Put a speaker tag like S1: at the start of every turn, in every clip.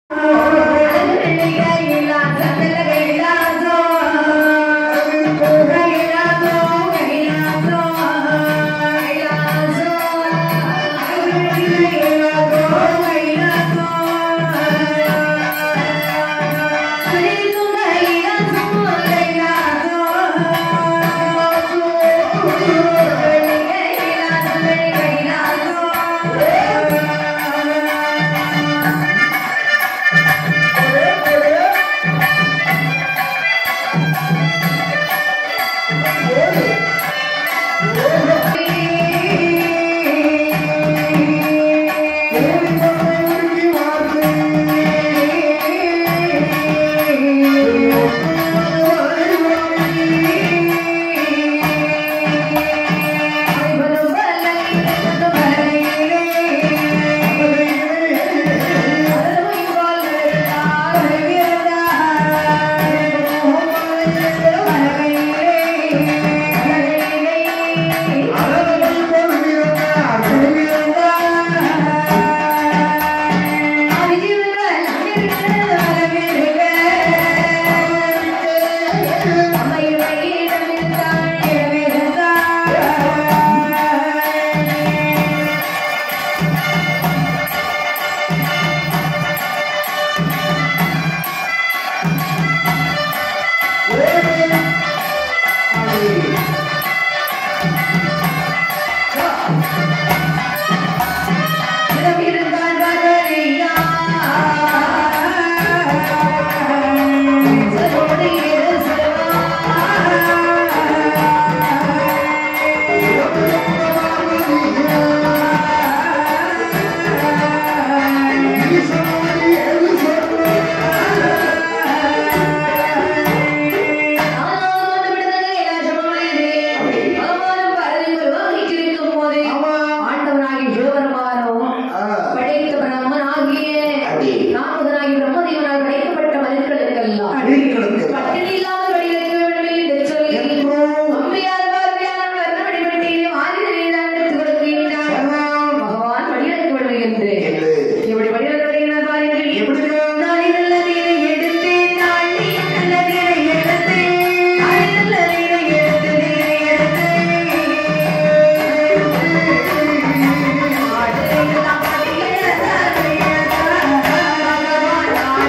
S1: பட்டினி இல்லாமல் வழியிருக்க வேண்டும் என்று சொல்லி அம்பியார் பார்வையால் வர்ணமணி வண்டியில் வாரி நீரான் எடுத்துக் கொடுக்கின்றார். பகவான் வழியிறக்க வேண்டும் என்று எப்படி வழியிறக்க வருகிறார் பாருங்கள் நாளை நல்ல நீரை எடுத்து நாளை நல்ல நீரை எடுத்து நாளை நல்ல நீரை எடுத்து நீரை எடுத்து ஆடுகிறார், ஆடுகிறார், ஆடுகிறார்.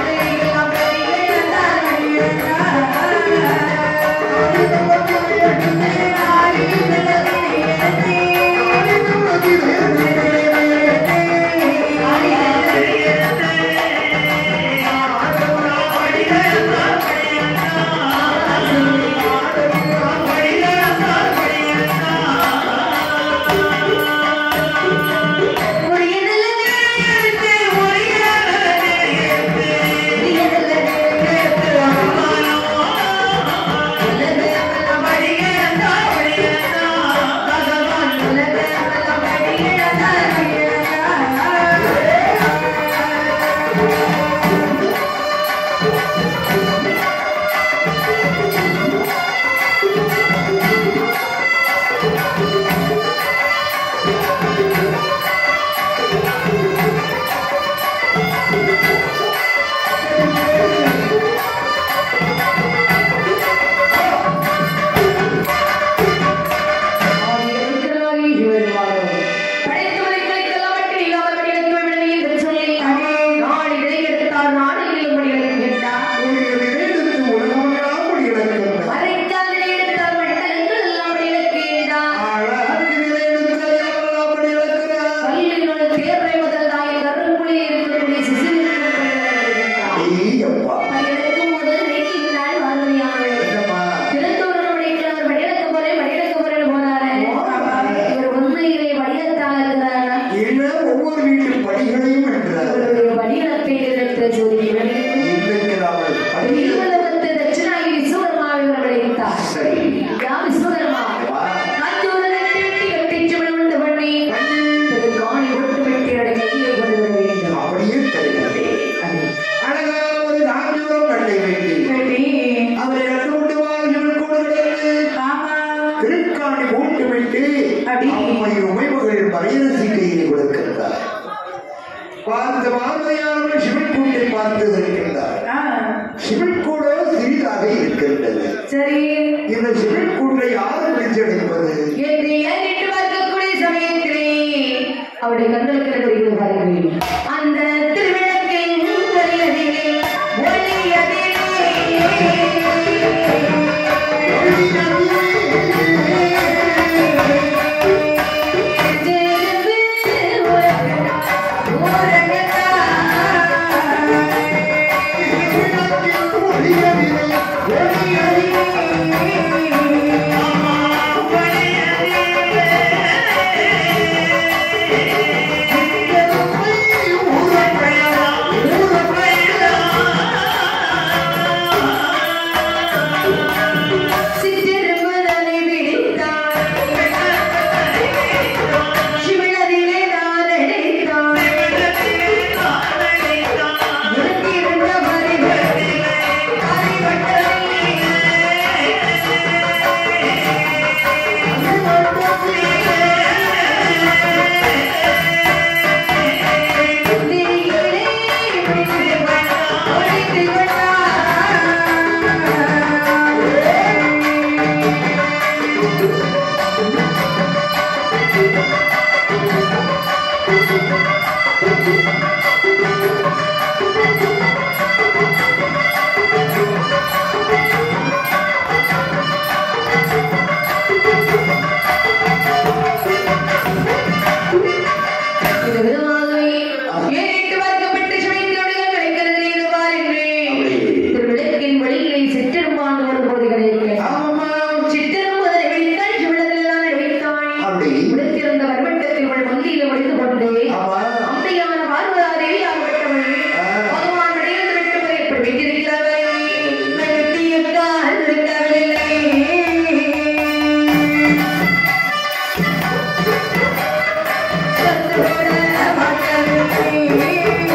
S2: பார்த்து இருக்கின்றார்
S1: ஆ,
S2: சிவில் கூடோ சிறிதாக இருக்கின்றது
S1: சரி
S2: இந்த சிவில் கூட்டை யார் பிடிச்செடுப்பது
S1: என்று எண்ணிட்டு பார்க்கக்கூடிய சமயத்திலே அவருடைய கண்களுக்கு என்ன தெரிகிறது பாருங்கள் அந்த திருவிளக்கின் ஒளியதிலே, ஒளியதிலே. திரும்பு உறங்கடா, உறங்கடா. சிற்றிரும்புதனை பிடித்தான். சிவனதிலே நான் அடைத்தான். உனக்கிருந்த பரிவட்டிலே, பரிவட்டமே. புத்தியிலே பிடித்துக்கொண்டா, ஒழித்துக்கொண்டா. இந்த விதமாகவே ஏறிட்டு பார்க்கப்பட்டு சுவைத்தோடுகள் கிடைக்கிறது இது பாருங்கள். திருவிளக்கின் வழியிலே சிற்றெரும்பாண்டு வரும்போது கிடைக்கிறது. சிற்றெரும்புதனை விழித்தாள், சிவனதில்தான் வைத்தாள்.
S2: அப்படி
S1: விழித்திருந்த வர்மண்டத்தில் உள் மந்தியிலே ஒளிந்து கொண்டு,
S2: ஆமா
S1: அம்மையான பார்வதாதேவி ஆகப்பட்டவள்.
S2: ஆ.
S1: பகவான் விடையிலிருந்து விட்டவரை இப்படி வைத்திருக்கிறார்கள். வெட்டியக்கால் இருக்கவில்லை. சொந்தோட மாட்டவில்லை.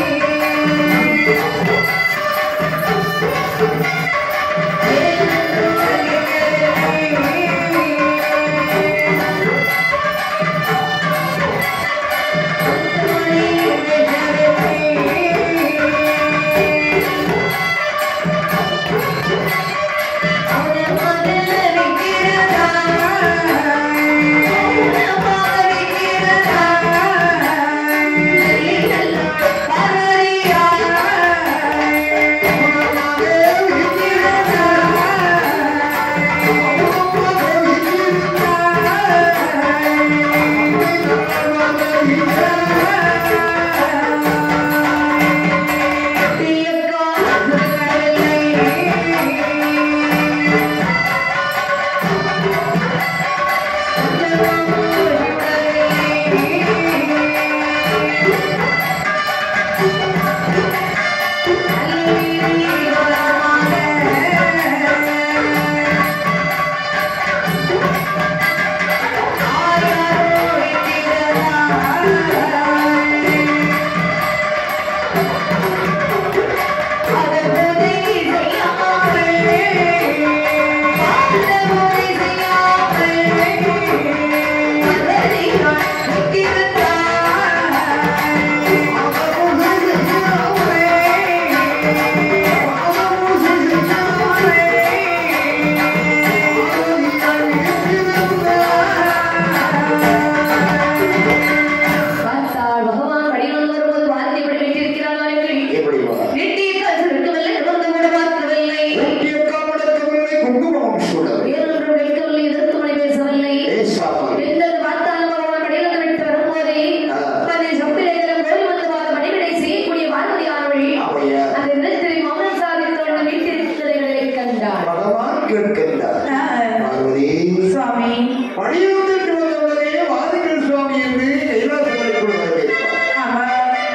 S1: பார்த்தால் பகவான் வடிவில் வரும்போது வார்த்தை இப்படி வைத்திருக்கிறார்கள்
S2: எப்படி வா
S1: நெட்டிய காசு இருக்கவில்லை நிமிர்ந்து கூட பார்க்கவில்லை
S2: ஊட்டியக்காமடக்கவில்லை குங்குமம் சூடவில்லை
S1: வேறொன்று வைக்கவில்லை எதிர்த்து மணி பேசவில்லை
S2: பேசாமல்
S1: பெண்கள் பார்த்தாலும் பகவான் வடிவில் விட்டு வரும்போதே
S2: ஆ.
S1: தன்னை சப்பிலைகளும் கோயில் வந்து வாத மணிகளை செய்யக்கூடிய பார்வதியானவள்
S2: அவைய
S1: அந்த இடத்தில் மௌனம் சாதித்தோடு வீட்டிருக்கிறதை கண்டார்
S2: பகவான் கேட்கின்றார் பார்வதி
S1: சுவாமி
S2: பணியூருக்கு வந்தவர்களே வாதிகள் சுவாமி என்று கைலாசமலைக்குள் வரவேற்பார்
S1: ஆமா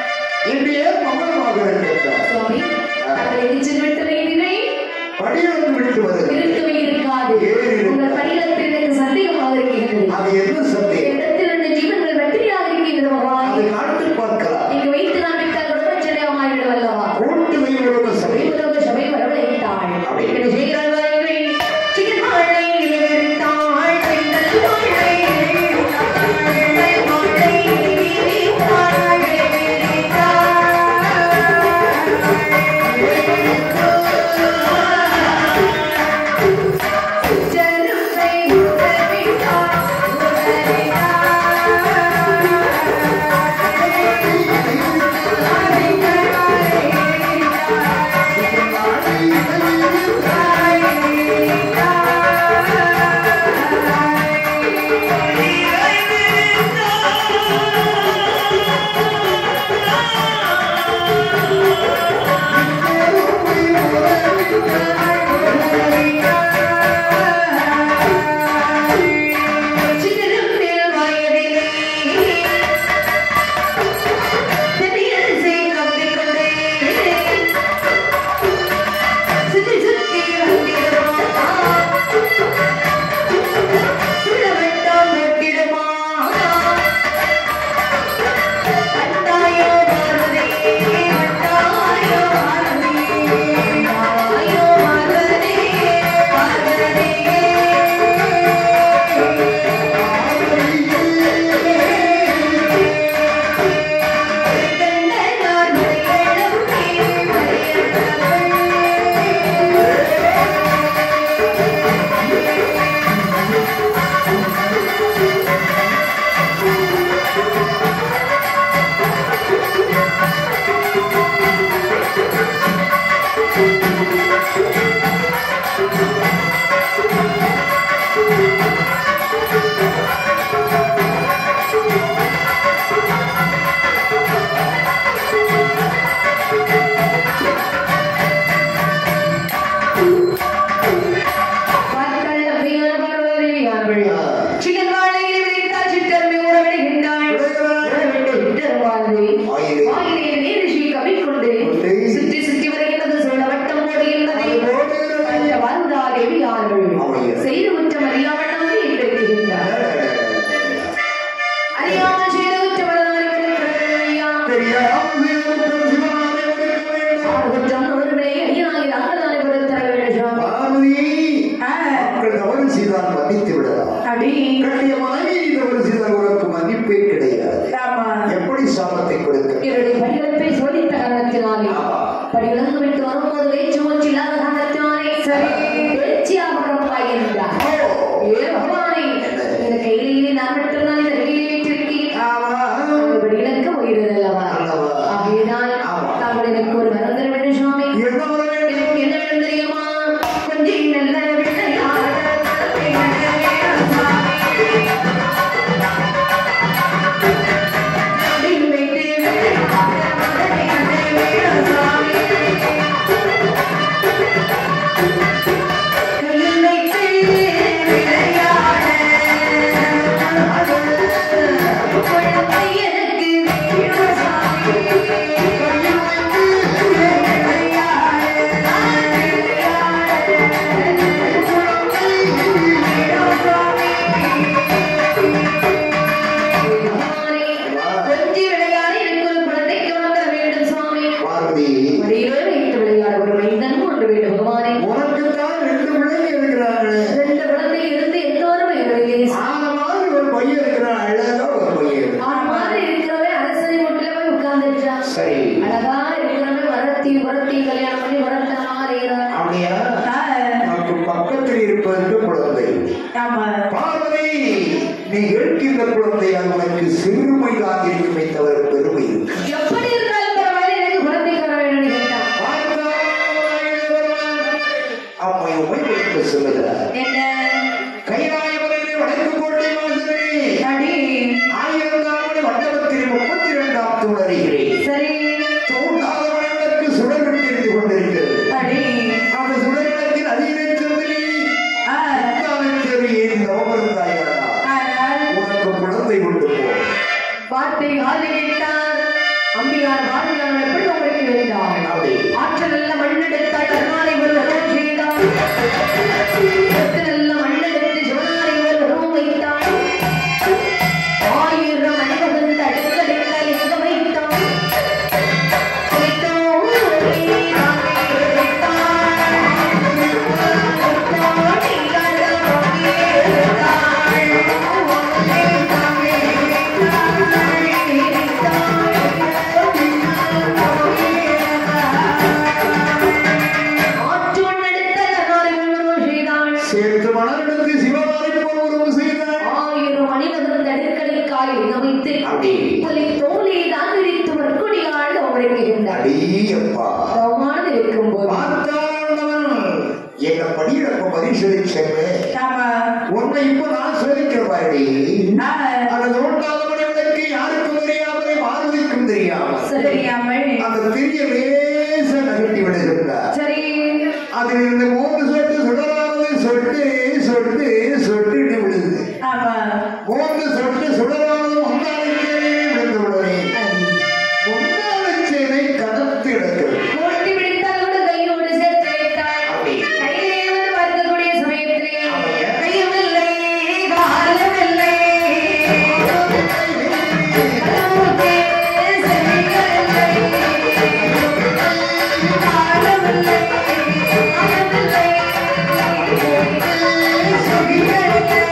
S2: இன்று ஏன் மௌனமாக இருக்கின்றார்
S1: சுவாமி அதை எரிச்சல் விட்டு வைத்தினை
S2: படியிலிருந்து விட்டு வருகிறது
S1: இருக்கவே இருக்காது
S2: ஏன் இருக்காது?
S1: உங்கள் பணியிடத்தில் எனக்கு சந்தேகமாக இருக்கிறது
S2: அது என்ன சந்தேகம்
S1: இடத்தில் இருந்த ஜீவன்கள் வெற்றியாக இருக்கின்றது பகவான்
S2: அதை காட்டு பார்க்கலாம்
S1: இங்கு வைத்து காண்பித்தால் குடும்பச்சடையமாயிடும் அல்லவா
S2: கூட்டு வைகளுடைய சபை
S1: உலக சபை வரவழைத்தாள்
S2: அப்படி.
S1: என்ன செய்கிறாள் வாருங்கள் சிறுவாழை இழுத்தாள் பெண்கள் வாழை இழுத்தாள் பெண்கள் வாழை இழுத்தாள், இழுத்தாள்.
S2: மன்னித்து விடலாம்
S1: அடி
S2: கட்டிய மனைவி தவறு செய்தால் உனக்கு மன்னிப்பே கிடையாது
S1: ஆமா
S2: எப்படி சாபத்தை கொடுக்க
S1: இவருடைய படிவெடுப்பை சோதித்த காரணத்தினாலே படிவிழந்து விட்டு வரும்போது வேச்சு மூச்சு இல்லாத காரணத்தினாலே சரி பேச்சியாக இருந்தார் ஏ பகவானே இந்த கையிலேயே நான் மட்டும்தான் இந்த கையிலே வைத்திருக்கேன்
S2: ஆமா
S1: அப்படி எனக்கு உயிர் அல்லவா
S2: அல்லவா.
S1: ஆகையினால்
S2: ஆமா.
S1: தாங்கள் எனக்கு ஒரு வரம் தர வேண்டும் சுவாமி
S2: என்ன வர வேண்டும்
S1: எனக்கு என்ன வேணும் தெரியுமா கொஞ்சம் நல்ல விளையாட வேணும் சுவாமி. அப்படின்னு வைத்து விளையாட வேணும் சுவாமி. கையில் வைத்து விளையாட குழந்தை எனக்கு வேணும் சுவாமி. கொஞ்சி விளையாடி எனக்கு ஒரு குழந்தைக்கு வளர்க்க வேண்டும் சுவாமி
S2: பார்வதி
S1: மடியிலே வைத்து விளையாட ஒரு மைந்தன் ஒன்று வேண்டும் பகவானே
S2: உனக்குத்தான் ரெண்டு பிள்ளைங்க இருக்கிறாங்களே
S1: ரெண்டு குழந்தை இருந்து எல்லோரும் எங்களிலே
S2: ஆன மாதிரி ஒரு பையன் இருக்கிறான் அழகா ஒரு பையன் இருக்கிறான்.
S1: ஆண் மாதிரி இருக்கிறவன் அரசனை வீட்டுல போய் உட்கார்ந்துட்டான்
S2: சரி
S1: அழகா இருக்கிறவன் வரத்தி வரத்தி கல்யாணம் பண்ணி வரத்தனமா இருக்கிறான்
S2: அப்படியா நமக்கு பக்கத்தில் இருப்பதற்கு குழந்தை பார்வதி நீ கேட்கின்ற குழந்தையால் உனக்கு சிறுமைதான் இருக்குமே தவிர பெருமை இருக்கு
S1: எப்படி இருந்தாலும் பரவாயில்ல எனக்கு குழந்தை வர வேண்டும் கேட்டான்
S2: அம்மை உமை வைத்து சொல்லுகிறார்
S1: என்ன
S2: கைலாயவரையிலே வடக்கு கோட்டை வாசலே
S1: அடி
S2: ஆயிரம் தாமரை மண்டபத்தில் முப்பத்தி இரண்டாம் தூணறிகிறேன்
S1: சரி
S2: தோன்றாத மனிதனுக்கு சுடர் தெரிந்து கொண்டிருக்கிறது
S1: அடி
S2: அந்த சுடரிடத்தில் அதிலே சொல்லி
S1: ஆ,
S2: ஏன் நவமருந்தாயாடா
S1: ஆனால்
S2: உனக்கு குழந்தை கொண்டு போ
S1: வார்த்தை காது கேட்டார் அம்பியார் வாழ்ந்தார் எப்படி உங்களுக்கு வேண்டாம்
S2: அப்படி
S1: ஆற்றல் நல்ல மண்ணெடுத்தால் கருணாலை ஒரு வரம் செய்தார் சத்து நல்ல மண்ணெடுத்து சிவனாரை ஒரு வரம் வைத்தார் ஆயிரம் மணிமகன் தடுக்கடிக்க லிங்க வைத்தார்
S2: சேர்த்து மணலெடுத்து சிவபாரி போல் உருவம் செய்தார்
S1: ஆயிரம் மணிமகன் தடுக்கடிக்காய் அமைத்து
S2: அப்படி
S1: தலை தோலை தான் விரித்து வற்கொடியாள் அவருக்கு இருந்தார்
S2: அடியப்பா
S1: அவமானது இருக்கும்போது
S2: பார்த்தாண்டவன் எங்க படியிடப்ப பரிசோதி சென்றேன் உன்னை இப்ப நான் சோதிக்கிற பாருடி அந்த தோன்றாத மனிதனுக்கு யாருக்கும் தெரியாமலே மாறுதிக்கும் தெரியாமல்
S1: சரியாமல்
S2: அந்த திரிய லேச நகர்த்தி விடுகின்றார்
S1: சரி
S2: அதில் இருந்து மூன்று சொட்டு சுடரானது சொட்டு சொட்டு சொட்டு விழுது
S1: ஆமா
S2: மூன்று சொட்டு சுடரானது முந்தானைக்கே விழுந்து விடுவே முந்தானச்சேனை கனத்து எடுக்கிறது
S1: ஓட்டி பிடித்தால் கூட கையோடு சேர்த்து வைத்தாள்
S2: அப்படி.
S1: கையிலே வந்து பார்க்கக்கூடிய சமயத்திலே
S2: ஆமாங்க.
S1: கையுமில்லை காலமில்லை கடவுளுக்கே செவிகளில்லை. காலமில்லை, காலமில்லை, செவிகளில்லை.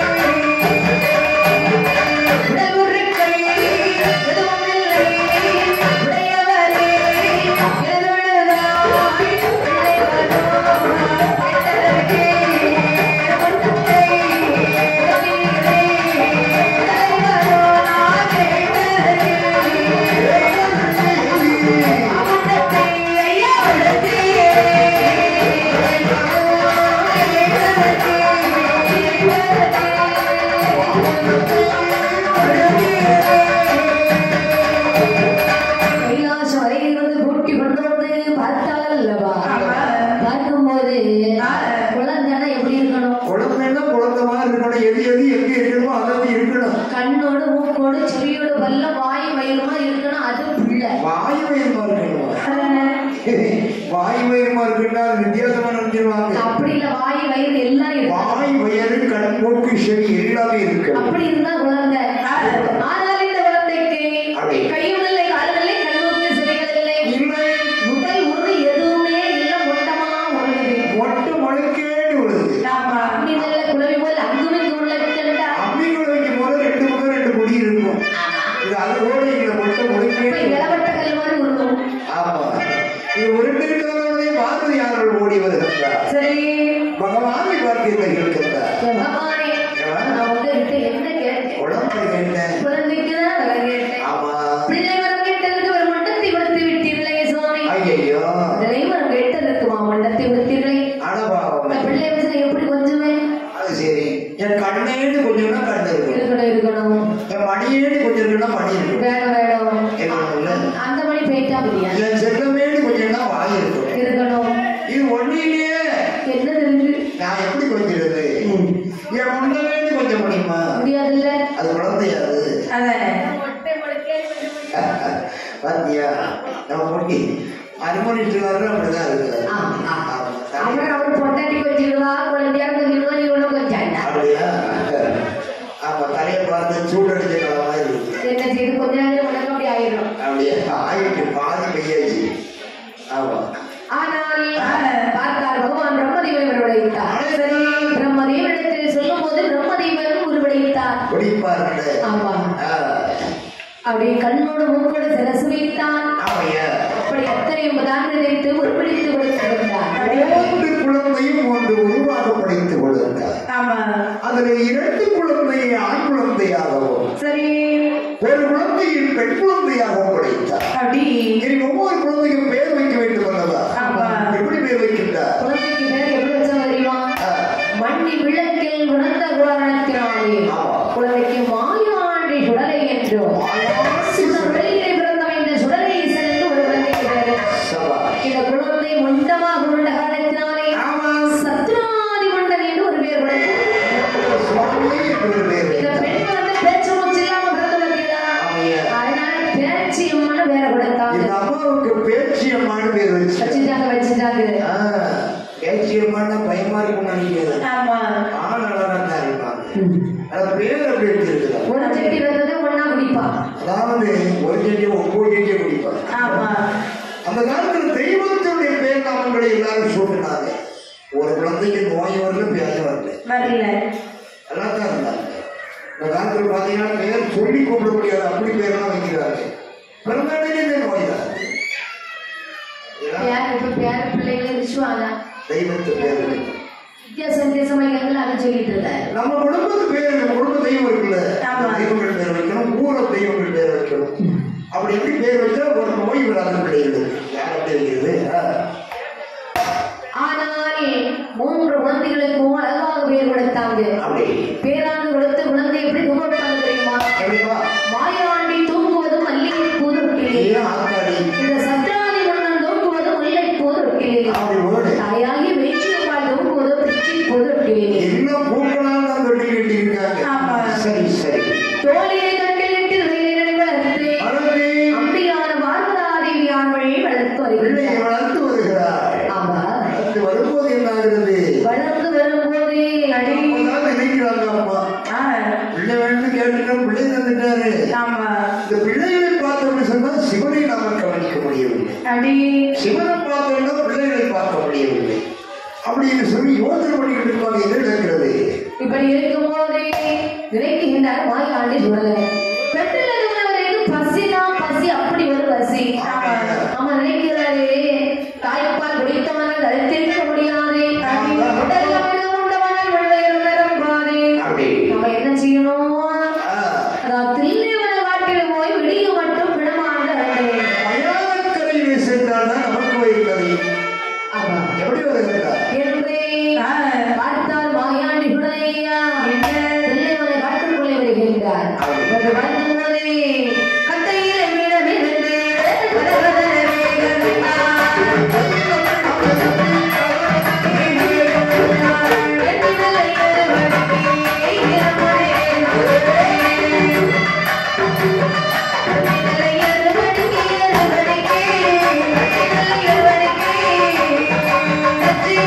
S1: உடலுறுக்கை எதுவுமில்லை, உடையவரே எதுழுதாய் பிள்ளைகளோ, பெற்றதற்கே கொண்டத்தை உடனீரே, பிள்ளைகளோ நான் கேட்டதற்கே அமர்ந்தத்தை ஐயா உடத்தே கைலாசம் வரையிலிருந்து கூட்டி கொண்டு வந்து பார்த்தால் அல்லவா பார்க்கும்போது குழந்தைனா எப்படி இருக்கணும்
S2: குழந்தைன்னா குழந்தை மாதிரி இருக்கணும் எது எது எங்க இருக்கணுமோ அதாவது இருக்கணும்
S1: கண்ணோடு மூக்கோடு செவியோடு வல்ல வாய் வயிறுமா இருக்கணும் அது பிள்ளை
S2: வாய் வயிறுமா இருக்கணும் வாய் வயிறுமா இருக்குன்னா அது வித்தியாசமா நினைச்சிருவாங்க
S1: அப்படி இல்ல வாய் வயிறு எல்லாம் இருக்கு
S2: வாய் வயிறு கண் மூக்கு செவி எல்லாமே இருக்கு
S1: அப்படி இருந்தா குழந்தை ஆனால் இந்த குழந்தைக்கு
S2: அப்படி.
S1: கையும் இல்லை காலும் இல்லை கண்ணுக்கு செவிகள் இல்லை
S2: இல்லை
S1: முதல் உரு எதுவுமே இல்லை மொட்டமா உள்ளது
S2: மொட்டு மொழிக்கேடு விழுது
S1: அப்படி நல்ல குழவி போல் அங்குமிங்கும்
S2: அவள் ஓடி வருகின்றார்
S1: சரி
S2: பகவானை பார்த்து இருக்கின்றார்
S1: பகவானே நான் உங்ககிட்ட என்ன கேட்டேன்
S2: உடம்பு என்ன
S1: குழந்தைக்கு தான் வர கேட்டேன்
S2: ஆமா
S1: பிள்ளை வரம் கேட்டதற்கு ஒரு மண்டத்தை கொடுத்து விட்டீர்களே சுவாமி
S2: ஐயோ
S1: பிள்ளை வரம் கேட்டதற்கு மண்டத்தை கொடுத்தீர்களே
S2: அடபாவம்
S1: இந்த பிள்ளை வச்சு நான் எப்படி கொஞ்சமே
S2: அது சரி என் கண்ணேடு கொஞ்சம்னா கண்ணு இருக்கும்
S1: இருக்கணும் இருக்கணும்
S2: என் மணியேடு கொஞ்சம் இருக்குன்னா மணி இருக்கும்
S1: வேணும் வேணும்
S2: இருக்கணும்ல
S1: அந்த மணி போயிட்டா பிரியா
S2: என் செல்லமேடு கொஞ்சம்னா வாய் இருக்கும்
S1: இருக்கணும்
S2: இது ஒன்றிலேயே
S1: என்ன தெரிஞ்சு
S2: நான் எப்படி கொஞ்சிடுறது என் முன்னவேடு கொஞ்சம் முடியுமா
S1: முடியாதுல்ல
S2: அது குழந்தையாது
S1: அதானே
S2: பாத்தியா நம்ம பொண்ணி அனுமதிச்சுவாரு அப்படிதான் இருக்கு
S1: ஆமா.
S2: ஆமா.
S1: அப்புறம் அவர் பொண்டாட்டி கொஞ்சிடுவா குழந்தையா கொஞ்சிடுவா நீ ஒன்றும் கொஞ்சாண்டா
S2: அப்படியா ஆமா தலையை பார்த்து சூடடிச்ச காலமா இருக்கு
S1: என்ன செய்து கொஞ்ச நேரம் உனக்கு அப்படி ஆயிடும்
S2: அப்படியே ஆயிட்டு பாதி பெய்யாச்சு ஆமா
S1: ஆனால் பார்த்தார் பகவான் பிரம்மதேவன் உருவடைத்தார் சரி பிரம்மதேவனிடத்தில் சொல்லும் போது பிரம்மதேவன் உருவடைத்தார்
S2: குடிப்பார்கள்
S1: ஆமா அப்படியே கண்ணோடு மூக்கோடு சிரசு வைத்தான்
S2: ஆமையா
S1: அப்படி அத்தனையும் தான் நினைத்து உருவடித்து கொடுத்திருந்தார்
S2: மூன்று குழந்தையும் ஒன்று உருவாக படைத்துக் கொடுத்தார்
S1: ஆமா
S2: அதுல இரண்டு குழந்தையை ஆண் குழந்தையாகவும்
S1: சரி
S2: ஒரு குழந்தையை பெண் குழந்தையாகவும் படைத்தார்
S1: அப்படி
S2: இனி ஒவ்வொரு குழந்தைக்கும் பேர் வைக்க வேண்டும் அல்லவா
S1: ஆமா.
S2: எப்படி பேர் வைக்கின்றார்
S1: குழந்தைக்கு பேர் எப்படி வச்சா தெரியுமா
S2: ஆ,
S1: மண்ணி விளக்கில் உணர்ந்த காரணத்தினாலே
S2: ஆமா.
S1: குழந்தைக்கு மாயாண்டி சுடலை என்றும் சுடர் வெளியிலே பிறந்தவன் இந்த சுடலை ஈசன் என்று ஒரு குழந்தைக்கு பேரு
S2: சபா.
S1: இந்த குழந்தை மண்டமாக உள்ள காரணத்தினாலே
S2: ஆமா.
S1: சத்ராதி மண்டன் என்று ஒரு பேர் கொடுத்தார்
S2: சுவாமியே என்று ஒரு பேர்
S1: இந்த
S2: வைத்தார்.
S1: பெண் குழந்தை பேச்சு மூச்சு இல்லாம பிறந்து பார்த்தீங்களா
S2: ஆமையா.
S1: அதனால பேச்சு அம்மனு பேரை கொடுத்தாங்க
S2: இந்த அம்மாவுக்கு பேச்சியம்மான பேர் வச்சு
S1: வச்சுட்டாங்க வச்சுட்டாங்க
S2: பேச்சியம்மான பயமா இருக்கும் நினைக்கிறது
S1: ஆமா
S2: ஆள் அழகா தான் இருப்பாங்க அது பேர் அப்படி வச்சிருக்கிறார்
S1: ஒரு செட்டி வந்ததை ஒன்னா குடிப்பா
S2: அதாவது ஒரு செடியை ஒவ்வொரு செடியை குடிப்பாங்க
S1: ஆமா
S2: அந்த காலத்துல தெய்வத்தினுடைய பேர் நாமங்களை எல்லாரும் சூட்டினாங்க ஒரு குழந்தைக்கு நோய் வரல பேச வரல
S1: வரல
S2: நல்லா தான் இருந்தாங்க இந்த காலத்துல பாத்தீங்கன்னா பேர் சொல்லி கூப்பிட முடியாது அப்படி பேரெல்லாம் வைக்கிறாங்க பிறந்தாலே இந்த நோய் தான் இதெல்லாம்
S1: யார் இப்ப பேர பிள்ளைகளை விசுவாங்க
S2: தெய்வத்து பேர் வைக்கும்.
S1: வித்தியாசம் வித்தியாசமாக அதை சொல்லிட்டு இருந்தாரு
S2: நம்ம குடும்பத்து பேர் நம்ம குடும்ப தெய்வம் இருக்குல்ல
S1: ஆமா.
S2: தெய்வங்கள் பேர் வைக்கணும் ஊர தெய்வங்கள் பேர் வைக்கணும் அப்படி எப்படி பேர் வச்சா ஒரு நோய் வராது கிடையாது யார் அப்படி வைக்கிறது ஆ.
S1: ஆனால் மூன்று குழந்தைகளுக்கும் அழகாக பேர் கொடுத்தாங்க
S2: அப்படி
S1: பேராண்டு கொடுத்த குழந்தை எப்படி கூப்பிட்டாங்க தெரியுமா
S2: எப்படிப்பா
S1: மாயாண்டி தூங்குவதும் மல்லிகை பூதொட்டிலே
S2: ஏன் ஆத்தாடி
S1: இந்த சத்ராதி மன்னன் தூங்குவதும் முல்லை பூதொட்டிலே
S2: அப்படி ஓடு
S1: தாயாகி வேச்சியம்மாள் தூங்குவதும் பிச்சி பூதொட்டிலே
S2: எல்லாம் பூக்களால் தான் சொல்லி இருக்காங்க
S1: ஆமா.
S2: சரி சரி
S1: தோழியை கட்டிலிட்டு ரயிலை வளர்த்து
S2: அழகே
S1: அம்பியான பார்வதாதேவியார் வழி வளர்த்து
S2: பிள்ளையை
S1: வருகிறார்
S2: வளர்த்து வருகிறார்
S1: ஆமா
S2: வளர்த்து வரும்போது என்ன ஆகுறது
S1: வளர்ந்து வரும்போதே
S2: அப்பதான் நினைக்கிறாங்க அம்மா பிள்ளை வேணும்னு கேட்டுட்டோம் பிள்ளை தந்துட்டாரு
S1: ஆமா
S2: இந்த பிள்ளைகளை பார்த்தோம்னு சொன்னா சிவனை நாம கவனிக்க முடியவில்லை
S1: அடி
S2: சிவனை பார்த்தோம்னா பிள்ளைகளை பார்க்க முடியவில்லை அப்படின்னு சொல்லி யோசனை பண்ணிக்கிட்டு இருப்பாங்க என்ன நடக்கிறது
S1: இப்படி இருக்கும் போதே நினைக்கின்றார் மாயாண்டி சுடலை பெற்றில் இருந்தவருக்கு பசிதான் பசி அப்படி ஒரு பசி
S2: ஆமா.
S1: ஆமா நினைக்கிறாரு தாய்ப்பால் குடித்தவனால் தரித்திருக்க முடியாது
S2: ஆமா.
S1: உடல் அமிர்தம் உண்டவனால் வெள்ளையர் நிரம்பாதே
S2: அப்படி
S1: நம்ம என்ன செய்யணும்
S2: ஆ,
S1: அதான் தில்லைவன காட்டில் போய் விடிய மட்டும் விடமாண்ட
S2: மயானக்கரையிலே சென்றால் தான் நமக்கு வருகிறது
S1: ஆமா
S2: எப்படி வருகிறதா
S1: என்றே பார்த்தால் மாயாண்டி சுடலையா தில்லைவன காட்டுக்குள்ளே வருகின்றார் வந்து வரும்போதே கட்டையிலே மீன மிதந்து கட்சி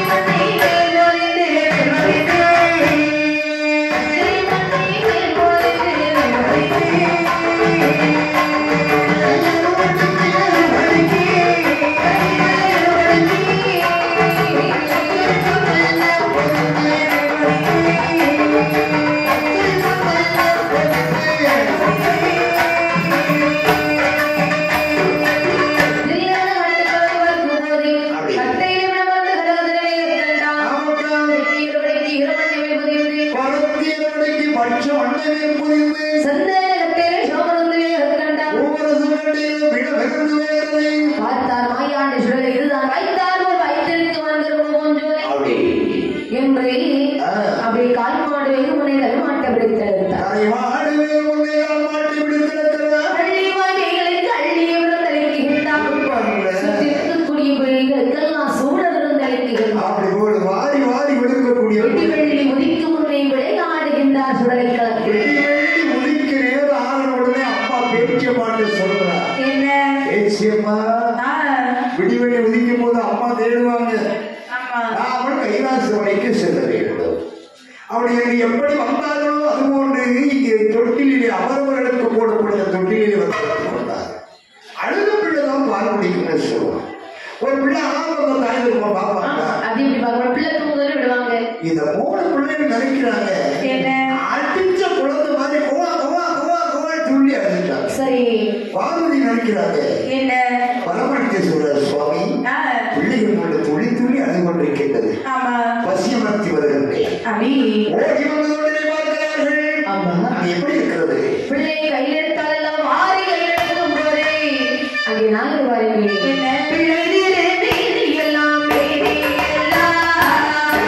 S1: விடுகிறது
S2: அப்படி போல வாரி வாரி விழுக்கக்கூடிய
S1: வெட்டி வெள்ளி உதிக்கும் முன்னே விளையாடுகின்றார் சுடலை களத்தில்
S2: வெள்ளி வெள்ளி உதிக்க நேரம் ஆகின உடனே அப்பா பேச்சிய மாட்டு சொல்றார்
S1: என்ன
S2: பேச்சியம்மா விடி வெள்ளி உதிக்கும் போது அம்மா தேடுவாங்க அவள் கைலாசமனைக்கு செல்ல வேண்டும் அப்படி என்று எப்படி வந்தார்களோ அதுபோன்று இங்கே தொட்டிலே அவரவர்களுக்கு போடப்படுகிற தொட்டிலே வந்து கொண்டார் அழுத பிள்ளை தான் பால் குடிக்கும்னு சொல்லுவான் ஒரு பிள்ளை அனாமத தாய் இருக்கும் பாப்பாங்க
S1: அப்படி இப்படி பார்க்கணும் பிள்ளை தூங்குதல் விடுவாங்க
S2: இந்த மூணு பிள்ளைகள் நினைக்கிறாங்க
S1: என்ன?
S2: அடிச்ச குழந்தை மாதிரி கோவா கோவா கோவா கோவா துள்ளி அடிச்சிட்டாங்க
S1: சரி
S2: பார்வதி நினைக்கிறாங்க
S1: என்ன
S2: பரமணித்தேஸ்வரர் சுவாமி பிள்ளைகள் கொண்டு துளி துளி அழுது கொண்டிருக்கின்றது
S1: ஆமா
S2: பசியமர்த்தி வருகின்றேன்
S1: அபி
S2: ஓடி வந்ததோடனே பார்க்கிறார்கள்
S1: ஆமா
S2: அது எப்படி இருக்கிறது
S1: பிள்ளை கையெடுத்தால் எல்லாம் மாறி கையெடுக்கும் போதே அங்கே நாங்கள் பாருங்கள் என்ன பிள்ளை நீரே நீதி எல்லாம் நீதி எல்லாம்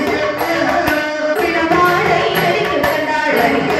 S1: பிணவாளை அடித்து கண்டாள் அடித்து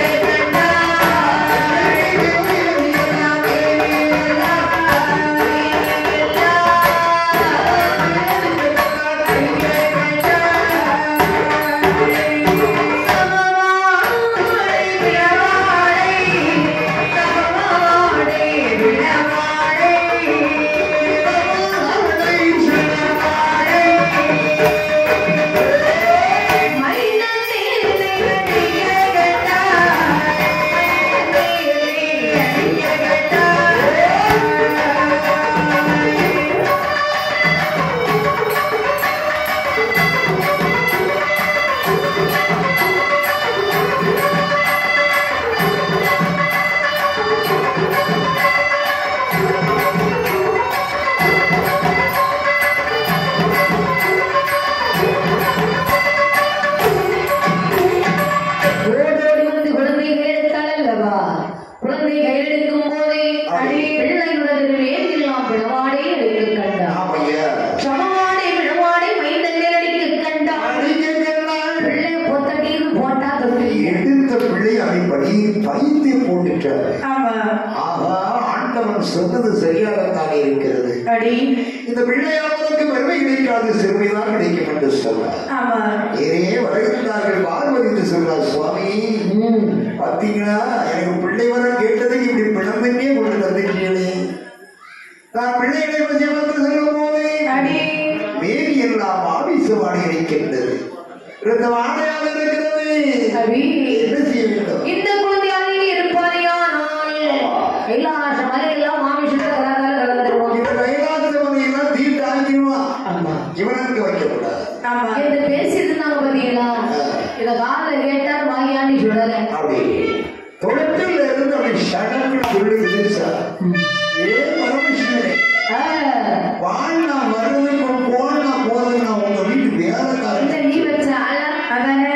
S1: ஓடோடி வந்து குழந்தை கையெடுத்தாள் அல்லவா குழந்தை கையெடுக்கும் போதே அடி பிள்ளையுடன் வேதியெல்லாம் பிளவாடே எடுத்து கண்டார்
S2: ஆமையா
S1: சமவாடை பிளவாடை மைந்தன் மேலடிக்கு கண்டாள்
S2: அடிக்கிறாள்.
S1: பிள்ளை பொத்தடியில் போட்டா தொட்டி
S2: எடுத்த பிள்ளை அடிப்படி பைத்து போட்டுட்டார்
S1: ஆமா
S2: ஆஹா ஆண்டவன் சொன்னது சரியாகத்தான் இருக்கிறது
S1: அடி
S2: இந்த பிள்ளையாவதற்கு பெருமை கிடைக்காது சிறுமைதான் கிடைக்கும் என்று சொன்னார்
S1: ஆமா
S2: ஏனே வருகின்றார்கள் பார்வதி என்று சொல்றார் சுவாமி பாத்தீங்களா எனக்கு பிள்ளை வர கேட்டதுக்கு இப்படி பிளம்பெண்ணே கொண்டு தந்துட்டீங்களே நான் பிள்ளைகளை பற்றி வந்து சொல்லும் போது
S1: அடி
S2: மேரி எல்லாம் ஆவிசவாடி இருக்கின்றது இந்த வாடையாக இருக்கிறது
S1: அடி
S2: என்ன செய்ய வேண்டும்
S1: இந்த குழந்தையாக இருப்பாரையானால் கைலாச மலையெல்லாம் மாமிஷத்தை கலந்தாலும் கலந்துருவோம்
S2: இந்த கைலாசவனையெல்லாம் தீட்டு ஆகிடுவான்
S1: ஆமா
S2: இவனுக்கு வைக்கக்கூடாது
S1: ஆமா என்று பேசிட்டு இருந்தாங்க பாத்தீங்களா இத காதுல கேட்டார் வாங்கியாண்டி சொல்லல
S2: அப்படி தொடக்கத்தில் இருந்து அப்படி சடங்கு சொல்லுது சார் ஏன் பரமேஸ்வரே
S1: ஆ,
S2: வாழ்னா வர்றதுக்கு போனா போறது நான் உங்க வீட்டு
S1: இந்த
S2: வேலைக்காரன்
S1: நீ வச்ச ஆளா அதானே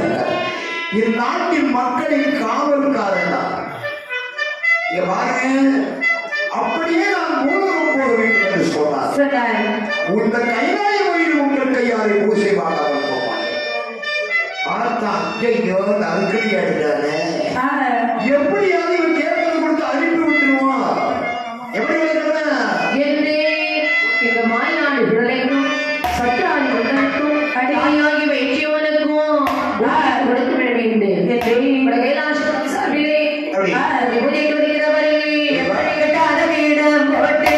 S2: இந்நாட்டின் மக்களின் காவல்காரன் நான். இங்க பாருங்க அப்படியே நான் மூலம் போக வேண்டும் என்று சொன்னார்
S1: சொன்னார்
S2: இந்த கைலாய வழியில் உங்கள் கையாரை பூசை வாங்காமல் போவாங்க பார்த்தா ஐயோ நறுக்கடி ஆயிட்டானே
S1: ஆ,
S2: எப்படியாவது இவன் கேட்கறது கொடுத்து அனுப்பி விட்டுருவான் எப்படி இருக்கிறேன்
S1: என்று இந்த மாயாண்டி பிள்ளைக்கும் சத்ராணி உடனுக்கும் அடியாகி வைத்தியவனுக்கும் கொடுக்க வேண்டும் என்று உடைய கைலாசம் சார்பிலே
S2: அப்படி.
S1: ஆ, விபூதிக்கு வருகிறவர்களே எப்படி கட்டாத வீடம் போட்டே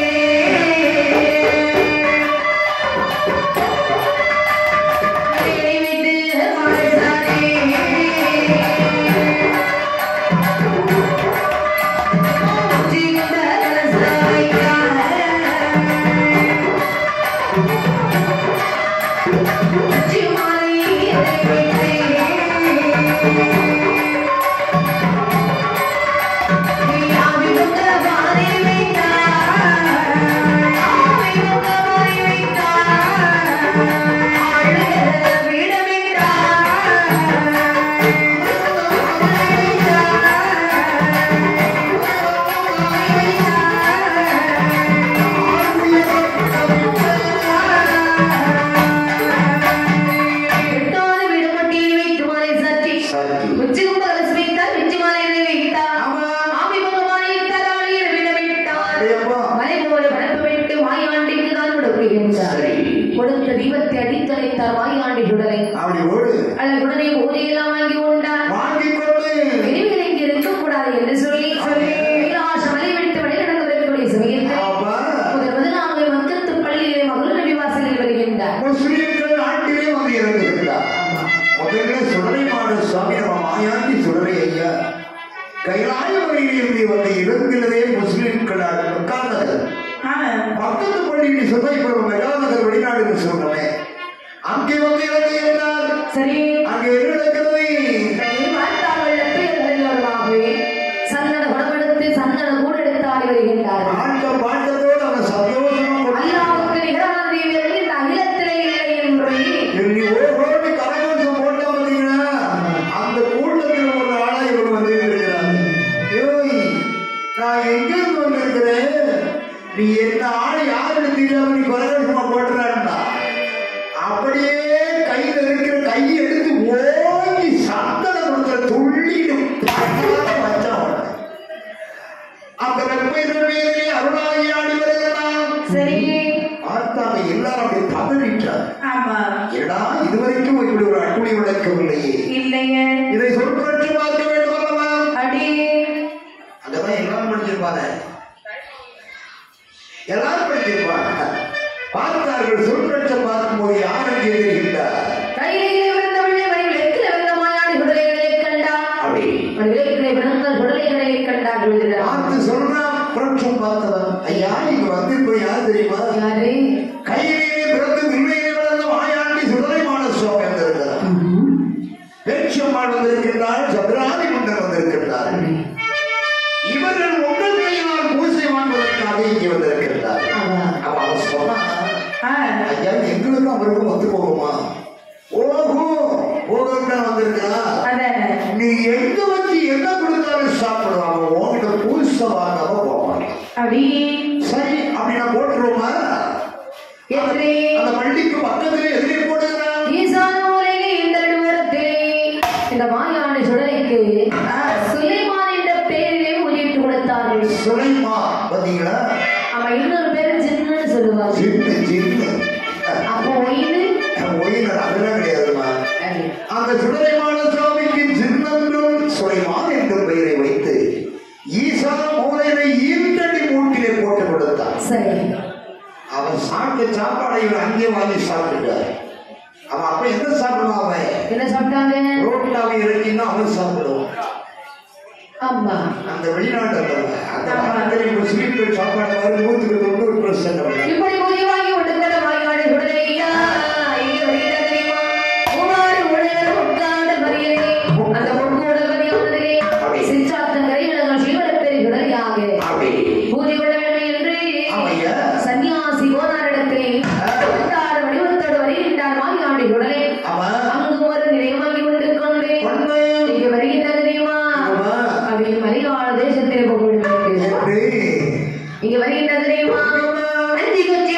S1: அடியை விட்டு மாசாரே எட்டாவது விடுபட்டியில் வைத்து மாலை சற்றி
S2: சரி.
S1: உச்சி தீபத்தை அடித்தழைத்தார் வாயாண்டி சுடரை
S2: அப்படி ஓடு
S1: அல்ல உடனே போதையெல்லாம் வாங்கி கொண்டார்
S2: வாங்கி கொண்டு
S1: இனிமேல் இங்கு இருக்கக்கூடாது என்று சொல்லி கைலாச மலை விட்டு வழி நடந்து வரக்கூடிய சமயத்தில்
S2: ஆமா
S1: முதல் முதலாக மக்கத்து பள்ளியிலே மகள் நபி வாசலில் வருகின்றார்
S2: முஸ்லிம்கள் நாட்டிலே வந்து இறங்குகிறார் முதல்ல சுடலைமான சுவாமி நம்ம மாயாண்டி சுடலை ஐயா கைலாய வழியிலிருந்து வந்து இறங்குகிறதே முஸ்லிம்கள் மெக்காநகர் பக்கத்து பள்ளியில் சொல்ல இப்ப மெக்காநகர் வெளிநாடுன்னு சொல்றமே அங்கே வந்து இறங்குகிறார்
S1: சரி
S2: அங்கே என்ன நடக்கிறது
S1: பார்த்தார்கள் எப்படியாகவே சந்தன குணமெடுத்து சந்தன கூட எடுத்து ஆடி வருகின்றார்கள்
S2: ஆட்ட பாட்டத்தோடு அவன் சந்தோஷமா கொண்டு
S1: அல்லாவுக்கு நிகரான தேவியர்கள் இந்த அகிலத்திலே இல்லை என்று
S2: நீ ஓஹோன்னு கரகோஷம் போட்ட பார்த்தீங்களா அந்த கூட்டத்தில் ஒரு ஆளா இவர் வந்து இருக்கிறாங்க ஏய் நான் எங்க இருந்து வந்திருக்கிறேன் நீ என்ன ஆளை யாருன்னு தெரியாம நீ கரகோஷமா போட்டுறான்டா அப்படியே கையில இருக்கிற கையை எடுத்து ஓங்கி சந்தன கொடுத்த துள்ளிடும் வச்சான் அவனை. அந்த வெப்பை மேலே அருளாகி ஆடி வருகிறான்
S1: சரி
S2: பார்த்தாங்க எல்லாரும் அப்படி பதறிட்டார்
S1: ஆமா
S2: ஏடா இதுவரைக்கும் இப்படி ஒரு அட்டுளி விளக்கவில்லையே
S1: இல்லைங்க
S2: இதை சொற்கற்று பார்க்க வேண்டும் அல்லவா
S1: அடி
S2: அங்கதான் எல்லாரும் படிச்சிருப்பாங்க எல்லாரும் படிச்சிருப்பாங்க பார்த்தார்கள் சொற்கற்று பார்க்கும்போது யார் அங்கே தெரிகின்றார்
S1: கையிலே விழுந்தவள்ளே வரி விளக்கில் விழுந்த மாயாடி குடலைகளை கண்டார்
S2: அப்படி
S1: விளக்கிலே விழுந்த குடலைகளை கண்டார் விழுகிறார்
S2: பார்த்து சொல்றான் புரட்சம் பார்த்தவன் ஐயா இங்க வந்திருப்போம் யார் தெரியுமா
S1: யாரு
S2: கையிலே பிறந்து விண்மையிலே வளர்ந்த மாயாண்டி சுடலைமான சுவாமி வந்திருக்கிறார் பேச்சம்மாள் வந்திருக்கின்றார் சதுராதி குண்டர் வந்திருக்கின்றார் இவர்கள் உங்கள் கையினால் பூசை வாங்குவதற்காக இங்கே வந்திருக்கின்றார்
S1: ஆமா.
S2: அவ அவன் சொன்னா
S1: ஆ,
S2: ஐயா எங்களுக்கும் அவருக்கும் ஒத்து போகுமா ஓஹோ போகிறதுக்கு வந்திருக்கா
S1: அதானே.
S2: நீ எங்க வச்சு என்ன கொடுத்தாலும் சாப்பிடுவாங்க உங்ககிட்ட பூசை வாங்காம போவாங்க
S1: அடி
S2: சரி அப்படி நான் போட்டுருவோமா
S1: என்று
S2: அந்த பள்ளிக்கு பக்கத்திலே எதிரே போடுகிறான்
S1: ஈசான மூலையிலே இந்த நடுவரத்திலே இந்த மாயாண்டி சுடலைக்கு சுலைமான் என்ற பெயரிலே உயிரிட்டு கொடுத்தார்கள்
S2: சுலைமா பாத்தீங்களா
S1: அவன் இன்னொரு பேரு ஜின்னு சொல்லுவாங்க
S2: ஜின்னு ஜின்னு
S1: அப்போ ஒயின்னு
S2: ஒயினர் அதெல்லாம் கிடையாதுமா அந்த சுடலைமான சுவாமிக்கு ஜின்னன்றும் சுலைமான் என்ற பெயரை வைத்து ஈசா மூலையில ஈன்றடி மூட்டிலே போட்டு கொடுத்தான்
S1: சரி
S2: அவன் சாப்பிட்ட சாப்பாடை இவர் அங்கே வாங்கி சாப்பிட்டுட்டார் அவன் அப்ப என்ன சாப்பிடுவான் அவன்
S1: என்ன சாப்பிட்டாங்க
S2: ரோட்டாவை இறக்கினா அவன் சாப்பிடுவான்
S1: ஆமா
S2: அந்த வெளிநாட்டு அந்த நாட்டிலே முஸ்லீம்கள் சாப்பாடு வரும் நூற்றுக்கு தொண்ணூறு பெர்சன்ட்
S1: இப்படி புதியவாகி ஒடுக்கிற மாயாண்டி சுடலையா இங்கே வருகிறது தெரியுமா மூவாறு உடையர் உட்கார்ந்த மறியலே அந்த பொங்கோட மரியாதையே சிற்றாத்தங்கரை விளங்கும் சீவனப்பெரிய சுடலையாக
S2: அப்படி
S1: பூஜை கொள்ள வேண்டும் என்று
S2: ஆமையா.
S1: சன்னியாசி போனாரிடத்திலே பத்தாறு வடிவத்தோடு வருகின்றார் மாயாண்டி உடனே
S2: அவன்
S1: அங்கு ஒரு நிலையமாகி கொண்டு கொண்டு
S2: ஒண்ணு
S1: இங்கு வருகின்றது தெரியுமா
S2: ஆமா.
S1: அவை மலையாள தேசத்திலே போக வேண்டும்
S2: எப்படி
S1: இங்கு வருகின்றது தெரியுமா நந்தி குச்சி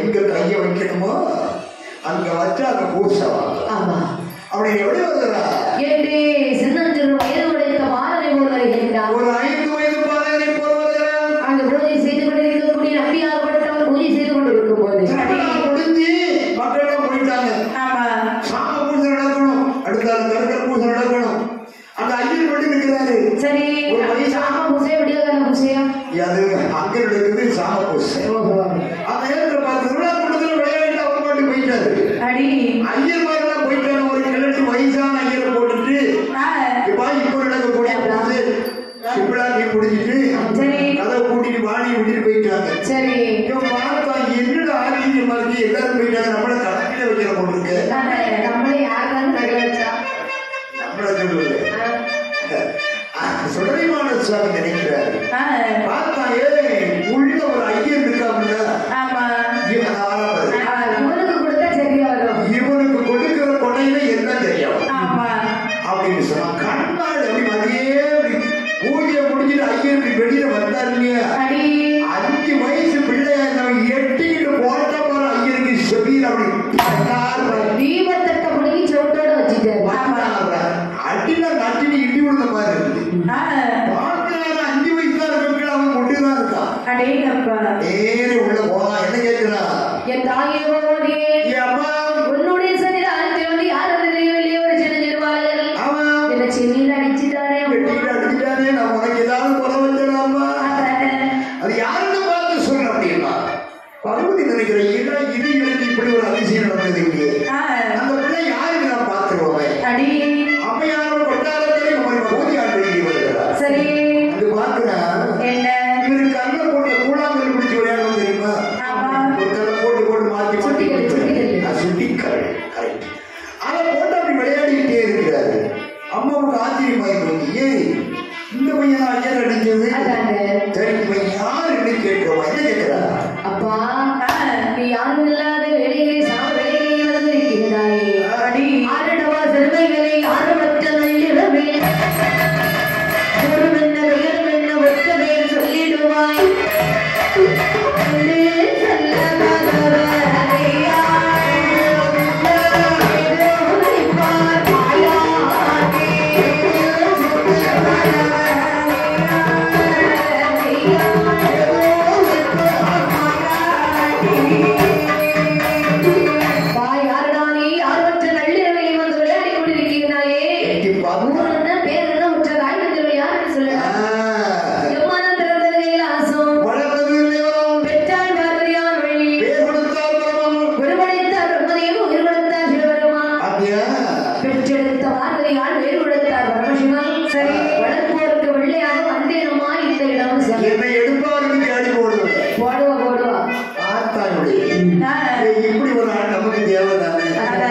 S2: எங்க கையை வைக்கணுமோ அங்க வச்சு அங்க பூசவாங்க
S1: ஆமா
S2: அப்படி எப்படி வருகிறா
S1: என்று சின்னஞ்சிறு வயது உடைத்த மாறனை போல் வருகின்றார்
S2: ஒரு ஐந்து வயது பாலகனை போல் வருகிறான்
S1: அந்த பூஜை செய்து கொண்டிருக்கக்கூடிய நம்பியாகப்பட்டவர் பூஜை செய்து கொண்டிருக்கும் போது
S2: திருவிழா முடிஞ்சு மக்களிடம் போயிட்டாங்க
S1: ஆமா
S2: சாம பூஜை நடக்கணும் அடுத்த கருக்கர் பூஜை நடக்கணும் அந்த ஐயர் மட்டும் இருக்கிறாரு
S1: சரி
S2: ஒரு வயசு-
S1: சாம பூசையா விடியகால பூசையா
S2: அது அங்க நடக்குது சாம பூஜை
S1: ஓஹோ
S2: அந்த நேரத்தில் பார்த்து திருவிழா கூட்டத்தில் விளையாட்டு அவர் பாட்டு போயிட்டாரு
S1: அடி
S2: ஐயர் மாதிரிலாம் போயிட்டாரு ஒரு கிழட்டு வயசான ஐயரை போட்டுட்டு இப்ப இப்போ நடக்கக்கூடிய பூஜை திருவிழா நீ முடிஞ்சிட்டு
S1: சரி.
S2: கதை கூட்டிட்டு வாடி விட்டுட்டு போயிட்டாங்க
S1: சரி
S2: இவன் பார்த்தா என்னடா ஆச்சரியமா இருக்கு எல்லாரும் போயிட்டாங்க நம்மள கணக்கில வைக்கிற போட்டு இருக்கு
S1: நம்மளே யாருக்காவது நகை வச்சா
S2: நம்மள சொல்லுவது சுடரிமான சுவாமி நினைக்கிறாரு பார்த்தா ஏ உள்ள ஒரு ஐயன் இருக்காமல
S1: ஆமா
S2: இவன் ஆறாவது.
S1: இவனுக்கு கொடுத்தா சரியா வரும்
S2: இவனுக்கு கொடுக்கிற கொடையில என்ன தெரியும்
S1: ஆமா
S2: அப்படின்னு சொன்னா கண்ணாடி அப்படி அதே அப்படி பூஜையை முடிஞ்சிட்டு ஐயர் இப்படி வெளியில வந்தார் இல்லையா
S1: அடி
S2: அஞ்சு வயசு பிள்ளையா நம்ம எட்டிக்கிட்டு போட்ட போற ஐயருக்கு செவியில் அப்படி பட்டார்
S1: தீபத்தட்ட முடிஞ்சு சோட்டோட வச்சுட்டாரு
S2: அடியில நட்டினி இடி விழுந்த மாதிரி இருக்கு பார்க்கிறாரு அஞ்சு வயசு தான் இருக்கிற அவன் கொண்டுதான் இருக்கான்
S1: அடேங்கப்பா
S2: நேரே உள்ள போறான் என்ன கேட்கிறான்
S1: என் தாயே பகவதியே
S2: ஏ அம்மா
S1: உன்னுடைய சன்னிதானத்தை வந்து யாரும் தெரியவில்லையே ஒரு சின்ன சிறுவாளர்கள்
S2: அவன்
S1: என்ன சென்னையில் அடிச்சுட்டாரே
S2: வெட்டிட்டு அடிச்சுட்டானே நான் உனக்கு ஏதாவது குறை வச்சலாமா அது யாருன்னு பார்த்து சொல்ற அப்படின்னா பகவதி நினைக்கிற ஏன்னா இது எனக்கு இப்படி ஒரு அதிசயம் நடந்தது இல்லையே அந்த பிள்ளை யாருக்கு நான் பார்த்துருவோமே
S1: அடி
S2: அம்மையாரோட கொட்டாரத்திலே உங்களை பகவதி ஆண்டு வருகிறார்
S1: சரி
S2: அது பார்க்கிறா
S1: என்ன
S2: இவருக்கு கல்ல போட்டு கூழாங்கல் பிடிச்சி விளையாடணும் தெரியுமா
S1: ஆமா.
S2: ஒரு கல்ல போட்டு போட்டு மாத்தி மாத்தி
S1: சுட்டிக்கல், சுட்டிக்கல்.
S2: நான் சுட்டிக்கல் கரெக்ட் அதை போட்டு அப்படி விளையாடிக்கிட்டே இருக்கிறாரு அம்மாவுக்கு ஆச்சரியமாயி போச்சு ஏய் இந்த பையன் ஐயர் அடிச்சது
S1: அதாங்க
S2: சரி இவன் யாருன்னு கேட்கிறோம் என்ன கேட்கிறா
S1: அப்பா நீ யாரும் இல்லாத வேலையிலே சாம வேலையிலே வந்து இருக்கின்றாயே
S2: அடி.
S1: ஆரடவா சிறுமைகளை ஆரம்பற்ற நள்ளிரவே ஒருவென்ன பெயர்வென்ன ஒற்ற பெயர் சொல்லிடுவாய் உள்ளே செல்லவரவரையா. ஏதோ உரைப்பார் மாயாதே. வாய் யாரடா நீ யாரற்ற நள்ளிரவையில் வந்து விளையாடிக் கொண்டிருக்கிறாயே
S2: எட்டி பார்த்து.
S1: ஊர் என்ன பேர் என்ன உற்ற தாய் தந்தையர்கள் யாருன்னு சொல்லு
S2: ஆ,
S1: எம்மான திறந்தது கைலாசம்
S2: வளர்ந்தது இல்லையோ
S1: பெற்றாள் பார்வதியார் வழி
S2: பேர் கொடுத்தால் பரவாயில்லை.
S1: உருவடைத்தார் பிரம்மதையும் உயிர் கொடுத்தார் சிவபெருமான்
S2: அப்படியா
S1: பெற்றெடுத்த பார்வதியால் வேறு கொடுத்தார் பரமசிவன் சரி வளர்ப்போருக்கு வெள்ளையாக வந்தேனம்மா இந்த இடம் சரி
S2: என்னை எடுப்பாருக்கு தேடி போடுவேன்
S1: போடுவா போடுவா
S2: ஆத்தானுடைய இப்படி ஒரு ஆள் நமக்கு தேவைதானே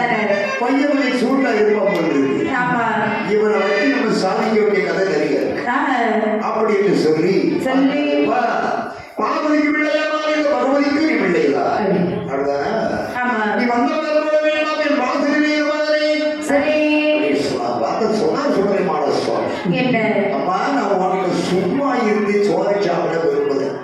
S2: பையனை சூட்டா இருப்பான் போல் இருக்கு இவரை வச்சு நம்ம சாதிக்க வேண்டிய கதை தெரியாது அப்படி என்று சொல்லி
S1: சொல்லி.
S2: வா, பார்வதிக்கு பிள்ளையாமா இந்த பகவதிக்கு நீ பிள்ளைகளா
S1: அப்படி.
S2: அப்படிதானே நீ வந்தவர்கள் போல வேண்டாம் என் வாசலிலே மாதிரி
S1: சரி
S2: பார்த்த சொன்னார் சுடரிமான சுவாமி
S1: என்ன
S2: அம்மா நான் உனக்கு சும்மா இருந்து சோறை சாப்பிட விரும்புகிறேன்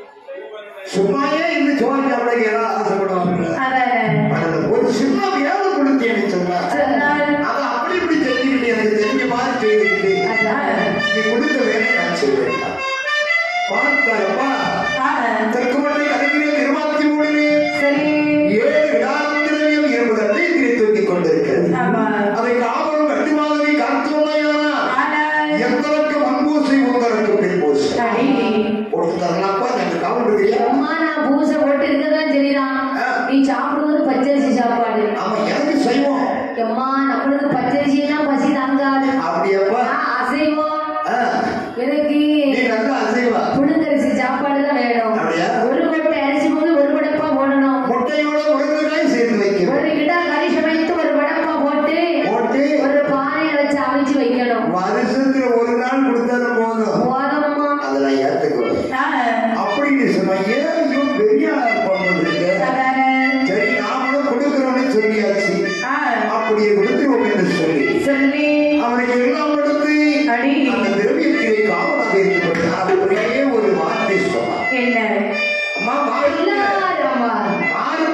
S2: சும்மாயே இருந்து சோறை சாப்பிட ஏதாவது ஆசைப்படுவாங்க
S1: அதான
S2: அதுல ஒரு சின்ன வேலை கொடுத்தேன்னு சொன்னா
S1: சொன்னால்
S2: அதை அப்படி இப்படி செஞ்சுக்கிட்டு எனக்கு தெரிஞ்ச மாதிரி செய்துக்கிட்டு
S1: அதான்
S2: நீ கொடுத்த வேலை நான் செய்வேன் பார்த்தாரப்பா தெற்கு மட்டை கலைஞரே இருபத்தி மூணு
S1: சரி
S2: ஏழு விடாத்திரையும் இருபது அட்டை தூக்கிக் கொண்டிருக்கிறது
S1: ஆமா
S2: அதை காவலும் கட்டி மாதிரி காத்துவமையானா
S1: ஆனால்
S2: எங்களுக்கு மண்பூசை உங்களுக்கு பின்பூசை
S1: அடி
S2: கொடுத்து தரலாப்பா எனக்கு காவல் இருக்கிறியா
S1: அம்மா நான் பூசை போட்டு இருக்கதான் சரிதான் நீ சாப்பிடுவது பச்சரிசி சாப்பாடு
S2: ஆமா எனக்கு செய்வோம்
S1: அம்மா நம்மளுக்கு பச்சரிசினா பசி தாங்காது
S2: அப்படியாப்பா
S1: நான் அசைவம்
S2: ஆ,
S1: எனக்கு
S2: நீ நல்லா அசைவா
S1: புழுங்கரிசி சாப்பாடு தான் வேணும்
S2: அப்படியா?
S1: ஒரு கொட்டை அரிசி போது ஒரு படப்பா போடணும்
S2: முட்டையோட முருங்கைக்காய் சேர்த்து வைக்கிறோம்
S1: ஒரு கிடா கறி சமைத்து ஒரு படப்பா போட்டு
S2: போட்டு
S1: ஒரு பானையில வச்சு அவிச்சு வைக்கணும்
S2: வருஷத்துல ஒரு நாள் கொடுத்தாலும் போதும்
S1: போதம்மா
S2: அதெல்லாம் ஏத்துக்குவேன் அப்படின்னு சொன்னா ஏன் இவன் பெரிய ஆளா பண்ணிருக்கு சரி நாமளும் கொடுக்கிறோம்னு சொல்லியாச்சு அப்படியே கொடுத்துருவோம் என்று சொல்லி
S1: சொல்லி
S2: அவனுக்கு எல்லாம் கொடுத்து
S1: அடி.
S2: அந்த திரவியத்திலே காவலாக இருந்து கொண்டு அப்படியே ஒரு வார்த்தை சொன்னான்
S1: என்ன
S2: அம்மா பாருங்க
S1: எல்லாரும்
S2: பாருங்க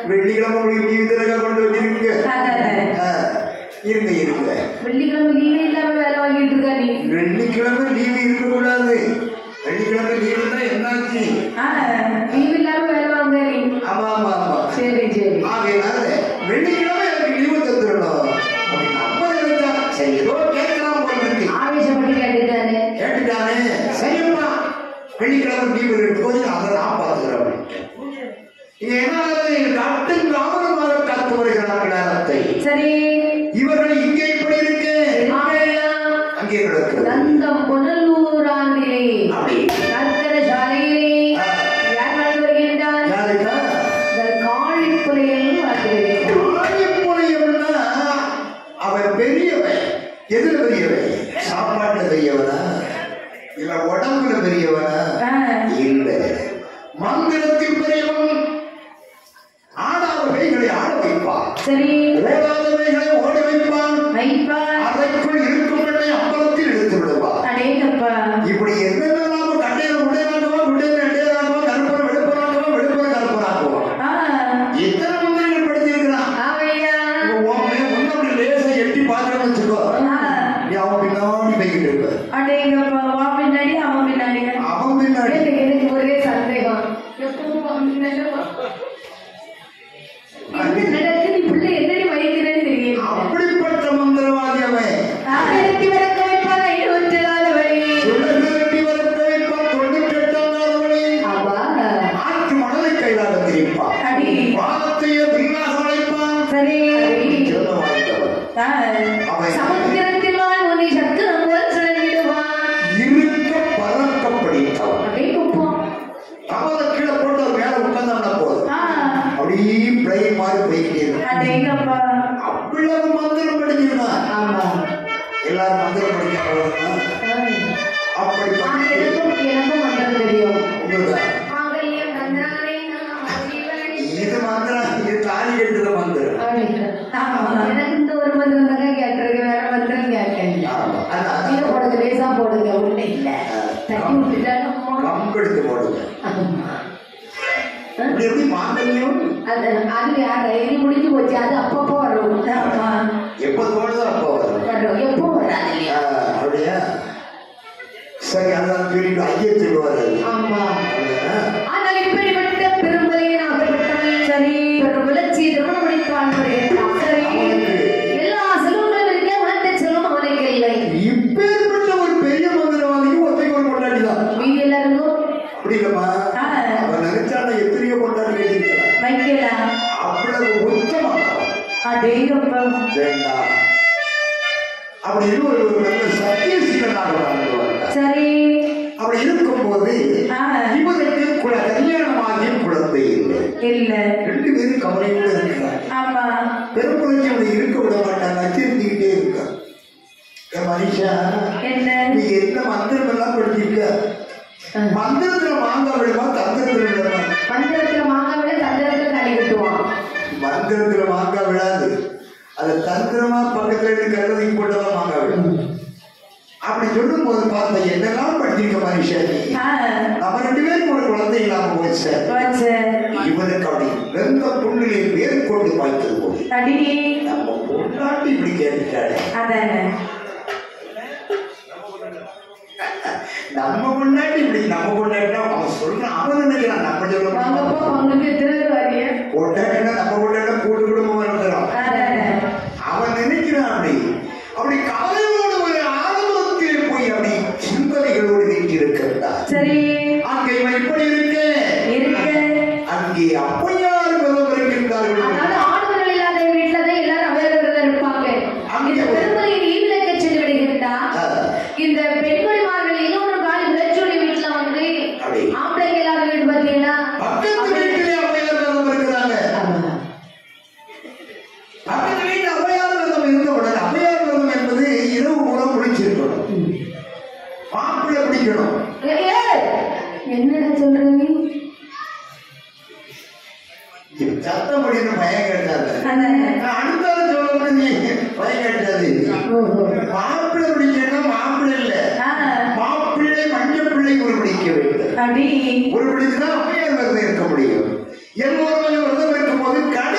S2: வெள்ளிக்கிழமை உங்களுக்கு லீவு திறக்க கொண்டு வச்சிருக்கீங்க
S1: அதான்.
S2: ஆ, இருங்க இருங்க
S1: வெள்ளிக்கிழமை லீவே இல்லாம வேலை வாங்கிட்டு இருக்கா நீ
S2: வெள்ளிக்கிழமை லீவு இருக்கக்கூடாது வெள்ளிக்கிழமை லீவுனா என்னாச்சு
S1: லீவ் இல்லாம வேலை வாங்க நீ
S2: ஆமா ஆமா ஆமா
S1: சரி சரி
S2: ஆகையினால வெள்ளிக்கிழமை எனக்கு லீவு தந்துடணும் அப்படின்னு அப்பா நினைச்சா சரி ஏதோ கேட்கலாம் போல இருக்கு
S1: ஆவேசப்பட்டு கேட்டுட்டாரு
S2: கேட்டுட்டானே சரிப்பா வெள்ளிக்கிழமை லீவு இருக்கும்போது அதை நான் பார்த்துக்கிறேன் அப்படின்ட்டு. இங்க என்ன ஆகுது? கட்டும் தாமதமாக காத்து வருகிறார்கள் நேரத்தை
S1: சரி
S2: இவர்கள் இங்கே இப்படி இருக்கு
S1: ஆகையால்
S2: அங்கே கிடக்கிறது
S1: தந்தம் புனலூர் ஆண்டிலே
S2: அப்படி
S1: கர்த்தர சாலையிலே யார் வாழ்ந்து வருகின்றார்
S2: யாருக்கா
S1: இந்த காழிப்புலையில் வாழ்ந்து வருகின்றார்
S2: ஆழிப்புனையம்னா அவன் பெரியவன் எதுல பெரியவன் சாப்பாட்டுல பெரியவனா இல்ல உடம்புல பெரியவனா இல்ல மந்திரத்தில் பெரியவன் ஆடாதவைகளை ஆட வைப்பான்
S1: சரி
S2: ஓடாதவைகளை ஓட வைப்பான்
S1: வைப்பார்
S2: அறைக்குள் இருக்கும் பெண்ணை அம்பலத்தில் எடுத்து விடுவான்
S1: அடேங்கப்பா
S2: இப்படி என்னென்னலாம கட்டையில உடையனாக்குவா குட்டையில நெட்டையனாக்குவா கருப்பனை வெளுப்பனாக்குவா வெளுப்பனை கருப்பனாக்குவா
S1: ஆ,
S2: எத்தனை மந்திரங்கள் படிச்சிருக்கிறான்
S1: ஆமையா
S2: முன்னாடி லேசா எட்டி பாக்குறேன்னு வச்சுக்கோ
S1: ஆ,
S2: நீ அவன் பின்னாடி போய்கிட்டு இருப்ப
S1: அடேங்கப்பா வா பின்னாடி அவன் பின்னாடி
S2: அவன் பின்னாடி
S1: எனக்கு எனக்கு ஒரே சந்தேகம் எப்பவும் அவன் பின்னாடி வா. என்ன நடக்குது இப்படி என்னடி வைக்கிறேன்னு தெரியல
S2: அப்படிப்பட்ட மந்திரவாதி அவன்
S1: ஆயிரத்தி விளக்க வைப்பான இருபத்தி வழி
S2: சுழற்றி வரத்தை வைப்பான் தொண்ணூற்றி எட்டாம் நாள் வழி
S1: ஆமா
S2: ஆற்று மணலை கைதாக திரிப்பான்
S1: அடி
S2: வானத்தையே பின்னாக வளைப்பான்
S1: சரி
S2: சிறந்த வாய்ந்தவன் அவன்
S1: சமுத்திரத்தில் உன்னை சக்கரம் போல் சுழங்கிடுவான்
S2: இருக்க பறக்க படித்தவன்
S1: அப்படியே குப்போம்
S2: அவனை கீழே போட்டு அவர் மேல உட்கார்ந்தான போதும்
S1: ஆ,
S2: அப்படியே பிளை மாதிரி போய்கிட்டே இருக்கும்
S1: அடேங்கப்பா
S2: அவ்வளவு மந்திரம் படிச்சிருந்தான்
S1: ஆமா
S2: எல்லாரும் மந்திரம் படிக்க அப்படி
S1: ஆ,
S2: பண்ணி
S1: எனக்கும் எனக்கும் மந்திரம் தெரியும்
S2: உங்களுக்கு
S1: மாங்கல்யம் தந்தானே நம சிவாய.
S2: இது மந்திரம் இது தாலி கட்டுற மந்திரம்
S1: ஆமா. எனக்கு இந்த ஒரு மந்திரம் தாங்க கேட்டிருக்கு வேற மந்திரம் கேட்கேன்
S2: ஆமா. ஆனா,
S1: கீழே போடுங்க லேசா போடுங்க ஒண்ணு இல்ல தட்டி விட்டுட்டாலும்
S2: கம்பெடுத்து போடுங்க
S1: ஆமா.
S2: இப்படி எப்படி மாங்கல்யம்
S1: அது அது யார் டைரி முடிஞ்சு போச்சு அது அப்பப்போ வரும் ஆமா.
S2: எப்ப தோணுதோ அப்போ வரும்
S1: வரும் எப்போ வராது இல்லையா
S2: ஆ, அப்படியா சரி அதான் சொல்லிட்டு ஐயத்துக்கு வர்றது
S1: ஆமா
S2: அப்படியா?
S1: ஆனால் இப்படிப்பட்ட பெரும்பலையின் ஆசைப்பட்டவன் சரி பெரும்பலச்சி திருமணம் முடித்தான் சரி எல்லா செல்வங்களும் இருக்க உனக்கு செல்வம் அவனுக்கு இல்லை
S2: இப்பேற்பட்ட ஒரு பெரிய மந்திரவாதிக்கு ஒத்தைக்கு ஒரு கொண்டாடி தான்
S1: மீதி எல்லாருக்கும்
S2: அப்படி இல்லம்மா அவன் நினைச்சான எத்தனையோ கொண்டாடி கேட்டிருக்கலாம்
S1: வைக்கலாம்
S2: அவ்வளவு உத்தமானவன்
S1: அடேங்கப்பா
S2: வேண்டாம் அப்படின்னு ஒரு ஒரு நல்ல சத்தியசீலனாக வாழ்ந்து வந்தார்
S1: சரி
S2: அப்படி இருக்கும்போது
S1: ஆ.
S2: இவருக்கு குல கல்யாணமாகிய குழந்தை இல்லை
S1: இல்ல
S2: ரெண்டு பேரும் கவலையோடு இருக்கிறார்
S1: ஆமா
S2: பெரும்புலச்சி அவனை இருக்க விட மாட்டாங்க அச்சிருந்துக்கிட்டே இருக்கா என் மனுஷா
S1: என்ன
S2: நீ என்ன மந்திரம் எல்லாம் படிச்சிருக்க மந்திரத்துல மாங்காய் விடுமா தந்திரத்துல விடுமா
S1: மந்திரத்துல மாங்காய் விட தந்திரத்துல தண்ணி கட்டுவான்
S2: மந்திரத்துல மாங்காய் விடாது அது தந்திரமா பக்கத்துல இருந்து கருதைக்கு போட்டுதான் மாங்காய் விடும் அப்படி சொல்லும் போது பார்த்த என்னெல்லாம் படிச்சிருக்க மனுஷன் நீ
S1: ஆ,
S2: நம்ம ரெண்டு பேரும் ஒரு குழந்தை இல்லாம போச்சு
S1: போச்சு.
S2: இவனுக்கு அப்படி வெந்த புண்ணிலே மேற்கொண்டு பாய்த்தது போது
S1: அடி
S2: நம்ம பொண்டாட்டி இப்படி கேட்டுட்டாரு
S1: அதானே
S2: நம்ம பொண்டாட்டி இப்படி நம்ம பொண்டாட்டினா அவன் சொல்றான் அவன் நினைக்கிறான் நம்ம
S1: வாங்கப்பா
S2: சொல்ல
S1: உங்களுக்கு திருவர் வாரிய
S2: பொண்டாட்டினா நம்ம பொண்டாட்டினா கூட்டு குடும்பம் இருக்கிறோம்
S1: அதானே
S2: அவன் நினைக்கிறான் அப்படி அப்படி கவலையோடு ஒரு ஆரம்பத்தில் போய் அப்படி சிந்தனைகளோடு நீட்டி இருக்கிறார்
S1: சரி
S2: அங்கே இவன் இப்படி இருக்கு
S1: இருக்க
S2: அங்கே அப்பையார் விரதம் இருக்கின்றார்கள்
S1: அதனால ஆண்கள் இல்லாத வீட்டுல தான் எல்லாரும் அவையவர்கள் இருப்பாங்க இந்த பெருமலையின் ஈவிலக்க சென்று விடுகின்றா
S2: ஆ.
S1: இந்த பெண்மணிமார்கள் இன்னொரு காலி விளைச்சொலி வீட்டுல வந்து
S2: அப்படி.
S1: ஆம்பளைங்க இல்லாத வீடு பாத்தீங்கன்னா
S2: பக்கத்து வீட்டிலே அப்பையார் விரதம் இருக்கிறாங்க பக்கத்து வீட்டு அப்பையார் விரதம் இருந்தவுடன் அப்பையார் விரதம் என்பது இரவு பூரா குளிச்சிருக்கணும் மாப்பிள்ளை பிடிக்கணும்
S1: ஏய், ஏய், என்னடா சொல்ற நீ
S2: சத்தம் படின்னு பயம் கேட்டாரு
S1: அதானே.
S2: அடுத்தது சொல்லணும் நீ பயம் கேட்டாது
S1: ஓஹோ.
S2: மாப்பிள்ளை பிடிக்கணும் மாப்பிள்ளை இல்ல
S1: ஆ,
S2: மாப்பிள்ளை மஞ்சள் பிள்ளை ஒரு பிடிக்க வேண்டும்
S1: அடி
S2: ஒரு பிடிச்சுதான் அப்பையார் விரதம் இருக்க முடியும் எல்லோரும் விரதம் இருக்கும் போது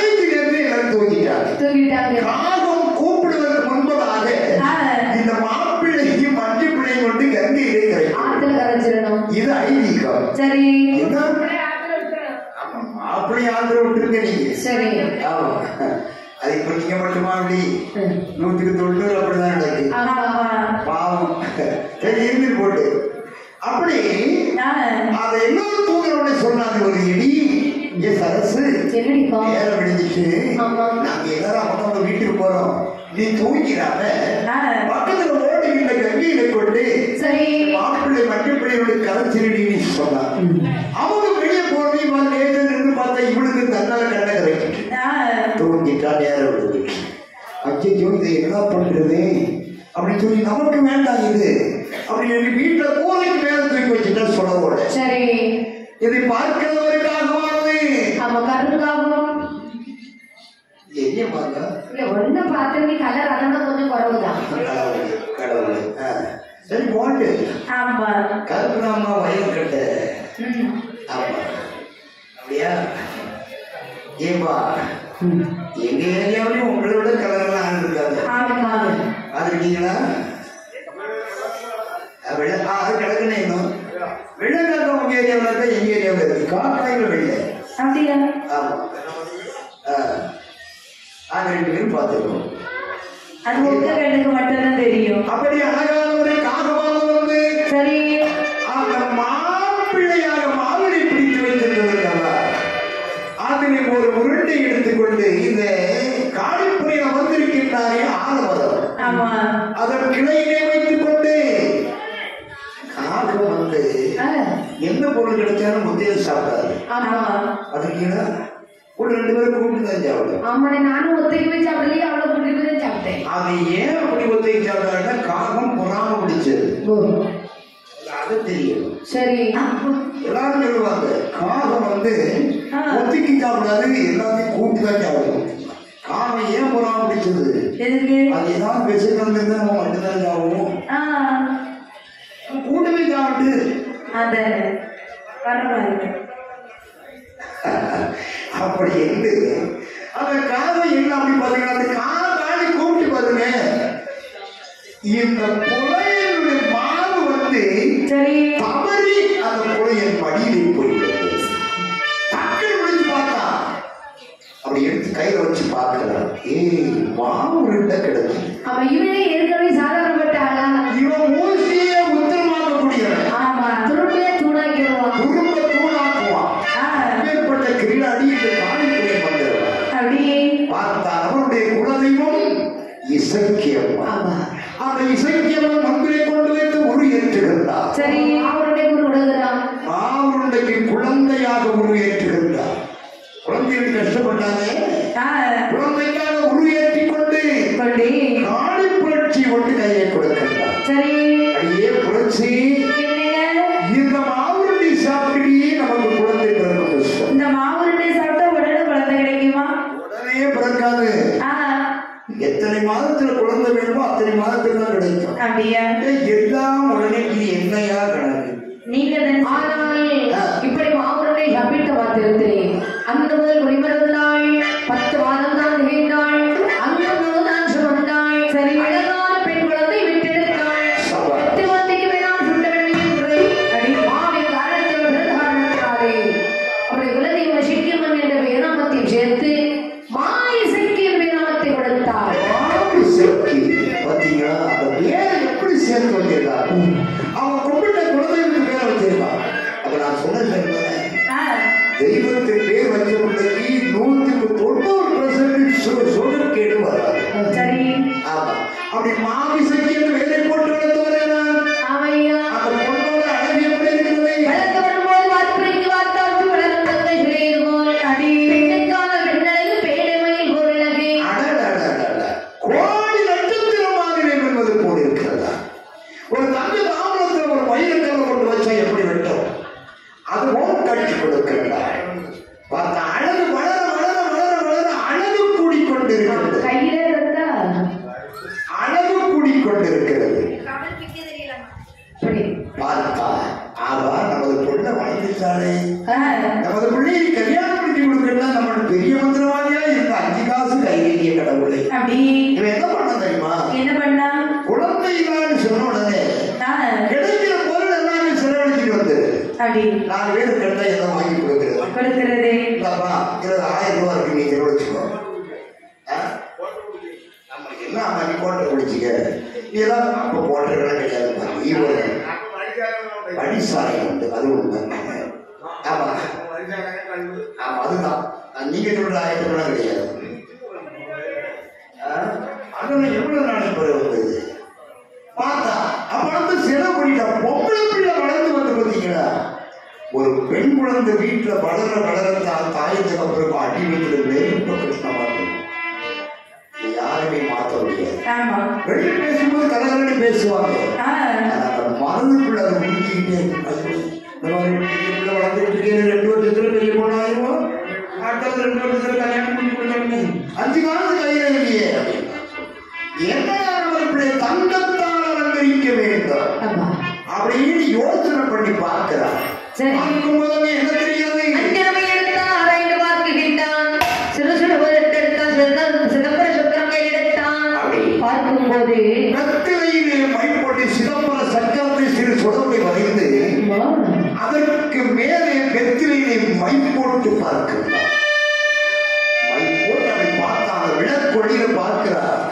S1: சரி
S2: என்ன ஆமா, மாப்பிள்ளை ஆந்திர விட்டுருங்க நீங்க
S1: சரி
S2: ஆமா அது இப்ப நீங்க மட்டுமா அப்படி நூத்துக்கு தொண்ணூறு அப்படிதான் நடக்கு
S1: ஆமா ஆமா
S2: பாவம் சரி இருந்து போட்டு அப்படி அதை எல்லாரும் தூங்குறவனே சொன்னாங்க ஒரு இடி இங்க சரசு
S1: என்னடிப்பா
S2: நேரம் விடிஞ்சிச்சு
S1: ஆமா.
S2: நாங்க எல்லாரும் அவங்க வீட்டுக்கு போறோம் நீ தூங்கிடாம பக்கத்துல ஓடி இந்த கங்கையில கொண்டு
S1: சரி
S2: மாப்பிள்ளை மட்டப்பிள்ளையோட கரைச்சிருடி சொன்னான் அவங்க வெளியே போனே வந்து நேரம் நின்று பார்த்தா இவளுக்கு தன்னால கண்ண கரைக்கிட்டு தூங்கிட்டா நேரம் விடுது அச்சோ இதை என்ன பண்றது அப்படின்னு சொல்லி நமக்கு வேண்டாம் இது அப்படி சொல்லி வீட்டுல கோலைக்கு மேல தூக்கி வச்சுட்டா சொல்லவோட
S1: சரி
S2: இதை பார்க்கிறவருக்காகவானது
S1: ஆமா கருங்காவும்
S2: என்ன பாருங்க
S1: இல்ல ஒண்ணு பார்த்து நீ கலர் அதெல்லாம் கொஞ்சம் குறவுதான்
S2: கடவுளே, கடவுளே. ஆ. சரி போட்டு
S1: ஆமா
S2: கருப்புராமா வயல் கட்ட
S1: ம்.
S2: ஆமா அப்படியா ஏப்பா எங்க ஏரியாவிலையும் உங்களை விட கலரெல்லாம் ஆள் இருக்காங்க
S1: ஆமா
S2: அது இருக்கீங்களா வெள்ள ஆ, அது கிடக்குனே இன்னும் வெள்ளக்காக்க உங்க ஏரியாவில் இருக்கா எங்க ஏரியாவில் இருக்கு காக்காயில வெள்ளை
S1: அப்படியா
S2: ஆமா ஆ. நாங்க ரெண்டு பேரும் பார்த்துருக்கோம்
S1: அது உங்க கண்ணுக்கு மட்டும்தான் தெரியும்
S2: அப்படி அழகான ஒரு காகமாக வந்து
S1: சரி
S2: அந்த மாப்பிள்ளையாக மாவிலை பிடித்து வைத்திருந்தது அதில் ஒரு உருண்டை எடுத்துக்கொண்டு இந்த காளிப்புறையில வந்திருக்கின்றாரே ஆலமரம்
S1: ஆமா
S2: அதன் கிளையிலே வைத்துக் கொண்டு காகம் வந்து
S1: ஆ,
S2: எந்த பொருள் கிடைச்சாலும் முந்தைய சாப்பிடாது
S1: ஆமா
S2: அதுக்கு ஈடா ஒரு ரெண்டு பேரும் கூப்பிட்டு தான் சாப்பிடும்
S1: ஆமாண்ணே நானும் ஒத்தைக்கு போய் சாப்பிடலையே அவ்வளவு கூட்டி போய் தான் சாப்பிட்டேன்
S2: அது ஏன் அப்படி ஒத்தை சாப்பிட்டாருன்னா காகம் பொறாம பிடிச்சது
S1: ஓ,
S2: அது தெரியும்
S1: சரி
S2: எல்லாரும் சொல்லுவாங்க காகம் வந்து
S1: ஆ.
S2: ஒத்திக்கு சாப்பிடாது எல்லாத்தையும் கூட்டி தான் சாப்பிடும் காகம் ஏன் பொறாம பிடிச்சது
S1: எதுக்கு
S2: அது ஏதாவது விஷயம் வந்திருந்தா நம்ம மட்டும்தான் சாப்பிடுவோம்
S1: ஆ
S2: கூட்டமே சாப்பிட்டு
S1: அந்த பரவாயில்ல
S2: அப்படி என்று அந்த காகம் என்ன அப்படி பாத்தீங்கன்னா அந்த காதாடி கூப்பிட்டு பாருங்க இந்த புலையனுடைய மாவு வந்து
S1: சரி
S2: தவறி அந்த புலையன் படியிலே போய்விட்டது டக்குனு விழிச்சு பார்த்தா அப்படி எடுத்து கையில வச்சு பார்க்கிறான் ஏய் மாவு ரெண்ட கிடக்கு
S1: அவன் இவனே ஏற்கனவே சாதாரணப்பட்ட ஆளா
S2: இவன் ஊசியே உத்தரமாக்கக்கூடியவன்
S1: ஆமா திரும்பியே தூணாக்கிடுவான்
S2: குடும்ப தூளாக்குவான்
S1: ஆ,
S2: மேற்பட்ட கிரீடாடி இந்த காணிக்குள்ளே வந்துடுவான்
S1: அப்படியே
S2: பார்த்தால் அவருடைய குலதெய்வம் இசக்கியம்மா
S1: ஆமா
S2: அந்த இசக்கியம்மன் மந்திரை கொண்டு வைத்து உரு ஏற்றுகின்றார்
S1: சரி அவருடைய குரு விடுகிறான்
S2: மாவுருண்டைக்கு குழந்தையாக உரு ஏற்றுகின்றார் குழந்தைகள் கஷ்டப்பட்டாங்க
S1: ஆ,
S2: குழந்தைக்காக உரு ஏற்றிக் கொண்டு
S1: கொண்டு
S2: காணி புரட்சி கொண்டு கையை கொடுக்கின்றார்
S1: சரி
S2: அடியே புரட்சி
S1: என்னங்க
S2: இந்த மாவுருண்டி சாப்பிட்டு நமக்கு குழந்தை பிறக்கும் கஷ்டம்
S1: இந்த மாவுருண்டை சாப்பிட்டா உடனே குழந்தை கிடைக்குமா
S2: உடனே பிறக்காது
S1: ஆ,
S2: எத்தனை மாதத்துல குழந்தை வேணுமோ அத்தனை மாதத்துல தான் கிடைக்கும்
S1: அப்படியா
S2: ஏய், எல்லாம் உடனே இது என்னையா கணக்கு
S1: நீங்க தான் ஆனால் இப்படி மாவுருண்டை சாப்பிட்டு பார்த்திருக்கிறேன் அந்த முதல் குடிமறந்தாள் பத்து மாதம் தான் திகைந்தாள் அந்த முதல் தான் சுமந்தாள் சரி அழகான பெண் குழந்தை விட்டெடுத்தாள்
S2: சபா.
S1: எட்டு குழந்தைக்கு வேணாம் சுட்ட வேண்டிய அடி மாவின் காரணத்தில் பிறந்த காரணத்தாலே அப்படி குலதெய்வ சிக்கியம்மன் என்ற வேதாமத்தையும் சேர்த்து மாய சிக்கியம் வேதாமத்தை கொடுத்தாள்
S2: மாவு சேர்க்கை. பாத்தீங்களா அந்த பேரை எப்படி சேர்த்து வச்சிருக்காரு அவன் கும்பிட்ட குலதெய்வத்துக்கு பேரை வச்சிருக்கான் அப்ப நான் சொன்னது என்ன?
S1: ஆ,
S2: தெய்வத்தின் பேர் வச்ச பிள்ளைக்கு நூற்றுக்கு தொண்ணூறு பெர்சன்ட் சுகர்கேடு வராது
S1: சரி
S2: ஆமா அப்படி மாமிசைக்கு என்று வேலை போட்டு வளர்த்தவரேனா
S1: ஆமையா
S2: அந்த பொண்ணோட அழகு எப்படி இருக்கிறது
S1: வளர்ந்து வரும்போது வார்த்தைக்கு வார்த்தாக்கு வளரும் தந்தை சிறையில் போல் அடி பெண்ணுக்கான பெண்ணழகு பேடைமையில் பொருளகே
S2: அடடடடட. கோடி நட்சத்திரம் மாதிரி என்பது போல் இருக்கிறதா ஒரு தங்க தாமரத்தில் ஒரு வைரக்கல்லை கொண்டு வச்சா எப்படி வெட்டும் அதுவும் கட்சி கொடுக்கிறார்
S1: அப்படி
S2: நாலு பேர் கண்டா எதை வாங்கி கொடுக்குறது
S1: கொடுக்கிறது
S2: இல்லப்பா இருபது ஆயிரம் ரூபா இருக்கு நீங்க வச்சுக்கோ ஆ? நம்மளுக்கு என்ன அம்மா நீ கோட்டை குடிச்சிக்க இதெல்லாம் அப்போ கோட்டைகள்லாம் கிடையாதுப்பா ஈரோடு படிசாலை உண்டு அது உண்டு ஆமா ஆமா அதுதான் அது நீங்க சொல்ற ஆயிரத்தி ரூபா கிடையாது ஆ? அதெல்லாம் எவ்வளவு நாளைக்கு பிறகு வந்தது பார்த்தா அப்ப வந்து சில பண்ணிட்டா பொம்பளை பிள்ளை வளர்ந்து வந்து பார்த்தீங்களா ஒரு பெண் குழந்தை வீட்டுல வளர வளர தான் தாயத்துக்கு அப்புறம் அடி வைக்கிறது ரொம்ப கஷ்டமா இருக்கும் இது யாருமே மாற்ற முடியாது
S1: ஆமா
S2: வெளியே பேசும்போது கலகலன்னு பேசுவாங்க
S1: ஆ,
S2: ஆனா அந்த மனதுக்குள்ள அதை முடிச்சுக்கிட்டே இருக்கும். இந்த மாதிரி பிள்ளை வளர்ந்துட்டு இருக்கேன் ரெண்டு வருஷத்துல பெரிய பொண்ணாயிரும் அடுத்தது ரெண்டு வருஷத்துல கல்யாணம் பண்ணி கொடுத்தாலுமே அஞ்சு காலத்து கையில இல்லையே என்ன ஒரு பிள்ளை தங்கத்தால் அலங்கரிக்க வேண்டும்
S1: ஆமா
S2: அப்படின்னு யோசனை பண்ணி பார்க்கிறார்
S1: சரி.
S2: பார்க்கும்போது அவன் என்ன தெரிகிறது
S1: அஞ்சனமை எடுத்தான் ஆராய்ந்து பார்க்குகின்றான் சிறு சிறு எடுத்தான் சிதம்பர சிதம்பர சுக்கரம் கையில் எடுத்தான் பார்க்கும்போது
S2: கத்திரையிலே மைப்பொட்டி சிதம்பர சக்கரத்தை சிறு சுடத்தை வரைந்து அதற்கு மேலே வெற்றிலையை மை போட்டு பார்க்கிறார் மை போட்டு அப்படி பார்த்தா அந்த விளக்கொழியில பார்க்கிறார்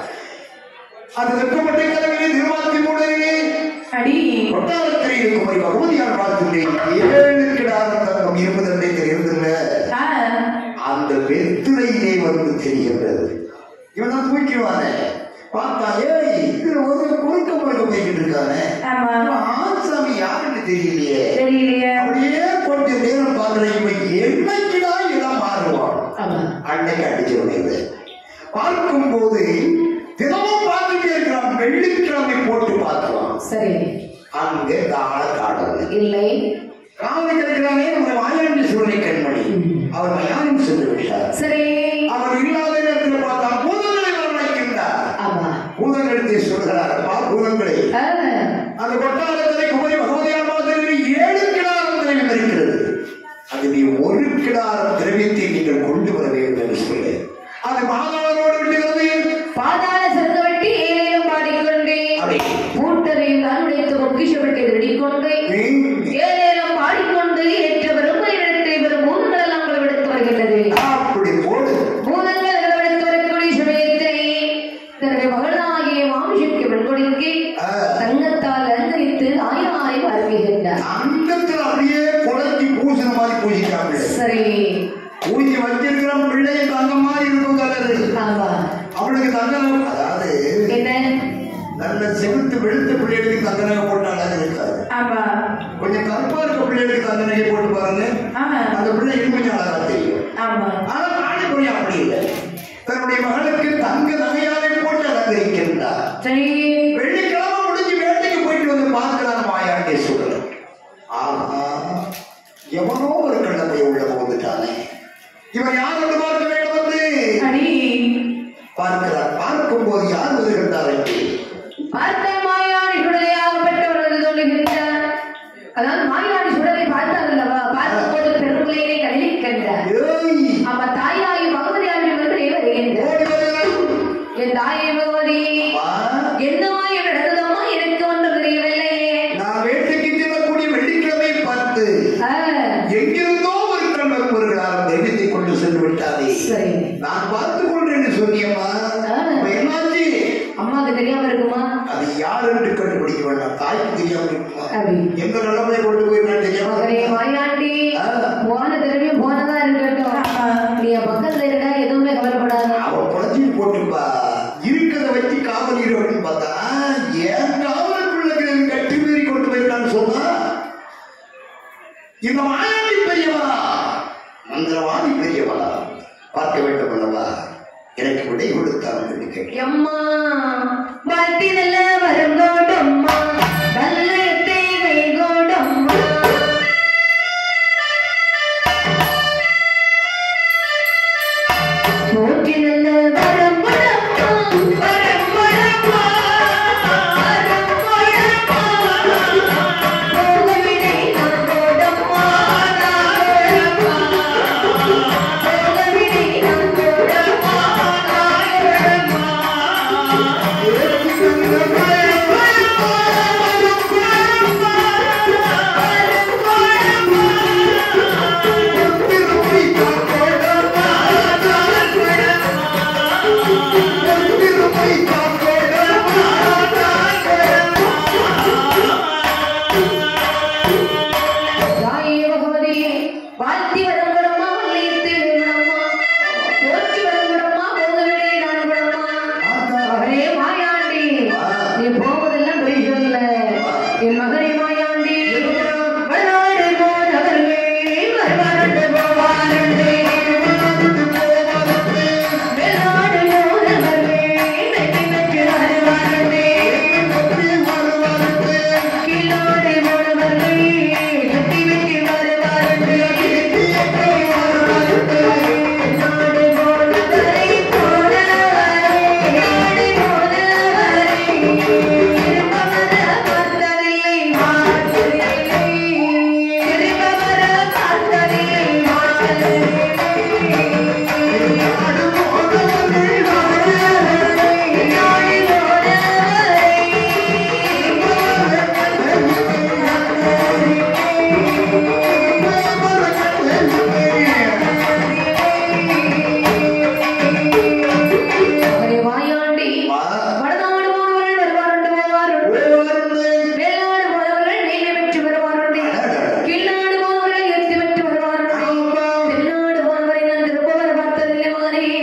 S2: அது வெப்பப்பட்ட கலவிலே திருவாத்தி மூடையிலே
S1: அடி
S2: கொட்டாரத்திரையில் குமரி பகவதியார் பார்த்துட்டேன் ஏழு கிடார தங்கம் இருப்பதென்றே தெரியுதில்ல
S1: ஆ,
S2: அந்த வெற்றிலையிலே வந்து தெரிகின்றது இவன் தான் தூக்கிவானே பார்த்தா ஏய் இதுல ஒரு குறுக்க முழுக்க போய்கிட்டு இருக்கானே
S1: ஆமா
S2: இவன் ஆசாமி யாருன்னு தெரியலையே
S1: தெரியலையே
S2: அப்படியே கொஞ்ச நேரம் பார்க்கிறேன் இவன் என்னைக்குடா இடம் மாறுவான்
S1: ஆமா
S2: அன்னைக்கு அடிச்சிருந்தது பார்க்கும் போது தினமும் பார்த்துட்டே இருக்கிறான் வெள்ளிக்கிழமை போட்டு பார்க்கலாம்
S1: சரி
S2: அங்கே தாழ காடல்
S1: இல்லை
S2: காவல் இருக்கிறானே நம்ம வாயாண்டி சூழ்நிலை கண்மணி அவர் மயானம் சென்று விட்டார்
S1: சரி
S2: அவர் இல்லாத நேரத்தில் பார்த்தா பூதங்களை வரவழைக்கின்றார்
S1: ஆமா
S2: பூதங்களை சொல்கிறார் அப்பா பூதங்களை
S1: ஆ,
S2: அந்த கொட்டாரத்திலே குமரி பகவதியார் மாதிரி ஏழு கிடாரம் திரவியம் இருக்கிறது அது நீ ஒரு கிடாரம் திரவியத்தை நீங்கள் கொண்டு வர வேண்டும் என்று சொல்லு அது மாதாவரோடு விட்டுகிறது
S1: பாதாள சிறந்த வெட்டி ஏழையும் பாடிக்கொண்டே
S2: அப்படி.
S1: கூட்டரையும் தான் உடைத்து பொக்கிஷப்பட்டு திருடிக்கொண்டே
S2: நீ
S1: ஏழேலும் பாடிக்கொண்டு ஏற்ற பெருமை இடத்தை பெறும் பூதங்கள் எல்லாம் விடுத்து வருகின்றது
S2: அப்படி போடு
S1: பூதங்கள் விடுத்து வரக்கூடிய சமயத்தை தன்னுடைய மகளாகிய மாமிஷிக்கு வெண்கொடிக்கு
S2: ஆ.
S1: தங்கத்தால் அலங்கரித்து ஆயிரம் பார்க்கின்றார்
S2: அங்கத்தில் அப்படியே குழந்தை பூசின மாதிரி பூசிட்டாங்க
S1: சரி
S2: பூசி வச்சிருக்கிற பிள்ளையை தங்க மாதிரி இருக்கும் கலரு
S1: ஆமா
S2: அவளுக்கு தங்க அதாவது
S1: என்ன
S2: நல்ல செகுத்து வெளுத்த பிள்ளைகளுக்கு தங்க நகை போட்டு அழகு இருக்காது
S1: ஆமா
S2: கொஞ்சம் கருப்பா இருக்க பிள்ளைகளுக்கு தங்க நகை போட்டு பாருங்க
S1: ஆமா
S2: அந்த பிள்ளை இன்னும் கொஞ்சம் அழகா தெரியும்
S1: ஆமா
S2: ஆனா ராணிபுரி அப்படி இல்லை தன்னுடைய மகளுக்கு தங்க நகையாரை போட்டு அலங்கரிக்கின்றார்
S1: சரி
S2: வெள்ளிக்கிழமை முடிஞ்சு வேட்டைக்கு போயிட்டு வந்து பார்க்கிறார் மாயாண்டி சூழல் ஆஹா எவனோ ஒரு கண்ணப்பை உள்ள போந்துட்டானே இவன் யார் என்று பார்க்க வேண்டும் வந்து
S1: அடி
S2: பார்க்கிறார் பார்க்கும்போது யார் வருகின்றார் என்று
S1: பார்த்த மாயாடி சுடலை ஆகப்பட்டவர்கள் சொல்லுகின்றார் அதாவது மாயாடி சுடலை பார்த்தார் அல்லவா பார்க்கும்போது பெருமுலையினை கடலில் கண்டார்
S2: ஏய்,
S1: அப்ப தாயாகி பகவதியாகி வந்து வருகின்றார்
S2: ஓடி வருகிறார்.
S1: என் தாயை பகவதி
S2: அம்மா,
S1: என்னமா இவன் நடந்ததம்மா எனக்கு ஒன்று தெரியவில்லையே
S2: நான் வேட்டைக்கு செல்லக்கூடிய வெள்ளிக்கிழமை பார்த்து
S1: ஆ,
S2: எங்கிருந்தோ ஒரு கண்ணன் வருகிறார் தெய்வத்தை கொண்டு சென்று விட்டாரே
S1: சரி
S2: நான் பார்த்து கொண்டேன்னு சொன்னியம்மா
S1: ஆ.
S2: அப்ப என்னாச்சு
S1: அம்மாவுக்கு தெரியாம இருக்குமா
S2: அது யார் என்று கண்டுபிடிக்க வேண்டாம் தாய்க்கு தெரியாம இருக்குமா
S1: அப்படி
S2: எந்த நிலைமை கொண்டு போயிருக்கான்னு தெரியாம
S1: மகனே மாயாண்டி
S2: ஆ.
S1: போன திரும்பி போனதா இருக்கட்டும் நீ என் பக்கத்துல இருக்கா எதுவுமே கவலைப்படாத
S2: அவன் குழந்தைக்கு போட்டுப்பா இருக்கிறத வச்சு காவல் அப்படின்னு பார்த்தா ஏன் காவல் பிள்ளைக்கு கட்டி மீறி கொண்டு போயிருக்கான்னு சொன்னா இந்த மாயாண்டி பெரியவா மந்திரவாதி பெரியவா பார்க்க வேண்டும் அல்லவா எனக்கு விடை கொடுத்தான் என்று கேட்டேன்
S1: எம்மா பட்டி நல்ல வருங்கோடம்மா நல்லத்தை வைகோடம்மா போற்றி நல்ல வரம்புடம்மா வரம்புடம்மா வரம்புடம்மா போகவிடை நாங்கோடம்மா நாங்கோடம்மா போகவிடை நாங்கோடம்மா நாங்கோடம்மா வரம்புடம்மா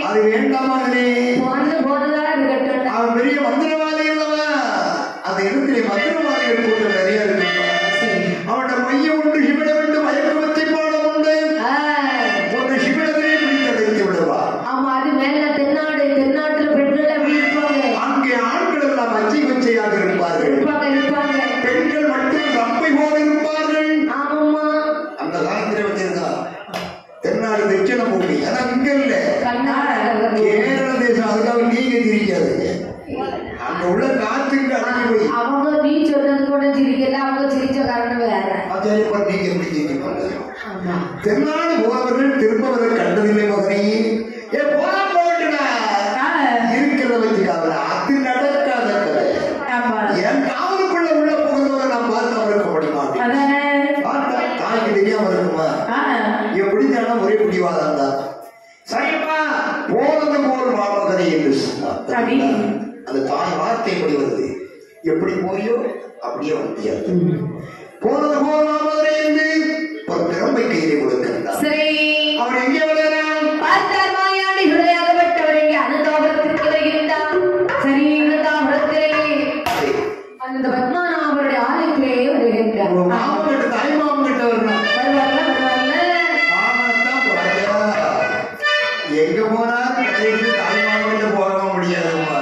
S2: அது வேண்டாம் மகனே
S1: போனது போனதா இருக்கட்டும்
S2: அவன் பெரிய மந்திரவாதி அல்லவா அந்த இடத்திலே மந்திரவாதிகள் கூட்டம் நிறைய இருக்குப்பா அவனோட மைய உண்டு சிவிட வேண்டும் மயக்கமத்தை பாடம் உண்டு
S1: ஆ,
S2: ஒரு சிவிடத்திலே பிடித்தடைத்து விடுவா
S1: ஆமா அது மேல தென்னாடு தென்னாட்டுல பெண்கள் அப்படி இருப்பாங்க
S2: அங்கே ஆண்கள் எல்லாம் அச்சை கொச்சையாக இருப்பார்கள்
S1: இருப்பாங்க இருப்பாங்க
S2: பெண்கள் மட்டும் ரம்பை போல இருப்பார்கள்
S1: ஆமாம்மா
S2: அந்த காலத்துல வச்சிருக்கா தென்னாடு தட்சிண பூமி ஆனா இங்க இல்ல
S1: கர்நாடகா
S2: கேரள தேசம் அதுக்காக நீங்க திரிக்காதுங்க அங்க உள்ள காத்துக்கு அடங்கி போய்
S1: அவங்க நீ சொன்னது கூட சிரிக்கல அவங்க சிரிச்ச காரணம் வேற
S2: ஆச்சாரியப்பா நீங்க எப்படி தெரிஞ்சுப்பாங்க
S1: ஆமா
S2: தென்னாடு போனவர்கள் திரும்பவரை கண்டதில்லை மகனே ஏ போனா போட்டுடா இருக்கிறத வச்சுக்காவல அது நடக்காத கதை என் காவலுக்குள்ள உள்ள புகுந்தவரை நான் பார்த்து அவருக்கு படி மாட்டேன் பார்த்தா தாய்க்கு தெரியாம இருக்குமா எப்படி தானே ஒரே பிடிவாதம் தான் சரிப்பா போனது போல் மாமகனை என்று சொன்னார்
S1: சரி.
S2: அந்த தாய் வார்த்தை எப்படி வருது எப்படி போறியோ அப்படியே வந்தியா போனது போல் மாமகனை என்று ஒரு திறமை கையிலே கொடுக்கின்றார்
S1: சரி
S2: அவன் எங்கே வருகிறான்
S1: பார்த்தார் மாயாண்டி ஹிருதயாகப்பட்டவர் இங்கே அனுதாபத்திற்கு வருகின்றார் சரி அனுதாபத்திலே அந்த பத்மநாபருடைய ஆலயத்திலே வருகின்றார்
S2: உங்க மாமன் கிட்ட தாய் மாமன் கிட்ட வரணும்
S1: வருவார்ல வருவார்ல
S2: மாமன் தான் ராஜா. எங்க போனாலும் கடைக்கு தாய் மாமன் கிட்ட போக முடியாதும்மா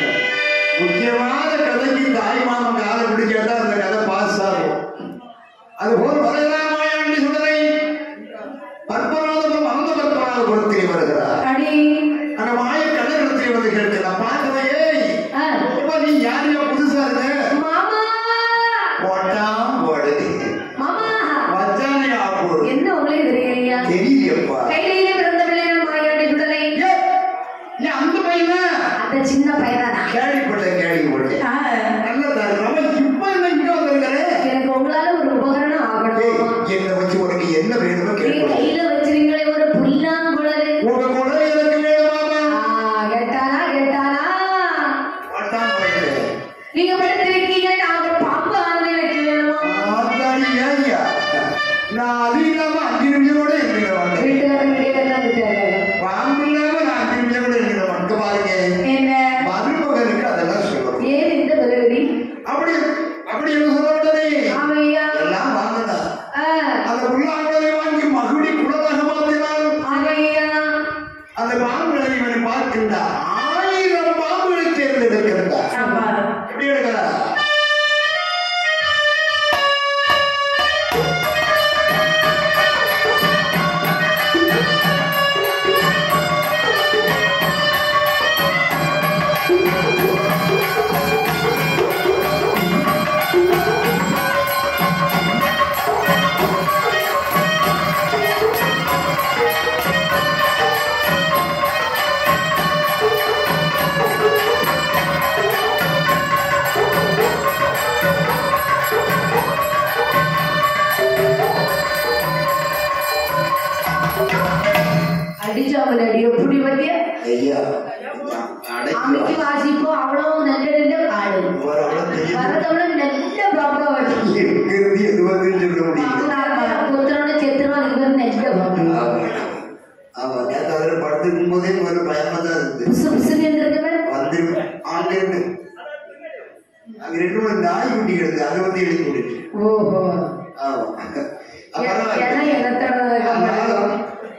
S2: முக்கியமான கதைக்கு தாய் மாமன் காலை பிடிச்சாதான் அந்த கதை பாஸ் ஆகும் அதுபோல் வரலாமாயாண்டி சுடரை பற்பனாதபுரம் அந்த பற்பனாதபுரத்தில் வருகிறார்
S1: அடி
S2: அந்த மாய கடைகளத்தில் வந்து கேட்கிறேன் பார்க்கவே ஏய்
S1: ஆ,
S2: அப்பா, நீ யார் யா புதுசா இருக்க
S1: மாமா
S2: போட்டாம் போடுது
S1: மாமா
S2: வச்சானே ஆப்பு
S1: என்ன உங்களுக்கு தெரியலையா
S2: தெரியலையப்பா
S1: கையிலே பிறந்த பிள்ளையான மாயாண்டி சுடலை
S2: ஏய், நீ அந்த பையன்
S1: அந்த சின்ன பையனா
S2: கேள்விப்பட்டேன் கேள்விப்பட்டேன் நல்லதா நம்ம இப்ப என்ன இங்க வந்திருக்கிறேன்
S1: எனக்கு உங்களால ஒரு உபகரணம்
S2: ஏய்,
S1: ஆகணும்
S2: என்னை வச்சு உனக்கு என்ன வேணுமோ
S1: நீ
S2: கேட்கணும்
S1: கையில வச்சிருங்களே ஒரு புல்லாங்குழல்
S2: உங்க குழந்தை எனக்கு வேணுமாமா
S1: ஆ, கேட்டானா கேட்டானா
S2: போட்டாம் போடுது
S1: நீங்க படுத்திருக்கீங்க நான் ஒரு பாம்பு ஆனது எனக்கு வேணுமா
S2: ஆத்தாடி ஏய்யா நான் அது இல்லாம அஞ்சு நிமிஷம் கூட இருக்கிற மாட்டேன்
S1: வீட்டுக்காரன் வெளியே வந்துட்டாரு
S2: பாம்பு இல்லாம நான் அஞ்சு நிமிஷம் கூட இருக்கிற மட்டும் பாருங்க
S1: என்ன
S2: மருமகனுக்கு அதெல்லாம் சொல்லணும்
S1: ஏன் இந்த பதிலடி
S2: அப்படி அப்படி என்ன சொல்ல விட்டதே
S1: ஆமையா
S2: எல்லாம் வாங்கினா
S1: ஆ,
S2: அந்த புல்லாங்குழலை வாங்கி மகுடி குடமாக மாற்றினான்
S1: ஆமையா
S2: அந்த பாம்புகளை இவன் பார்க்கின்றார் ஆயிரம் பாம்புகளை தேர்ந்தெடுக்கின்றார்
S1: ஆமா
S2: எப்படி எடுக்கிறார்
S1: அடிச்சாமல் அடி எப்படி பத்திய
S2: ஐயா
S1: அமைக்கு
S2: அடைக்கலாம்
S1: வாசிப்போம் அவ்வளவு நல்ல நல்ல ஆடு வரதவள நல்ல பாப்பா வச்சு
S2: எங்கிருந்து எது வந்து சொல்ல முடியும்
S1: புத்திரனோட செத்துருவான் இவர் நல்ல பாப்பா
S2: ஆமா. ஆமா நேற்று அதில் படுத்துக்கும் போதே ஒரு பயமா தான் இருந்தது
S1: புசு புசுன்னு இருக்கிறவன்
S2: வந்து ஆண்டு அங்க ரெண்டு மூணு நாய் குட்டி கிடந்து அதை வந்து எழுதி விடுச்சு
S1: ஓஹோ
S2: ஆமா
S1: ஏன்னா
S2: அப்புறம்
S1: என்னத்தோட
S2: அதனால-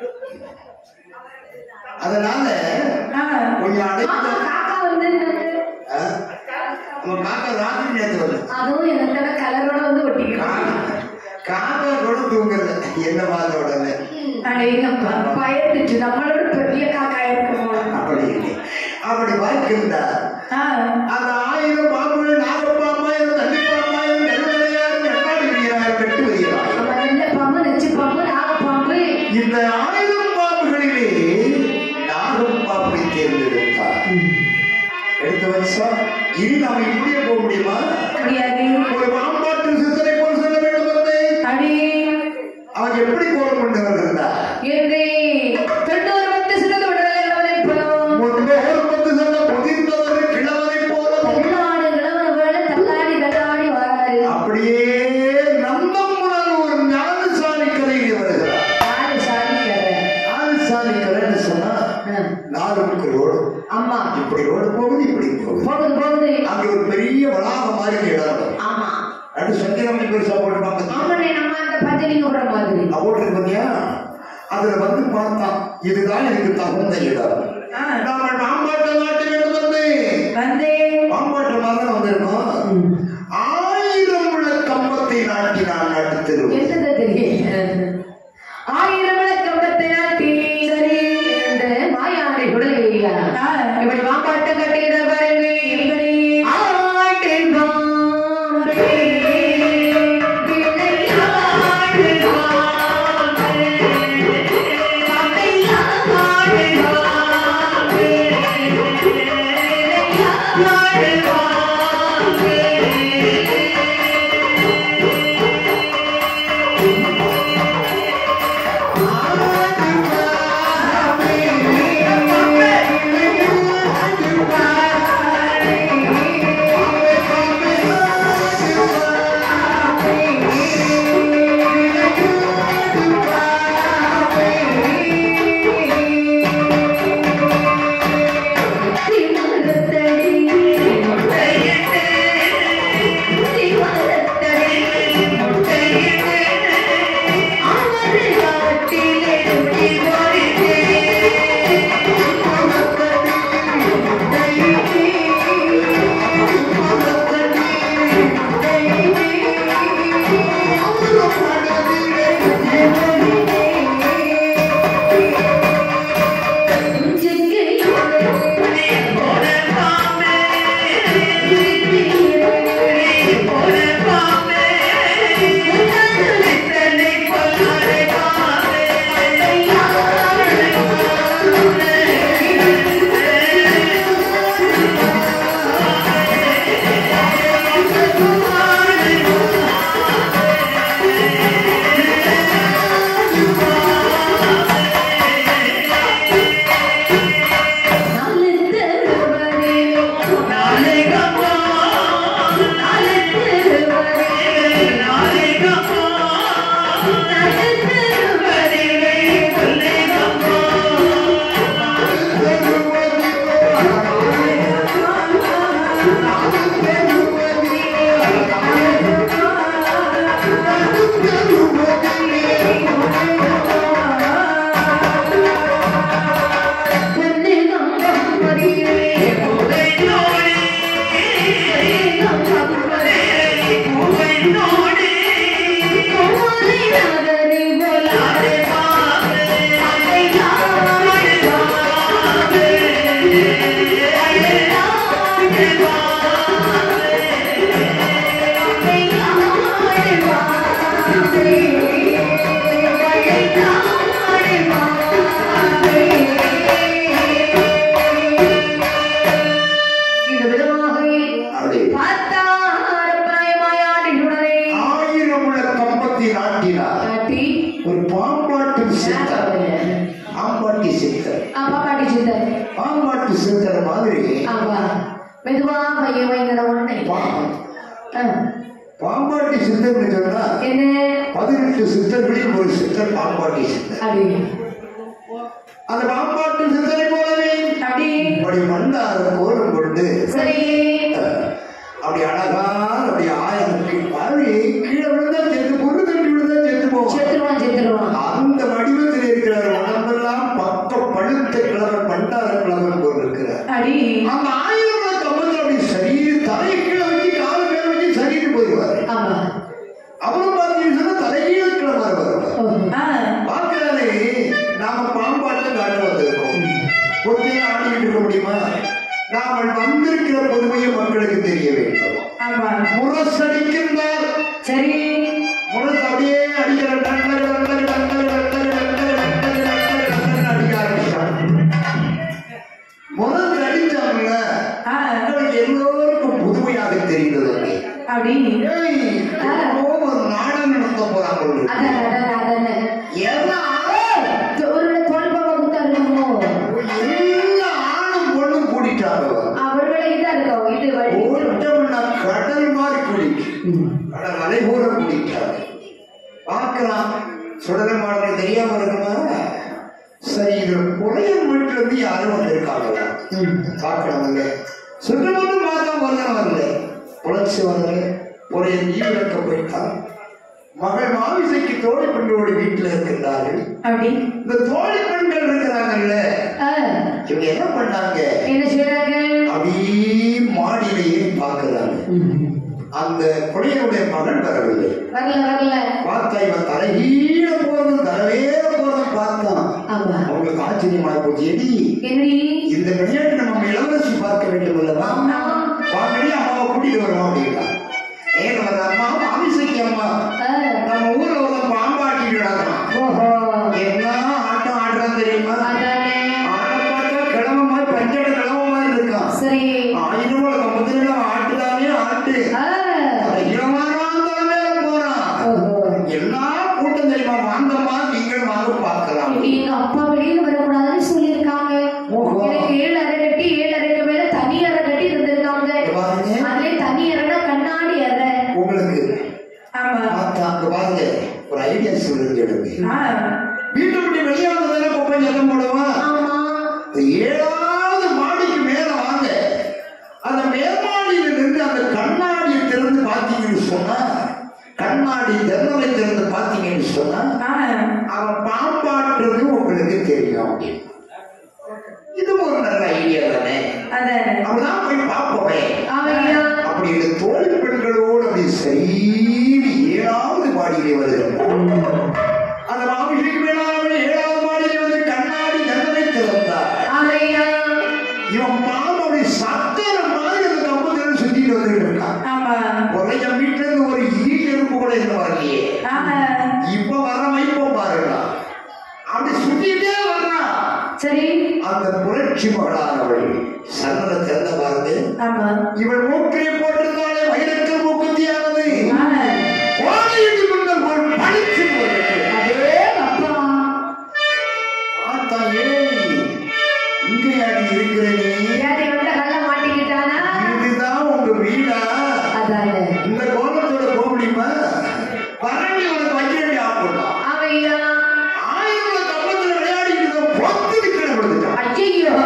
S2: அதனால கொஞ்சம் அடைத்த
S1: காக்கா வந்து
S2: ஆ? நம்ம காக்கா ராத்திரி நேரத்து வருது
S1: அதுவும் என்னத்தோட கலரோட வந்து ஒட்டிக்கலாம்
S2: காக்கா கூட தூங்கல என்ன பார்த்த உடனே
S1: அடேங்கப்பா பயந்துச்சு நம்மளோட பெரிய காக்கா இருக்குமோ
S2: அப்படி இல்லை. அப்படி பார்க்கின்றார் அந்த ஆயிரம் பாம்புகள் நாகப்பாம்பா என்று தண்ணிப்பாம்பா என்று நெருவலையார் நெட்டாடி வருகிறார் கட்டு வருகிறார்
S1: நம்ம நல்ல பாம்பு நச்சு பாம்பு நாகப்பாம்பு
S2: இந்த ஆயிரம் பாம்புகளிலே நாகம் பாம்பை தேர்ந்தெடுத்தார் எடுத்து வச்சா இனி நாம இப்படியே போக முடியுமா
S1: முடியாது
S2: ஒரு பாம்பாட்டு சித்தனை போல் சொல்ல வேண்டும் என்று
S1: அடி
S2: அவன் எப்படி கோலம் கொண்டு வந்திருந்தார்
S1: என்று தொண்ணூறு பத்து சிறந்து விடுதலை உள்ளவனை போலும்
S2: முன்பே ஒரு பத்து சொல்ல புதிர்ந்தவர் கிழவனை போல
S1: தள்ளாடு கிழவன் வேலை தள்ளாடி தள்ளாடி வராரு
S2: அப்படியே நந்தமுடன் ஒரு ஞானசாலி கதையில் வருகிறார்
S1: யாரு சாதிக்கார
S2: ஞானசாலி கதைன்னு சொன்னா நாலு ஆறுக்கு ரோடு
S1: ஆமா
S2: இப்படி ரோடு போகுது இப்படி போகுது
S1: போகுது போகுது
S2: அங்க ஒரு பெரிய வளாகம் மாதிரி ஒரு இடம் இருக்கும்.
S1: ஆமா
S2: அது சந்திரமணி பெருசா போட்டுப்பாங்க
S1: ஆமாண்ணே நம்ம அந்த பஞ்சலிங்க விடுற மாதிரி
S2: போட்டு பாத்தியா அதுல வந்து பார்த்தான் இதுதான் எனக்கு தகுந்த இடம் நாம பாம்பாட்ட நாட்டு வேண்டும் வந்து
S1: வந்தேன்
S2: பாம்பாட்டு மாதிரி வந்திருக்கோம் ஆயிரம் உள்ள கம்பத்தை நாட்டி நான் நாட்டு தெரு
S1: என்னது தெரியும் ஆயிரம் விளக்கம்பத்தை நாட்டி சரி இந்த மாயாண்டை குடலையா இப்படி மாப்பாட்ட கட்டிட பாருங்க இப்படி ஆட்டின் பாம்பே, விளையாடு பாம்பே, பாம்பையாடு பாம்பே, விளையாடு பாம்பே. இந்த விதமாக
S2: அப்படி
S1: பார்த்தார் பிராயமாயாடினுடனே
S2: ஆயிரம் உள்ள கம்பத்தை நாட்டினார்
S1: காட்டி
S2: ஒரு பாம்பாட்டு சித்தர் பாம்பாட்டி சித்தர்
S1: பாப்பாட்டி சித்தர்
S2: பாம்பாட்டு சித்தர் மாதிரி
S1: ஆமா மெதுவா பைய வைங்கிற உடனே
S2: பா-
S1: ஆ,
S2: பாம்பாட்டி சித்தர்னு சொன்னா
S1: என்ன
S2: பதினெட்டு சித்தர்களில் ஒரு சித்தர் பாம்பாட்டி சித்தர்
S1: அப்படி
S2: அந்த பாம்பாட்டு சித்தரை போலவே
S1: அப்படி
S2: அப்படி மண்டார கோலம் கொண்டு
S1: சரி
S2: அஹ், அப்படி அழகா அப்படி ஆயிரம் பாவி கீழே விழுந்தா செத்து பொண்ணு தட்டி விழுந்தா செத்து போவான்
S1: செத்துருவான் செத்துருவான்
S2: அந்த வடிவத்தில் இருக்கிற உடம்பெல்லாம் பக்க பழுத்த கிழவர் பண்டார கிழவர் போல் இருக்கிறார்
S1: அடி
S2: அந்த ஆயிரம் விளக்கு கம்பத்தில் அப்படி சரீர தலை கீழே வச்சு கால மேல வச்சு சரீரம் போயிடுவாரு
S1: ஆமா
S2: அப்புறம் பார்த்தீங்கன்னா தலைகீழ கிழவர் வருவார்
S1: ஓ, ஆ,
S2: பார்க்கிறாலே நாம பாம்பாட்ட காட்ட வந்திருக்கோம் பொத்தையை ஆடிக்கிட்டு இருக்க முடியுமா நாமல் வந்திருக்கிற பொதுமையை மக்களுக்கு தெரிய வேண்டும்
S1: ஆமா
S2: முரசடிக்கின்றார்
S1: சரி
S2: முரசு அப்படியே அடிக்கிற டண்டர் டண்டர் டண்டர் டண்டர் டண்டர் டண்டர் டண்டர் டண்டர்னு அடிக்க ஆரம்பிச்சான் முரசு அடிச்சாங்கல்ல
S1: ஆ,
S2: அவனுக்கு எல்லோருக்கும் புதுமையாக தெரிந்தது
S1: அப்படி
S2: ஏய், என்னமோ ஒரு நாடகம் நடத்த போறாங்க போல இருக்கு.
S1: அதான் அதான் அதான்
S2: எல்லா
S1: ஒரு தோல் பாப்பா குத்தாருமோ
S2: எல்லா ஆணும் பொண்ணும் கூட்டிட்டாங்க
S1: அவர்களை இதா இருக்கோம் இது வழி
S2: ஓட்டம்னா கடல் மாதிரி குடிக்கும் கடல் அலை போல குடிக்காது பார்க்கலாம் சுடலை மாடல் தெரியாம இருக்குமா சரி இது புலையன் வீட்டுல இருந்து யாரும் வந்திருக்காங்களா பார்க்கணும்ல சுற்றுமுற்றும் பார்த்தா வரலாம் வரல புலர்ச்சி வரல புலையன் ஈ விளக்க போயிட்டான் மகள் மாவிசைக்கு தோழி பெண்ணோடு வீட்டுல இருக்கின்றார்கள்
S1: அப்படி
S2: இந்த தோழி பெண்கள் இருக்கிறாங்கல்ல
S1: ஆ,
S2: இவங்க என்ன பண்ணாங்க
S1: என்ன செய்யறாங்க
S2: அப்படியே மாடியிலேயே பார்க்கிறாங்க அந்த புலையனுடைய மகன் வரவில்லை
S1: வரல வரல
S2: பார்த்தா இவன் தலைகீழ போறதும் தலைவேற போறதும் பார்த்தான்
S1: ஆமா
S2: அவங்களுக்கு ஆச்சரியமா போச்சு எடி
S1: என்னடி
S2: இந்த விளையாட்டு நம்ம இளவரசி பார்க்க வேண்டும் அல்லவா
S1: ஆமா.
S2: வாங்கடி அம்மாவை கூட்டிட்டு வருவோம் அப்படின்னா ஏன் வர அம்மா மாமிசைக்கு அம்மா
S1: ஆ,
S2: நம்ம ஊர்ல ஒரு பாம்பாட்டி விடாதான்
S1: ஓஹோ
S2: என்ன ஆட்டம் ஆடுறான் தெரியுமா
S1: அதானே
S2: ஆட பார்த்தா கிழமை மாதிரி பஞ்சட கிழமை மாதிரி இருக்கான்
S1: சரி
S2: ஆயிரம் ரூபாய் முதல்ல ஆட்டுதானே ஆட்டு
S1: ஆ,
S2: இளமாறாந்தாலே போறான்
S1: ஓஹோ
S2: எல்லா கூட்டம் தெரியுமா வாங்கம்மா நீங்கள் வாங்க பார்க்கலாம்
S1: எங்க அப்பா வெளியில வரக்கூடாதுன்னு சொல்லியிருக்காங்க
S2: ஓஹோ.
S1: எனக்கு ஏழு அறை கட்டி ஏழு அறைக்கு மேல தனி அறை கட்டி இருந்திருக்காங்க
S2: இங்க பாருங்க
S1: அதுல தனி அறைனா கண்ணாடி அறை
S2: உங்களுக்கு
S1: ஆமா
S2: பார்த்தா அங்க பாருங்க ஒரு ஐடியா சொல்லுங்க எனக்கு
S1: ஆ,
S2: வீட்டை விட்டு வெளியே வந்ததானே குப்பை சத்தம் போடுவான்
S1: ஆமா
S2: இந்த ஏழாவது மாடிக்கு மேல வாங்க அந்த மேல்மாடியில இருந்து அந்த கண்ணாடியை திறந்து பார்த்தீங்கன்னு சொன்னா கண்ணாடி ஜன்னலை திறந்து பார்த்தீங்கன்னு சொன்னா அவன் பாம்பாட்டுறது உங்களுக்கு தெரியும் அப்படின்னு. இது ஒரு நல்ல ஐடியா தானே அப்படிதான் போய் பார்ப்போமே
S1: ஆமையா
S2: அப்படி இந்த தோல் பெண்களோடு அப்படி சரின்னு ஏழாவது மாடியிலே வருகிறார் அந்த மாமிஷைக்கு மேலாக ஏழாவது மாடியிலே வந்து கண்ணாடி ஜன்னலை திறந்தார்
S1: ஆமையா
S2: இவன் பாம்பு அப்படி சத்தர மாதிரி அந்த கம்பத்துல சுத்திட்டு வந்துட்டு இருக்கான்
S1: ஆமா
S2: ஒரே என் வீட்டுல இருந்து ஒரு ஈ எறும்பு கூட இருந்து வரலையே
S1: ஆமா
S2: இப்ப வர வைப்போ பாருங்க அப்படி சுத்திட்டே வர்றான்
S1: சரி
S2: அந்த புரட்சி மகளானவள் சன்னத திறந்த பாருங்க
S1: ஆமா
S2: இவள் மூக்கிலே போட்டிருந்தாலே வைரக்கல் மூக்குத்தியானது
S1: ஆமா.
S2: வாழையடி மண்டல் போல் பளிச்சு போகிறது.
S1: அதே அப்பா
S2: ஆத்தா ஏய் இங்கே அடி இருக்கிற நீ
S1: யாரை விட்ட கல்ல மாட்டிக்கிட்டானா
S2: இதுதான் உங்க வீடா
S1: அதானே
S2: இந்த கோலத்தோட போக முடியுமா பரணி உனக்கு வைக்கிறடி ஆப்பிடலாம்
S1: ஆமையா
S2: ஆயிரம் கம்பத்துல விளையாடிட்டு பொத்து நிக்கிற விடுதுட்டான்
S1: ஐயோ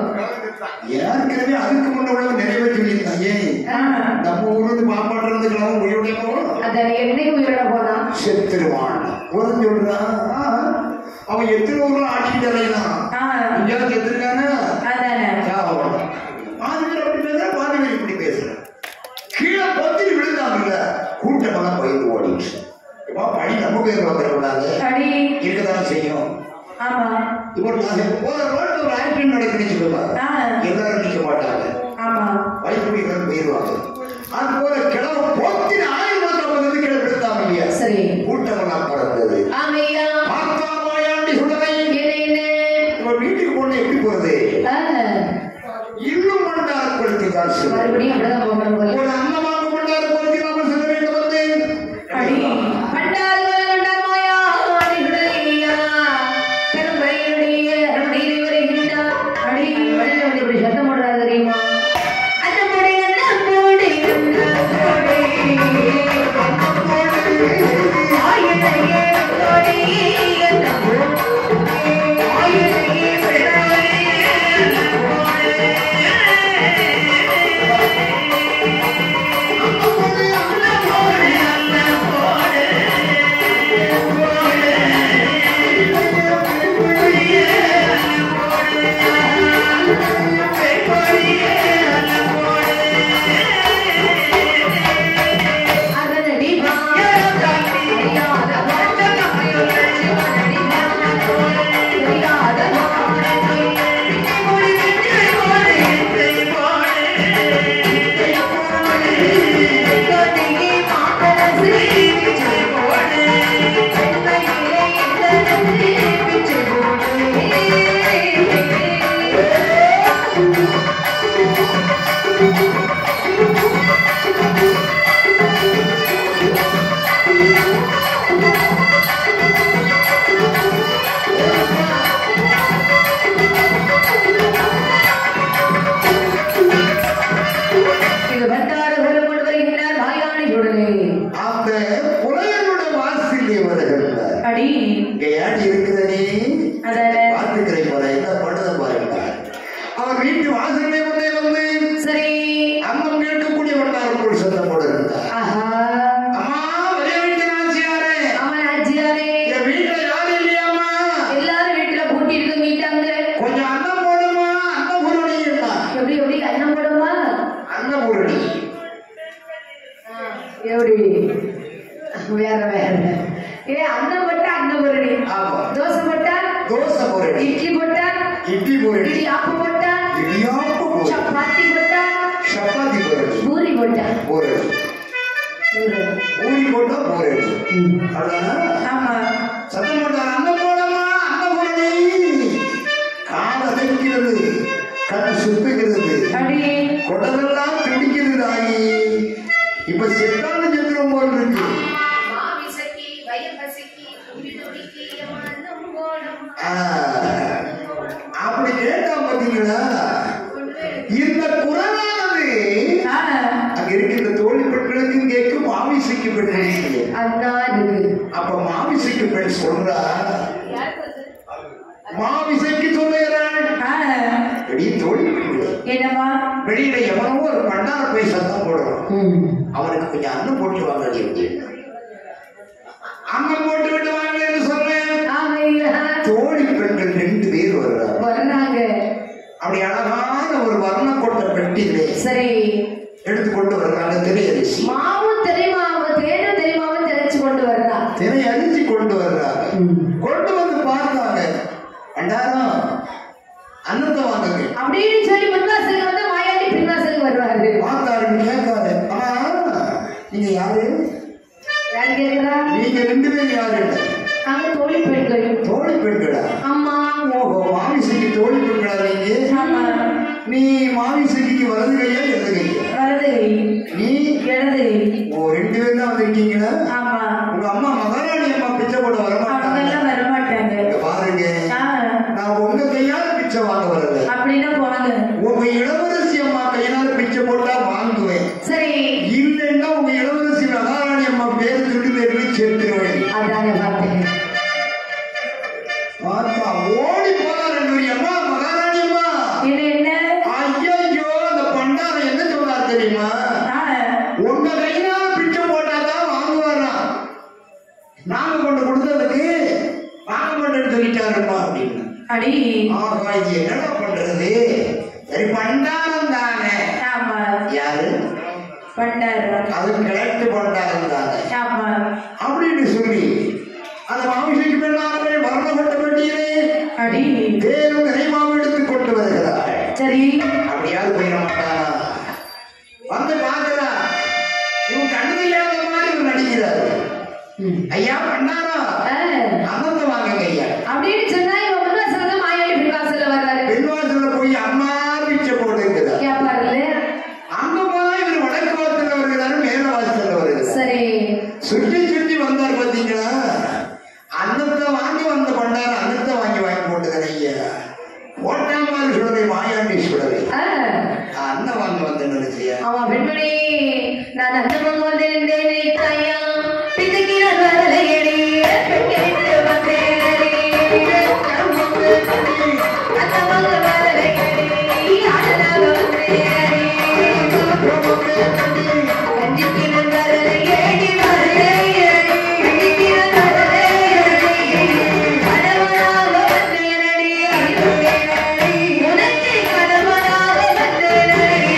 S2: ஏற்கனவே அதுக்கு முன்ன உள்ள நிறைவேற்றி சொல்லியிருந்தான் ஏன் நம்ம ஊர்ல இருந்து பாப்பாட்டுறதுக்கு உயிருடைய போகணும்
S1: அதானே என்னைக்கு உயிரோட போனா
S2: செத்துருவான் உடனே சொல்றான் ஆ, அவன் எத்தனை ஊர்ல ஆட்டிட்டு அலையலாம் எங்கேயாவது செத்துருக்கானா
S1: அதானே
S2: சாவம். பாதி பேர் அப்படி பேசுற பாதி பேர் இப்படி பேசுற கீழே பத்திரி விழுந்தாங்கல்ல கூட்டமெல்லாம் பயந்து ஓடிச்சு இப்போ பழி நம்ம பேர் வந்துடக்கூடாது
S1: அடி
S2: இருக்கதான் செய்யும்
S1: ஆமா
S2: இப்போ நான் போற ரோட்ல ஒரு ஆக்சிடென்ட் நடக்குதுன்னு சொல்லுவா
S1: ஆ,
S2: எல்லாரும் நிக்க மாட்டாங்க
S1: ஆமா
S2: வழிபடிகள் போயிடுவாங்க அது போல கிளம்ப போத்தின ஆயிரம் ஐம்பது கிளை விழுந்தாங்க இல்லையா
S1: சரி
S2: கூட்டமெல்லாம் பறந்தது
S1: ஆமையா
S2: பார்த்தா மாயாண்டி சுடலை
S1: என்ன என்ன
S2: நம்ம வீட்டுக்கு போன எப்படி போறது
S1: ஆ,
S2: இன்னும் மண்டார குளத்துக்கு தான் செல்லும்.
S1: மறுபடியும் அப்படிதான் போகணும் போல
S2: ஒரு அன்னமாக மண்டார குளத்துக்கு நாம செல்ல வேண்டும் வந்து
S1: அடி பண்டாரி வளவண்டமாயா அடிகுடையா பெரும்பையுடைய அரண்மனையில் வருகின்றார் அடி வழியில் வந்து இப்படி சத்தம் போடுறாரு தெரியுமா அன்னப்பொடி அன்னப்பொடி அன்னப்பொடி ஆயிழையே கொடி அன்னப்பொடி ஆயிழையே பிள்ளையே அதனடி இது வட்டார கொண்டு வருகிறார் மாயாணியுடனே
S2: அந்த புலையனோட வாசிலே வருகின்றார்
S1: அடி
S2: இங்க ஏடி இருக்கிற நீ
S1: அதான
S2: பார்த்து அவர் வீட்டு வாசல்லே கொண்டே வந்து
S1: சரி
S2: அம்மன் கேட்கக்கூடிய வட்டாரக்குள் சத்தம் போட இருந்தார்
S1: ஆஹா
S2: அம்மா வரைய வீட்டு நாச்சியாரே
S1: அவன் ஆச்சியாரே
S2: என் வீட்டுல யாரும் இல்லையாம்மா
S1: எல்லாரும் வீட்டுல பூட்டிட்டு தூங்கிட்டாங்க
S2: கொஞ்சம் அன்னம் போடுமா அன்னபூரணி என்ன
S1: எப்படி எப்படி அண்ணன் போடுமா
S2: அன்னபூரணி
S1: எப்படி வேற வேற ஏ அண்ணன் போட்டா அண்ணன் பொருடி
S2: ஆமா
S1: தோசை போட்டா
S2: தோசை பூரணி
S1: இட்லி போட்டா
S2: இட்லி பூரணி
S1: இட்லி ஆப்பு போட்டா
S2: இடியாப்பு பூரணி
S1: சப்பாத்தி போட்டா
S2: சப்பாத்தி பூரணி
S1: பூரி போட்டா
S2: பூரணி பூரி போட்டா பூரணி அவ்வளவுதானா
S1: ஆமா
S2: சத்தம் போட்டார் அன்னம் போடமா அன்னபூரணி கால் அதைக்கிறது கண் சுத்துகிறது
S1: அப்படி
S2: குடலெல்லாம் துடிக்குது தாயி இப்ப செத்தாலும் செத்துரும் போல் இருக்கு
S1: மாமிசக்கி வயிறு பசிக்கி துடி துடிக்கி அண்ணன் போடும்
S2: ஆ, அப்படி கேட்டா பாத்தீங்களா இந்த குரலானது அங்க இருக்கின்ற தோழி பெண்களுக்கும் கேட்கும் மாமிசைக்கு பெண்களுக்கு
S1: அண்ணா இருக்கு
S2: அப்ப மாமிசைக்கு பெண் சொல்றா மாமிசைக்கு சொல்லுகிறாள் வெளியே தோழி பெண்கள்
S1: என்னமா
S2: வெளியில எவனோ ஒரு பண்டார போய் சத்தம் போடுறான் அவனுக்கு கொஞ்சம் அன்னம் போட்டு வாங்க இருக்கு அன்னம் போட்டு விட்டு வாங்கன்னு சொன்னேன்
S1: ஆமையா
S2: தோழி பெண்கள் ரெண்டு பேர் வர்றாங்க
S1: வர்றாங்க
S2: அப்படி அழகான ஒரு வர்ண கொண்ட பெட்டியிலே
S1: சரி
S2: எடுத்து கொண்டு வர்றாங்க திரையரிசி
S1: மாவு தெரியுமாவு தேனும் தெரியுமாவும் தெரிச்சு கொண்டு வர்றா
S2: திரை அரிசி கொண்டு வர்றாங்க கொண்டு வந்து பார்த்தாங்க அண்டாரம் அன்னத்தை வாங்குங்க
S1: அப்படின்னு சொல்லி முன்வாசலுக்கு வந்து மாயாண்டி பின்வாசலுக்கு வருவாரு
S2: பார்த்தாருன்னு கேட்காது ஆனா நீங்க யாரு
S1: யாரு கேக்குறா
S2: நீங்க ரெண்டு பேரும் யாரு
S1: நாங்க தோழி பெண்கள்
S2: தோழி பெண்களா
S1: அம்மா
S2: ஓஹோ மாமிசைக்கு தோழி பெண்களா நீங்க
S1: ஆமா
S2: நீ மாமிசைக்கு வலது கையா இடது கையா
S1: வலது கை
S2: நீ
S1: இடது கை
S2: ஓ ரெண்டு பேரும் தான் வந்திருக்கீங்களா
S1: ஆமா
S2: உங்க அம்மா மகாராணி அம்மா பிச்சை போட
S1: அவங்க
S2: வரமாட்டாங்க
S1: எல்லாம் வரமாட்டாங்க
S2: இங்க பாருங்க
S1: ஆ,
S2: நான் உங்க கையால பிச்சை வாங்க வரல
S1: அப்படின்னா போனாங்க
S2: உங்க இளவரசி அம்மா கையினால பிச்சை போட்டா வாங்குவேன்
S1: சரி
S2: இல்லைன்னா உங்க இளவரசி மகாராணி அம்மா பேரு சொல்லி பேரு சேர்த்துருவேன்
S1: அதானே பார்த்தேன்
S2: பார்த்தா ஓடி போனா ரெண்டு பேரும், அம்மா மகாராணி அம்மா
S1: இது என்ன
S2: ஐயோ அந்த பண்டாரம் என்ன சொன்னார் தெரியுமா
S1: ஆ,
S2: உங்க கையினால பிச்சை போட்டாதான் வாங்குவாராம் நாங்க கொண்டு கொடுத்ததுக்கு வாங்க மாட்டேன்னு சொல்லிட்டாருப்பா அப்படின்னு
S1: அடி
S2: ஆஹா இது என்னடா பண்றது சரி பண்டாரம் தானே
S1: ஆமா
S2: யாரு
S1: பண்டாரம்
S2: அது கிழக்கு பண்டாரம் தானே
S1: ஆமா
S2: அப்படின்னு சொல்லி அந்த மாமிசைக்கு பெண்ணாரை வர்ணப்பட்ட வேண்டியதே
S1: அடி
S2: வேறும் நிறைவாக எடுத்து கொண்டு வருகிறார்
S1: சரி
S2: அப்படி யாரும் போயிட மாட்டானா வந்து பார்க்கிறா இவன் கண்ணு தெரியாத மாதிரி இவர் நடிக்கிறார் ஐயா பண்ணாரா
S1: ஆ,
S2: அனந்த வாங்குங்க ஐயா
S1: அப்படின்னு சொன்னா இவன் முன்வாசல் தான் மாயாண்டி பின்வாசல்ல வர்றாரு
S2: பெண்வாசல்ல போய் அம்மா பிச்சை போடுங்கிறார்
S1: கேப்பாருல்ல
S2: அங்க போனா இவர் வடக்கு வாசல்ல வருகிறாரு மேல வாசல்ல வருகிறார்
S1: சரி
S2: சுற்றி சுற்றி வந்தார் பாத்தீங்களா அன்னத்தை வாங்கி வந்த பண்டார அன்னத்தை வாங்கி வாங்கி போட்டுக்கிறேன் ஐயா ஓட்டாமாறு சுடரை மாயாண்டி சுடரை
S1: ஆ,
S2: அன்னம் வாங்கி வந்து நினைச்சியா
S1: ஆமா பெண்மணி நான் அந்தமம் வந்திருந்தேனே தாயா பிதுக்கினார் வரலையடி பெண்ணிட்டு வந்தேனடி அந்தமம் வரலையடி ஆடலாக வந்தேனடி கண்டிக்கினார் வரலையடி வரலையடி கண்டிக்கினார் வரலையடி கணவனாக வந்தேனடி உனக்கு கணவனாக வந்தேனடி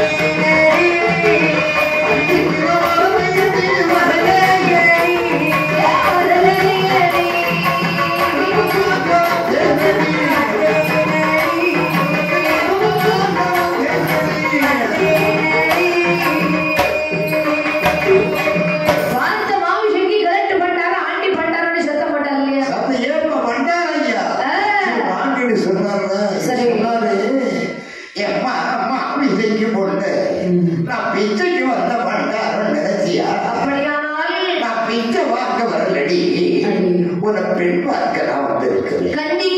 S2: சத்த ஏப்பா பண்டார ஐயா
S1: ஆ.
S2: வாங்கிட்டு சொன்னார்ல
S1: சரி.
S2: சொன்னாரு ஏம்மா அம்மா பிச்சைக்கு போட்டு நான் பிச்சைக்கு வந்த பண்டாரம் நினைச்சியா நான் பிச்சை வாங்க வரலடி உன்னை பெண் பார்க்க நான் வந்திருக்கிறேன்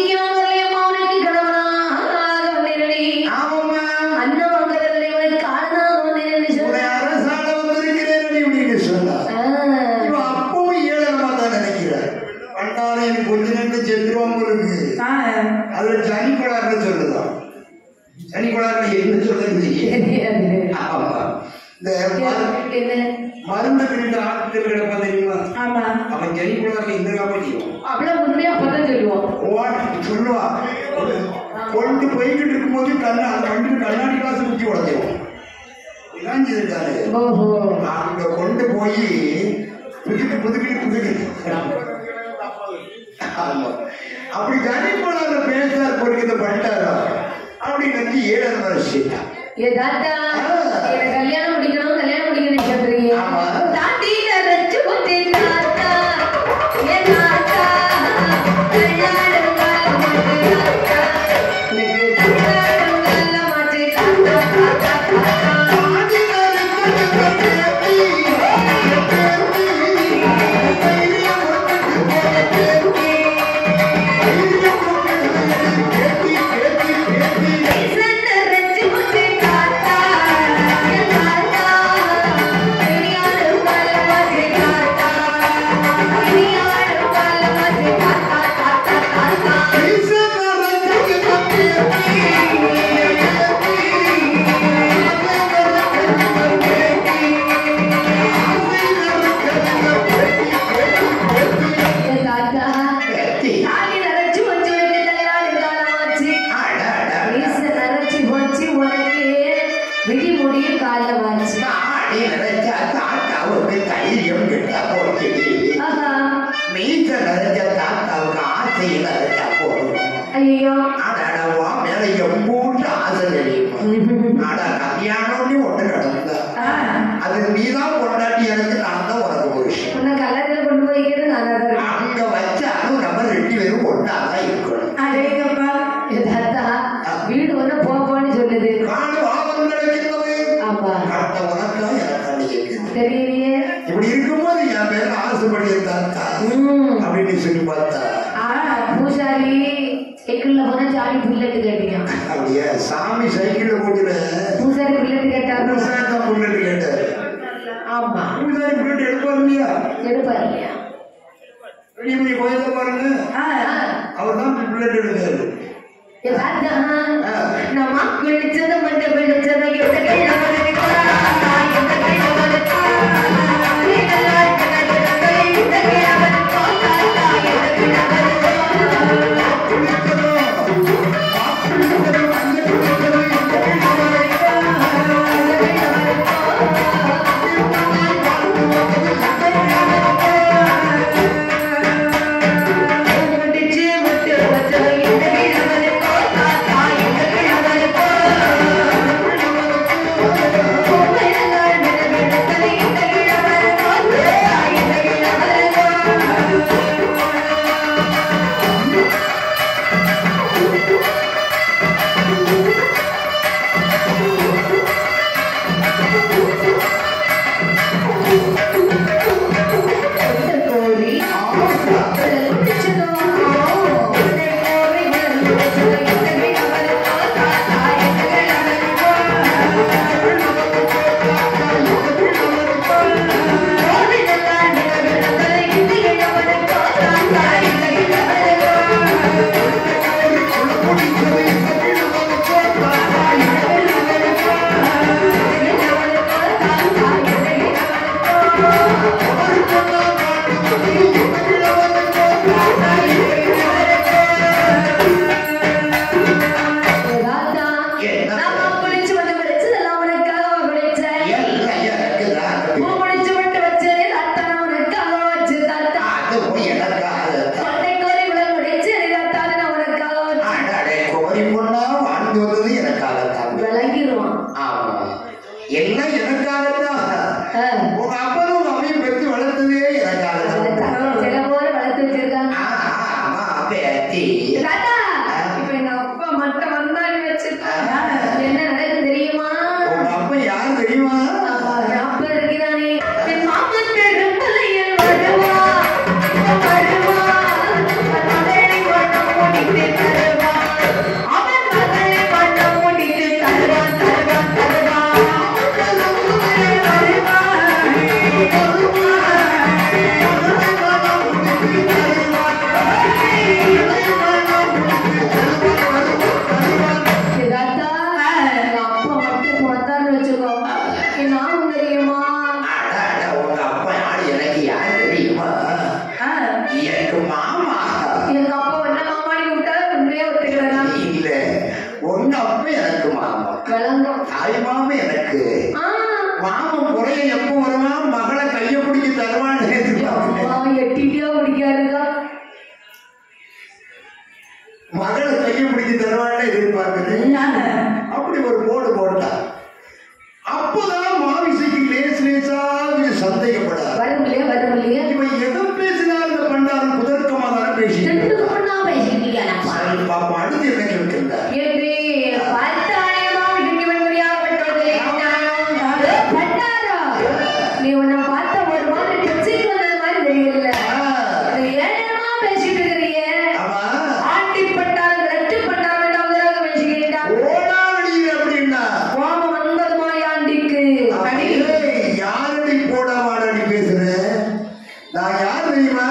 S2: ஆமாம்மா உன்னை அரசாண வந்திருக்கிறேன் அப்படின்னு சொன்னார் இவன் அப்பவும் ஏழனமா தான் நினைக்கிறார் பண்டாரம் எனக்கு கொஞ்ச நேரம் செத்துருவாங்க இருக்கு அதுல சனி கோளாறுன்னு சொல்லுதான் சனிக்குழாவில் என்ன சொல்றது
S1: தெரியாது.
S2: ஆமா இந்த மரு-
S1: என்ன?
S2: மருந்து திருட்டு ஆட்கள் கிடப்பா தெரியுமா
S1: ஆமா
S2: அவன் சனிக்குழாவில் இந்த காப்பாற்றியும்
S1: அவ்வளவு உண்மையா அப்பதான் சொல்லுவோம்
S2: ஓட்டு சொல்லுவா கொண்டு போய்கிட்டு இருக்கும்போது கண்ணா அந்த வண்டிக்கு கண்ணாடி கிளாஸ் குத்தி உடச்சிடும் இதான் இருக்காரு
S1: ஓஹோ
S2: அங்க கொண்டு போய் புதுக்கு புதுக்கு புதுக்கு ஆமா அப்படி கனிப்படாத பேசார் பொறுக்கிற பண்ணிட்டாரா அப்படி வந்து ஏழரை வருஷம்
S1: ஏ தாத்தா எனக்கு கல்யாணம் முடிக்கணும் கல்யாணம் முடிக்கணும் சொல்றீங்க
S2: ஆமா.
S1: தாண்டி நரைச்சு போச்சு தாத்தா ஏ தாத்தா கல்யாணம் காலமாச்சு தாத்தா எனக்கு கல்யாணம் காலமாச்சு தாத்தா தாத்தா தாத்தா நரைச்சு போச்சு தாத்தா ஏ தாத்தா கல்யாணம் காலமாச்சு தாத்தா கல்யாணம் காலமாச்சு தாத்தா தாத்தா தாத்தா ஏ தாத்தா தாலி நரைச்சு போச்சு உனக்கு கல்யாணம் காலமாச்சு மீச நரைச்சு போச்சு உனக்கு விடி முடியும் காலைல வாச்சு
S2: தைரியம் கிட்டா போச்சு
S1: ஆஹா
S2: மீச நிறைஞ்ச தாத்தாவுக்கு ஆசையில் நிறைஞ்சா போதும்
S1: ஐயோ
S2: அடடவா மேல எம்பூட்டு ஆசை தெரியுமா அட கல்யாணம்னு ஒண்ணு நடந்தா அது நீதான் கொண்டாட்டி எனக்கு நான் தான் உனக்கு புருஷன்
S1: உன்னை கல்லறையில கொண்டு போய்க்கிறது நல்லா தான் இருக்கும்
S2: அங்க வச்சாலும் நம்ம ரெண்டு பேரும் ஒன்னாதான் இருக்கணும்
S1: அடேங்கப்பா ஏ தாத்தா வீடு ஒண்ணு போப்போன்னு சொல்லுது
S2: காணு வாதம் நடக்கிறது
S1: ஆமா
S2: கட்ட உனக்கா எனக்கு அன்னைக்கு
S1: தெரியலையே
S2: இப்படி இருக்கும்போது என் பேர ஆசைப்படிய தாத்தா
S1: ம்.
S2: அப்படின்னு சொல்லி பார்த்தா
S1: ஆ பூசாரி சைக்கிள்ல போனா ஜாலி புல்லட்டு கேட்டீங்க
S2: அப்படியே சாமி சைக்கிள்ல போட்டுற
S1: பூசாரி புல்லட்டு கேட்டாரு
S2: தான் புல்லட் கேட்டாரு
S1: ஆமா
S2: பூசாரி புல்லட் எடுப்பாரு இல்லையா
S1: எடுப்பாரு இல்லையா
S2: பெரிய பெரிய கோயில பாருங்க
S1: ஆ, ஆ.
S2: அவர் தான் புல்லட் எடுத்தாரு
S1: ஏ தாத்தா நம்ம குளிச்சது மட்டும் குளிச்சது எந்த கையில வருது எந்த கையில வருது இதெல்லாம் இந்த கையில வருது தாத்தா எந்த கையில வருது முட்டிச்சு முட்டு வச்சு இந்த கையில வருது தாத்தா எந்த கையில வருது விளங்கிடுவான்
S2: ஆமா எல்லாம் எனக்காகத்தான்
S1: ஆ.
S2: உங்க அப்பனும் உங்க அம்மையும் பெற்று வளர்த்ததே எனக்காகத்தான்
S1: சில போல வளர்த்து வச்சிருக்காங்க
S2: ஆ, ஆமா பேத்தி
S1: தாத்தா, இப்ப எங்க அப்பா மட்டும் வந்தான்னு வச்சுக்கோங்க. என்ன நடக்குது தெரியுமா
S2: உங்க அப்பா யார் தெரியுமா
S1: அப்பா, அப்பா இருக்கிறானே. என் மாமன் பெரும்பலையில் வருவா, வருவா. அவன் மகளை வண்ணம் முடித்து தருவான். அவன் மகளை வண்ணம் முடித்து தருவான், தருவான், தருவான். விளங்கும்
S2: தாய்மாமே எனக்கு
S1: ஆ,
S2: மாமன் குறைய எப்போ வருவான் மகளை கைய பிடிச்சி தருவான்னு எதிர்பார்க்கிறேன்
S1: அம்மா, எட்டிட்டியா பிடிக்காதுக்கா
S2: மகளை கைய பிடிச்சி தருவான்னு எதிர்பார்க்கிறேன் அப்படி ஒரு போடு போட்டா அப்போதான் மாவிசைக்கு லேஸ் லேசா கொஞ்சம் சந்தேகப்படாது
S1: வரும் இல்லையா வரும் இல்லையா
S2: இவன் எதை பேசினாலும் இந்த பண்டாரம் குதர்க்கமா தானே பேசிட்டு
S1: ரெண்டு பொண்ணா பேசிக்கிட்டியானப்பா
S2: சரி, பாப்பா அடுத்து என்ன கேட்கின்றார்
S1: என்று பார்த்தானே மாமிக்கு வெண்மணியாகப்பட்டவர்களே பட்டாரா நீ உன்னை பார்த்த ஒரு மாதிரி பிச்சைக்கு வந்தது மாதிரி தெரியல இது ஏனமா பேசிட்டு இருக்கிறீங்க
S2: ஆமா
S1: ஆட்டி பட்டாரம் ரெட்டு பட்டாரம் என்றாவதாக பேசுகிறீர்கள்
S2: ஓடாடி அப்படின்னா
S1: கோபம் வந்தது மாயாண்டிக்கு அடி
S2: ஏய், யாரடி போடா வாடடி பேசுற நான் யார் தெரியுமா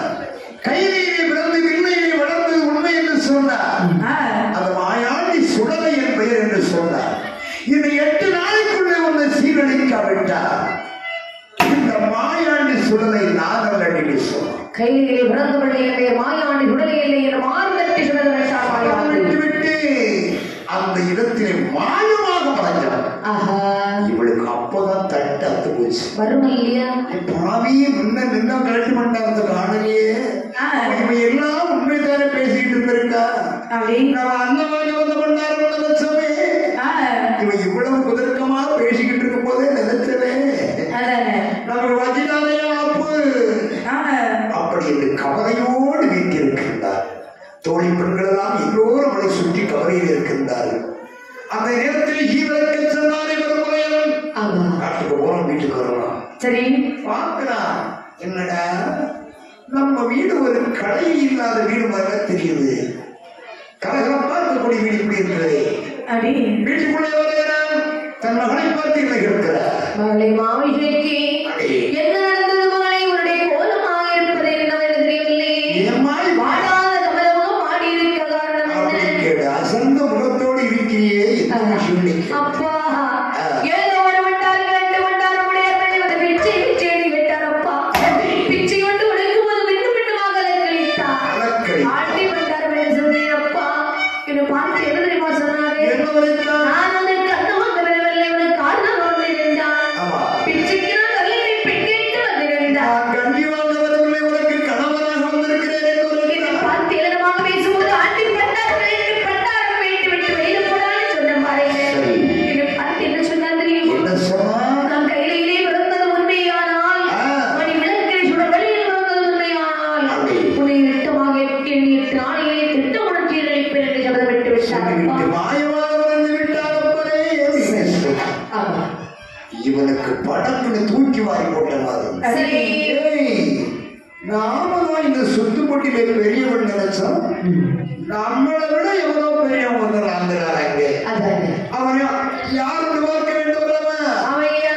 S2: கையிலே பிறந்து விண்ணையிலே வளர்ந்தது உண்மை என்று சொன்னார் அந்த மாயாண்டி சுடலை என் பெயர் என்று சொன்னார் இந்த எட்டு நாளைக்குள்ளே உன்னை சீரழிக்காவிட்டார் இந்த மாயாண்டி சுடலை நான் அல்லடி சொன்னார்
S1: கையிலே பிறந்தவளை என்னுடைய மாயாண்டி உடலே இல்லை என்று மார்கட்டி சுடல வேண்டாம் மாயாண்டி
S2: விட்டுவிட்டு அந்த இடத்திலே மாயமாக மறைஞ்சார்
S1: ஆஹா
S2: இவளுக்கு அப்பதான் தட்டு அத்து போச்சு
S1: வறுமை இல்லையா
S2: பாவி முன்ன நின்னா கரெக்ட் பண்ணாத காணலையே இவன் எல்லாம் உண்மைதானே பேசிட்டு இருந்திருக்கா நம்ம அண்ணன் வந்து பண்ணாரு நினைச்சவே இவன் இவ்வளவு குதர்க்கமா பேசிக்கிட்டு இருக்கும் போதே நினைச்சவே நமக்கு வச்சினாலையா அப்பு அப்படி என்று கவலையோடு வீட்டிருக்கின்றார் தோழி பெண்கள் எல்லாம் எல்லோரும் அவளை சுற்றி கவலையில் இருக்கின்றார்கள் அந்த நேரத்தில் ஈவிரக்க சொன்னாலே வருமுறையவன்
S1: ஆமா
S2: காட்டுக்கு போறோம் வீட்டுக்கு வரலாம்
S1: சரி
S2: பார்க்கிறான் என்னடா நம்ம வீடு ஒரு கடை இல்லாத வீடு மாதிரி தெரியுது கலகலப்பா இருக்கக்கூடிய வீடு இப்படி இருக்கிறது
S1: அடி
S2: வீட்டுக்குள்ளே வருகிறான் தன் மகனை பார்த்து இல்லை இருக்கிறார்
S1: மகளை மாமிசைக்கு என்ன நடந்தது மகளை உன்னுடைய கோலமாக இருப்பது என்னவென்று தெரியவில்லை
S2: ஏம்மாய்
S1: வாடாத கமலமும் மாடி இருக்க காரணம்
S2: அப்படி
S1: என்ன
S2: கேடு அசந்த முகத்தோடு இருக்கிறியே என்ன சொல்லி
S1: அப்பா ஏதோ ஒரு வண்டார் இரண்டு வண்டார் உடைய பெண்ணை வந்து பிச்சை பிச்சை விட்டாரப்பா பிச்சை கொண்டு உடைக்கும் போது மின்னு மின்னுமாக கழித்தார்
S2: அலக்கடி
S1: ஆண்டி வண்டார் என்று சொன்னேன் அப்பா என்னை பார்த்து என்ன தெரியுமா சொன்னாரு
S2: என்ன வரைத்தான்
S1: நான் உனக்கு அண்ணன் வாங்க வரவில்லை உனக்கு காரணம் வந்து இருந்தான்
S2: ஆமா
S1: பிச்சைக்கு நான் தலையை பிடிக்கிட்டு வந்திருந்தார்
S2: நான் கண்டி வாங்க வரவில்லை உனக்கு கணவனாக வந்திருக்கிறேன் என்று
S1: என்னை
S2: உரைத்தான்.
S1: பார்த்து ஏளனமாக பேசும்போது ஆண்டி பண்டார் விட்டு பண்டாரம் வைத்து விட்டு வெளியில போடான்னு சொன்ன பாருங்க என்னை பார்த்து என்ன சொன்னா தெரியுமா
S2: என்ன சொன்னா
S1: நம் கையிலே பிறந்தது உண்மையானால்
S2: ஆ.
S1: மணி விளக்கில் சுட வழியில் பிறந்தது உண்மையானால்
S2: அப்படி.
S1: உன்னை திட்டமாக எட்டு எண்ணி எட்டு நாளையை திட்டம் உணர்ச்சி அளிப்பேன் என்று சபதமிட்டு விட்டார்
S2: சொல்லிவிட்டு மாயமாக வந்து விட்டால் அப்பனே என்று சொன்னான்.
S1: ஆமா.
S2: இவனுக்கு படக்குன்னு தூக்கி வாரி போட்ட மாதிரி
S1: சரி
S2: ஏய், நாம தான் இந்த சுத்து பொட்டியில பெரியவன் நினைச்சோம் நம்மளை விட எவ்வளோ பெரியவன் வந்துடுறாங்கிறார் அங்கே
S1: அதான்
S2: அவன் யாரோட பார்க்க வேண்டும் அவன்
S1: அவையா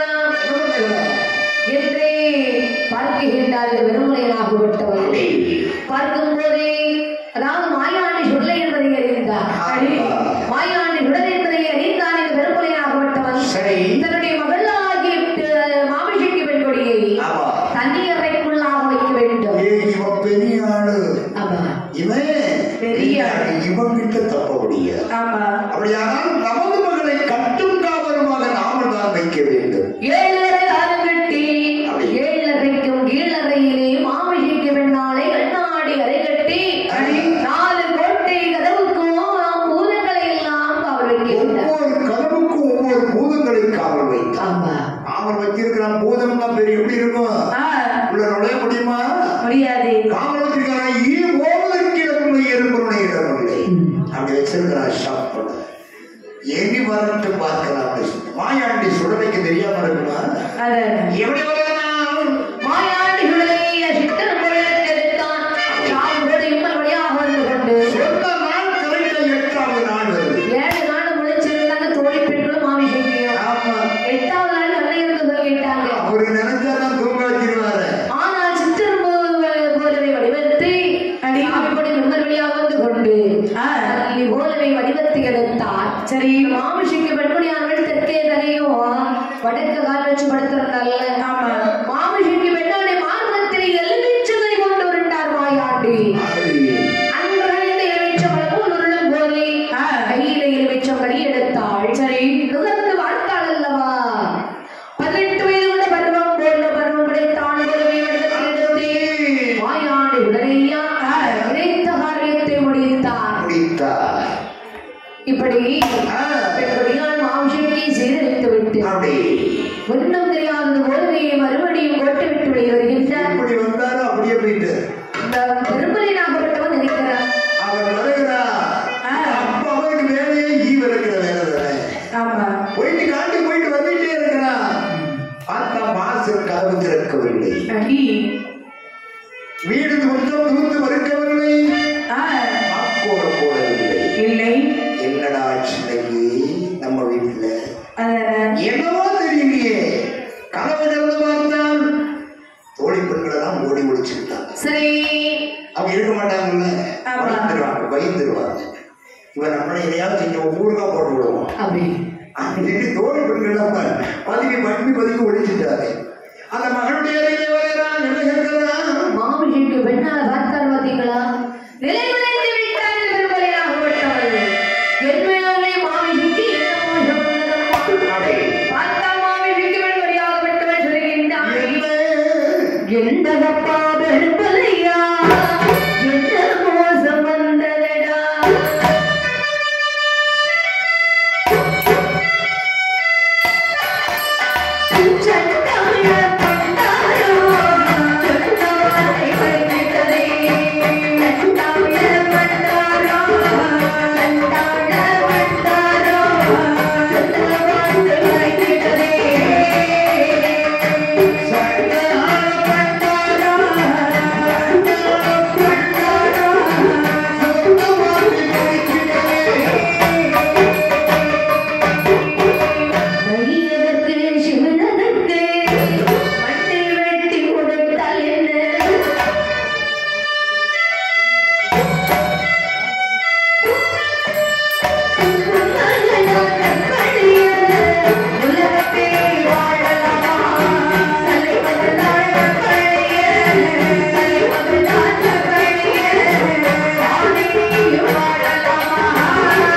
S1: என்றே பார்க்கின்றார்கள் வெறுமனையாக விட்டவள் பார்க்கும் போதே அதாவது மாயாண்டி சுடலை என்பதை அறிந்தார் மாயாண்டி சுடலை என்பதை அறிந்தான் இந்த வெறுமனையாக விட்டவன்
S2: சரி
S1: தன்னுடைய மகளாகிய அஹ், மாமிஷிக்கு பெண்கொடியை
S2: ஆமா
S1: தண்ணீரைக்குள்ளாக வைக்க வேண்டும்
S2: ஏய், இவன் பெரிய ஆளு
S1: ஆமா
S2: இவன்
S1: பெரிய ஆளு.
S2: இவன் கிட்ட தப்ப முடியாது
S1: ஆமா
S2: அப்படியானால் நமது மகளை கட்டும் காவலுமாக நாம தான் வைக்க வேண்டும்
S1: ஏழரை அரங்கட்டி ஏழரைக்கும் கீழறையிலே மாமிஷிக்கு பெண்ணாலை கண்ணாடி அறை கட்டி நாலு கோட்டை கதவுக்கும் பூதங்களை எல்லாம் காவல் வைக்கின்றார்
S2: ஒவ்வொரு கதவுக்கும் ஒவ்வொரு பூதங்களை காவல் வைத்தான்
S1: ஆமா
S2: காவல் வச்சிருக்கிறான் பூதம்னா பெரிய எப்படி இருக்கும் உள்ள நுழைய முடியுமா
S1: முடியாது
S2: காவல் வச்சிருக்கான் ஈ போவதற்கு இடமில்லை எறும்புடைய இடமில்லை அப்படி வச்சிருக்கிறான் ஷாப் பண்ண எண்ணி வரட்டும் பார்க்கலாம் மாயாண்டி சுடலைக்கு தெரியாம இருக்குமா எப்படி வருகிறான்
S1: மாயாண்டிகளை சித்தன் எடுத்தான் சாவோடு இம்மல் வழியாக வந்து கொண்டு
S2: சொந்த நாள் கரெக்டா எட்டாவது நாள் வருது
S1: ஏழு நாள் முளைச்சிருந்தாங்க தோழி பெண்களும் மாமிஷிக்கும்
S2: ஆமா
S1: எட்டாவது நாள் அன்னை இருந்து சொல்லிட்டாங்க
S2: அவரு நினைச்சா தான் தூங்க வச்சிருவாரு
S1: ஆனால் சிற்றம்பு போலவை வடிவத்தை சாமிப்படி முன்னர் வழியாக வந்து கொண்டு தள்ளி போலவை வடிவத்தை எடுத்தார் சரி மாமிஷிக்கு பெண்மணியானவள் தெற்கே தலையும் வடக்கு கால் வச்சு படுத்திருந்தால மாமிஷிக்கு பெண்ணாடைய மார்க்கத்தில் எலுமிச்சதை கொண்டு வருண்டார் மாயாண்டி அன்று எலுமிச்சம்பழம் போல் உருளும் போதே கையில எலுமிச்சம்படி எடுத்தாள் சரி
S2: போயிட்டு காட்டுக்கு போயிட்டு வந்துட்டே இருக்கிறான் பார்த்தா வாசல் கதவு திறக்கவில்லை
S1: அடி
S2: வீடு கொஞ்சம் தூத்து மறுக்கவில்லை
S1: ஆ
S2: பாக்கோரம் போடவில்லை
S1: இல்லை
S2: என்னடா சின்னைக்கு நம்ம வீட்டுல
S1: அதான்
S2: என்னவோ தெரியலையே கதவு திறந்து பார்த்தால் தோழி பெண்களை தான் ஓடி ஒழிச்சுக்கிட்டாங்க
S1: சரி
S2: அவங்க இருக்க மாட்டாங்கல்ல
S1: ஆமா.
S2: பயந்துருவாங்க பயந்துருவாங்க இவன் நம்மளை எதையாவது இங்க ஊருக்கா போட்டு விடுவோம்
S1: அப்படி
S2: அப்படின்னு தோழி பெண்கள் பதுக்கி பதுக்கி பதுக்கி ஒழிச்சுட்டாரு அந்த மகனுடைய அருகிலே வருகிறான் என்ன கேட்கிறான்
S1: மாமிக்கு பெண்ணால பார்த்தால் பார்த்தீங்களா நிலைகுலைந்து விட்டால் பெருமலையாகப்பட்டவள் என்மையாலே மாமிக்கு என்ன மோசம் வந்ததம்மா
S2: அடே,
S1: பார்த்தா மாமிக்கு பெருமலையாகப்பட்டவள் சொல்கின்றான்
S2: என்ன?
S1: எந்ததப்பா பெருமலையா என்ன மோசம் வந்ததடா சண்டாய பண்டாரோ சண்டாய வைத்ததே சண்டாய பண்டாரோ சண்டாய பண்டாரோ சண்டாய வைத்ததே மையதற்கு சிவனதற்கு மண்ணில் வெட்டி கொடுத்தால் என்ன உலகத்தை வாழலாமா தலைவர்களான பழைய தலைவர்களான பழைய வாழையும் வாழலாமா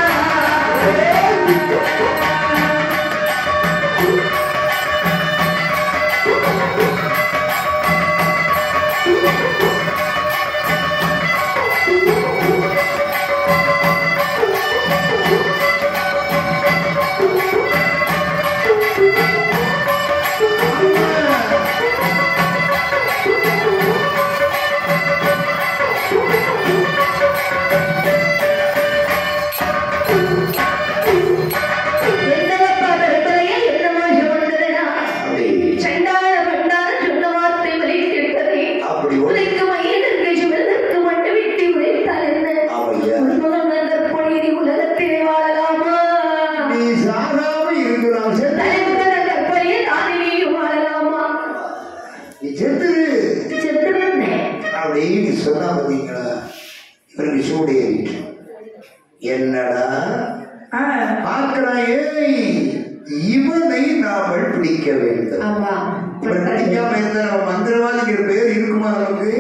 S1: என்னவப்பா பெரும்பலையா என்னமா சிவந்ததடா
S2: அப்படி
S1: சண்டாள பண்டார சொன்ன வார்த்தை வலிக்கிட்டதே
S2: அப்படி ஒரு
S1: உனக்கு மையதற்கு சிவதற்கு மட்டு விட்டு உழைத்தால் என்ன
S2: ஆமையா.
S1: உன்முகம் நல்ல பொழுதி உலகத்திலே வாழலாமா
S2: நீ சாகாம இருக்கலாம் செத்து
S1: தலைமுறை கற்பனையே தானிலையும் வாழலாமா
S2: நீ செத்துரு
S1: செத்துருந்தே
S2: அப்படின்னு சொன்னா பாத்தீங்களா இவருக்கு சூடு ஏறிட்டு என்னடா பார்க்கிறான் ஏய் இவனை நாமல் பிடிக்க வேண்டும்
S1: ஆமா
S2: இவன் பிடிக்காம இருந்த நம்ம மந்திரவாதிங்கிற பேர் இருக்குமா நமக்கு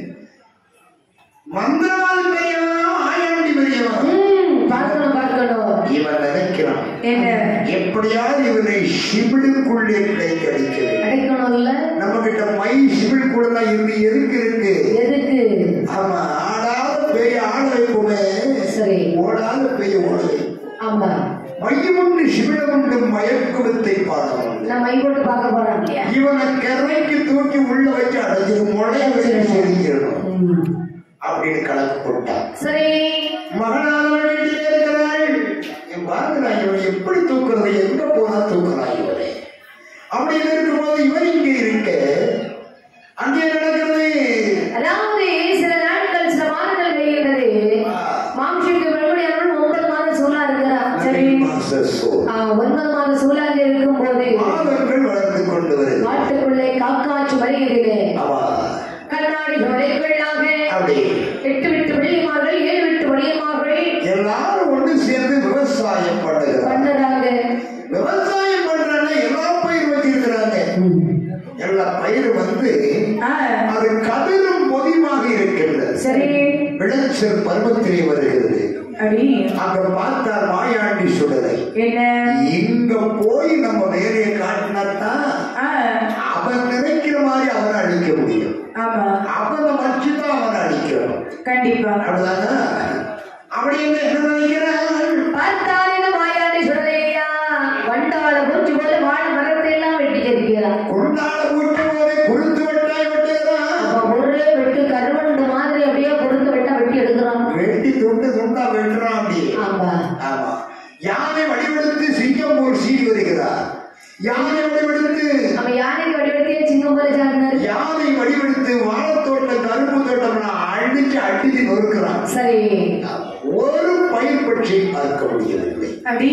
S2: மந்திரவாதி பெரியவா ஆயாண்டி பெரியவா
S1: ம், பார்க்கணும் பார்க்கணும்
S2: இவன் நினைக்கிறான்
S1: என்ன
S2: எப்படியாவது இவனை சிவிடுக்குள்ளே கிடைக்க அடிக்க வேண்டும்
S1: கிடைக்கணும்ல
S2: நம்ம கிட்ட மை சிவிடுக்குள்ள தான் இருந்து எதுக்கு இருக்கு
S1: எதுக்கு
S2: ஆமா ஆடாத பேய் ஆட வைப்போமே
S1: சரி
S2: ஓடாத பேய் ஓட வைப்போம்
S1: ஆமா
S2: மையமுண்டு சிவிடமுண்டு மயக்குவத்தை பாடணும்
S1: நான் மை போட்டு பார்க்க போறேன் இல்லையா
S2: இவனை கரைக்கு தூக்கி உள்ள வச்சு அடைஞ்சு முளைய வச்சு செடிக்கிறணும்
S1: ம்.
S2: அப்படின்னு கணக்கு போட்டான்
S1: சரி
S2: மகனானவள் வீட்டிலே இருக்கிறாள் என் பாருங்கிறான் இவனை எப்படி தூக்குறது எங்க போனா தூக்குறான் இவனை அப்படின்னு இருக்கும்போது இவன் இங்க இருக்க அங்கே நடக்கிறது
S1: அதாவது சில நாட்கள் சில மாதங்கள் கழிகிறது மாம்சிக்கு பெருமடியானவள் ஒன்பது மாதம் சூழலா இருக்கிறார் சரி
S2: மாச சோறு.
S1: ஆ, ஒன்பது மாதம் சூழலாக இருக்கும் போது
S2: மாதங்கள் வளர்ந்து கொண்டு வருது
S1: காட்டுக்குள்ளே காக்காச்சு வருகிறதிலே
S2: அவா
S1: கண்ணாடி வரைக்குள்ளாக
S2: அப்படி
S1: எட்டு விட்டு வெள்ளிமார்கள் ஏழு விட்டு வழியமார்கள்
S2: எல்லாரும் ஒன்று சேர்ந்து விவசாயம் பண்ணுகிறாங்க
S1: பண்ணதாக
S2: விவசாயம் பண்றாங்க எல்லா பயிர் வச்சிருக்கிறாங்க எல்லா பயிர் வந்து அது கதிரும் பொதியுமாக இருக்கின்றது
S1: சரி
S2: விளைச்சல் பருவத்திலே வருகிறது
S1: அடி
S2: அங்க பார்த்தால் மாயாண்டி சுடலை
S1: என்ன
S2: இங்க போய் நம்ம வேலையை காட்டினாத்தான் அவன் நினைக்கிற மாதிரி அவனை அழிக்க முடியும்
S1: ஆமா
S2: அவனை வச்சுதான் அவனை அடிக்கணும்
S1: கண்டிப்பா
S2: அப்படிதானா அப்படி என்ன என்ன நினைக்கிறான்
S1: பார்த்தாலின மாயாண்டி சுடலையா வண்டாள பூச்சி போல வாழ மரத்தை எல்லாம் வெட்டி செதுக்கிறான்
S2: கொண்டாட கூட்டு போதை கொடுத்து விட்டாய் விட்டுகிறான்
S1: அப்ப ஒரு வெட்டு கருவண்டு மாதிரி அப்படியே கொடுத்து வெட்ட வெட்டி எடுக்கிறான்
S2: வெட்டி துண்டு துண்டா வெட்டுறான் அப்படி
S1: ஆமா
S2: ஆமா யானை வடிவெடுத்து சிங்கம் போல் சீறி வருகிறது யானை வடிவெடுத்து
S1: நம்ம யானைக்கு வடிவெடுத்தே சிங்கம் போல சாட்டினாரு
S2: யானை வடிவெடுத்து வாழைத்தோட்டம் கரும்பு தோட்டம் அடிச்சு அடிச்சு நொறுக்கிறான்
S1: சரி
S2: ஒரு பயிர் பற்றி பார்க்க முடியவில்லை
S1: அப்படி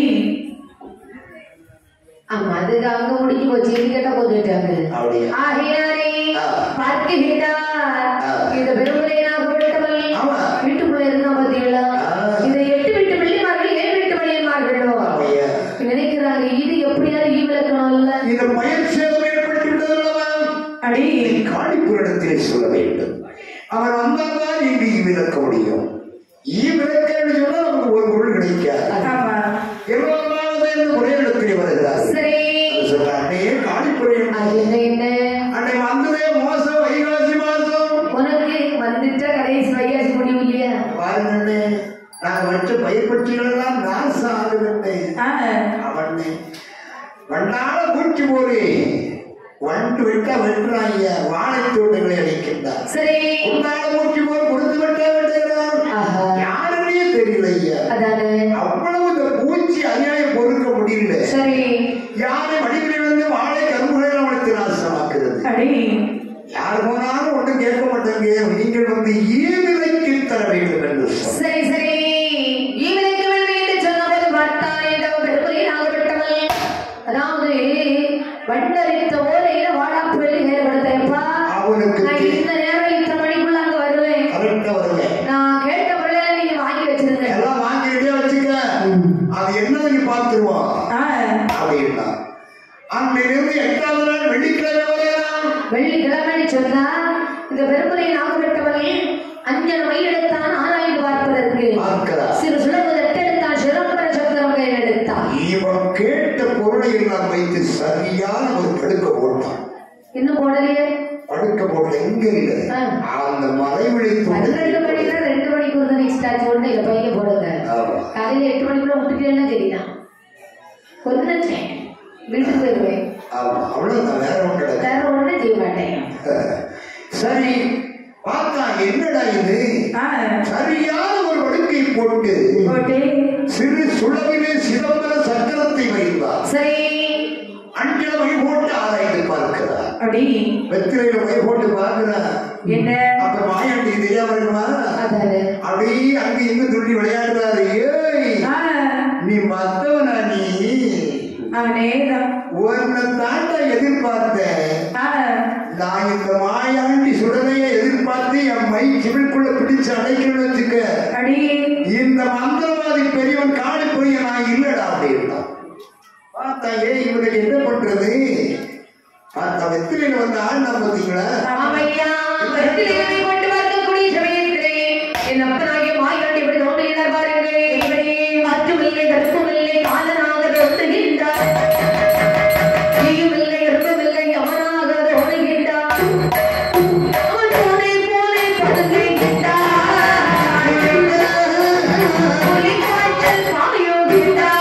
S1: ஆமா அது அங்க முடிஞ்சு போச்சு இது கேட்டா போட்டுட்டாங்க
S2: அப்படியா
S1: ஆகையாரே
S2: ஆ.
S1: பார்க்கின்றார்
S2: ஆ.
S1: இந்த பெருமுறையினாக விட்டவள்
S2: ஆமா.
S1: வீட்டுக்குள்ள இருந்தா பாத்தீங்களா
S2: ஆ.
S1: இந்த எட்டு வீட்டு பிள்ளைமார்கள் ஏழு வீட்டு பிள்ளைமார்களோ
S2: அப்படியா
S1: நினைக்கிறாங்க இது எப்படியாவது ஈ விளக்கணும்ல
S2: இந்த பயிர் சேதம் ஏற்பட்டு விட்டதல்லவா
S1: அடி
S2: காணிப்புரிடத்திலே சொல்ல வேண்டும் அவர் வந்தால்தான் இங்கு ஈ விளக்க முடியும் ஈ விளக்கன்னு சொன்னா நமக்கு ஒரு பொருள் கிடைக்காது
S1: ஆமா
S2: எவ்வளவு என்று ஒரே இடத்திலே வருகிறார்
S1: சரி
S2: சொல்றாண்டே காணிப்புரியம்
S1: அது என்ன என்ன
S2: அன்னை வந்ததே மோசம் வைகாசி மாசம்
S1: உனக்கு வந்துட்டா கடைசி வைகாசி முடிவு இல்லையா
S2: பாருங்கண்ணே நான் வச்ச பயிர் பற்றிகள் எல்லாம் நாசம் ஆகுதுண்ணே அவனே வண்ணால பூச்சி போரு வண்டு விட்டா வெட்டுறாங்க வாழைத்தோட்டங்களை அடிக்கின்றார்
S1: சரி
S2: உன்னால மூச்சு போர் கொடுத்து விட்டா வெட்டுகிறான்
S1: ஆஹா.
S2: யாருன்னே தெரியல ஐயா
S1: அதானே
S2: அவ்வளவு இந்த பூச்சி அநியாயம் பொறுக்க முடியல
S1: சரி
S2: யாரை வடிவில் வந்து வாழை கரும்புகளை அவனுக்கு நாசமாக்குறது
S1: அடி
S2: யார் போனாலும் ஒன்றும் கேட்க மாட்டாங்க நீங்கள் வந்து ஈவிலைக்கு தர வேண்டும் என்று சொன்னார்.
S1: சரி சரி இவனுக்கு வேண்டும் என்று சொன்னபோது பார்த்தான் என்ற பெருமையை நாகப்பட்டவள் அதாவது வண்டரித்த ஓலையில வாடாப்பு வெள்ளி ஏற்படுத்தப்பா
S2: அவனுக்கு
S1: நான் இந்த நேரம் இத்தனை மணிக்குள்ள அங்க வருவேன்
S2: கரெக்டா வருங்க
S1: நான் கேட்ட பிள்ளை நீங்க வாங்கி வச்சிருங்க
S2: எல்லாம் வாங்கிட்டே வச்சுக்க அது என்னன்னு பார்த்துருவான் அப்படின்னா அன்னையிலிருந்து எட்டாவது நாள் வெள்ளிக்கிழமை வரையலாம்
S1: வெள்ளிக்கிழமை சொன்னா இந்த பெருமுறை நாகப்பட்டவள் அஞ்சல் மைல் எடுத்தான் ஆராய்ந்து பார்ப்பதற்கு
S2: பார்க்கிறார்
S1: சிறு சுழம்பு தட்டெடுத்தான் சிறம்பர சக்கரம் கையில் எடுத்தான்
S2: இவன் கேட்ட பொருளை எல்லாம் வைத்து சரியான ஒரு படுக்க போட்டான்
S1: இன்னும் போடலையே
S2: படுக்க போட்ட எங்க இல்ல
S1: ஆ.
S2: அந்த மறைவிழி
S1: பன்னிரெண்டு மணினா ரெண்டு மணிக்கு ஒரு நெக்ஸ்ட் ஆச்சு உடனே இல்ல பையன் போடுங்க
S2: ஆமா.
S1: காலையில எட்டு மணிக்குள்ள விட்டுட்டேன்னா தெரியும் கொண்டுட்டேன் வீட்டுக்கு போயிருவேன்
S2: ஆமா அவ்வளவுதான் வேற ஒன்று கிடையாது
S1: வேற ஒண்ணு செய்ய மாட்டேன்
S2: சரி பார்த்தா என்னடா இது சரியான ஒரு வடுக்கை போட்டு
S1: போட்டு
S2: சிறு சுழவிலே சிதம்பர சக்கரத்தை வைத்தார்
S1: சரி
S2: அஞ்சல மை போட்டு ஆராய்ந்து பார்க்கிறார்
S1: அப்படி
S2: வெத்திரையில மை போட்டு பார்க்கிறார்
S1: என்ன
S2: அப்ப மாயாண்டி தெரியாம இருக்குமா
S1: அதானே
S2: அப்படியே அங்க இங்க துள்ளி விளையாடுறாரு ஏய் நீ மத்தவனா நீ உன்னை தாண்டா எதிர்பார்த்தேன் நான் இந்த மாயாண்டி சுடலைய எதிர்பார்த்து என் மை சிவிற்குள்ள பிடிச்சு அடைக்கணும்னு வச்சுக்க இந்த மந்திரவாதி பெரியவன் காடு போய் நான் இல்லடா அப்படின்னா பார்த்தா ஏ இவனுக்கு என்ன பண்றது பார்த்தா வெத்திரையில வந்த ஆள் நான் பார்த்தீங்களா
S1: ஆமையா வெற்றிலை கொண்டு வரக்கூடிய சமயத்திலே என் அப்பனாகிய மாயாண்டி இப்படி தோன்றுகிறார் பாருங்கள் இவரே மாற்றுமில்லை கற்பமில்லை காலனாக தோன்றுகின்றார் தீயுமில்லை எறும்புமில்லை அவனாக தோன்றுகின்றார் அவன் போனை போனை பதுங்குகின்றார் புலி காய்ச்சல் பாயுகின்றார்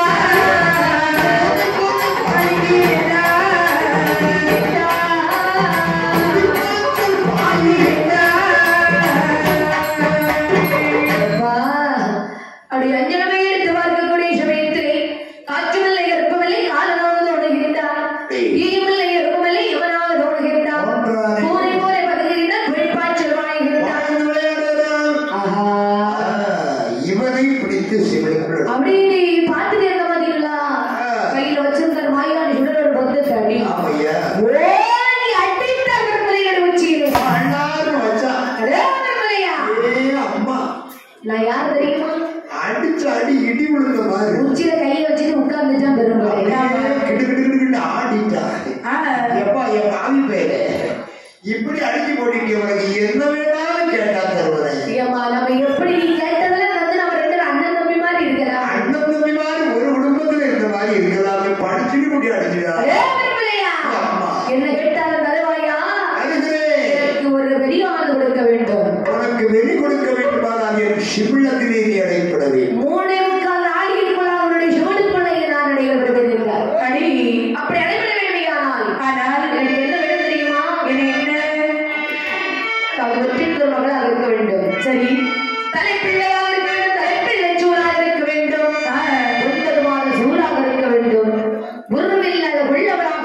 S1: அப்பா, அப்படி அஞ்சனமே எடுத்து பார்க்கக்கூடிய சமயத்தில் காற்றுமில்லை கற்பமில்லை காலனாக தோணுகின்றார் ஈயமில்லை எறும்புமில்லை இவனாக தோணுகின்றார் பூனை போல பதுங்குகின்றார் குறிப்பாய்ச்சல் வாங்குகின்றார்
S2: வாழ்ந்து விளையாடுறான்.
S1: ஆஹா
S2: ஆ, இவனை பிடித்து சிவிற்குள்ள
S1: அப்படி பார்த்துட்டு இருக்க மாட்டீங்களா கையில வச்சிருக்கிற மாயாண்டி சுடரோட பத்து தடி
S2: ஆமையா
S1: ஓடி அடித்தார் பெருமலையோட உச்சியிலே
S2: அண்ணாரு வச்சான்
S1: அடே பெருமலையா
S2: ஏ அம்மா
S1: நான் யார் தெரியுமா
S2: அடிச்சு அடி இடி விழுந்த மாதிரி
S1: உச்சியில கையை வச்சுட்டு உட்கார்ந்துட்டான் பெருமலை
S2: அப்படியே கிடு கிடு கிடு கிடு ஆடிட்டான் எப்பா என் ஆவி பேரு இப்படி அடிச்சு போட்டுட்டு உனக்கு என்ன வேணாலும் கேட்டா தருவதேன்
S1: ஐயம்மா நம்ம எப்படி நீ கேட்டதுல வந்து நம்ம ரெண்டு பேரும் அண்ணன் தம்பி மாதிரி இருக்கலாம்
S2: அண்ணன் தம்பி மாதிரி ஒரு குடும்பத்துல இருந்த மாதிரி இருக்கலாமே படிச்சுட்டு முடி அடிச்சுடா
S1: அடே பெருமலையா
S2: ஆமா.
S1: என்ன கேட்டாலும் தருவாயா
S2: அழுகிறேன்
S1: எனக்கு ஒரு வெறியானது கொடுக்க வேண்டும்
S2: உனக்கு வெறி கொடுக்க வேண்டுமானால் என் சிமிழத்திலே நீ அடைப்பட வேண்டும்
S1: மூணே முக்கால் ஆடிக்குள்ள அவருடைய சிவனுக்குள்ளே நான் அடையப்படுவதில்லை அடி அப்படி அடைபட வேண்டியானால் ஆனால் எனக்கு என்ன வேண்டும் தெரியுமா என்ன அவர் வெற்றிக்கு ஒரு மகளாக இருக்க வேண்டும் சரி தலைப்பிள்ளையாக இருக்க வேண்டும் தலைப்பிள்ளை சூழாக இருக்க வேண்டும் ஒன்பது மாத சூழாக இருக்க வேண்டும் உருவில்லாத உள்ளவளாக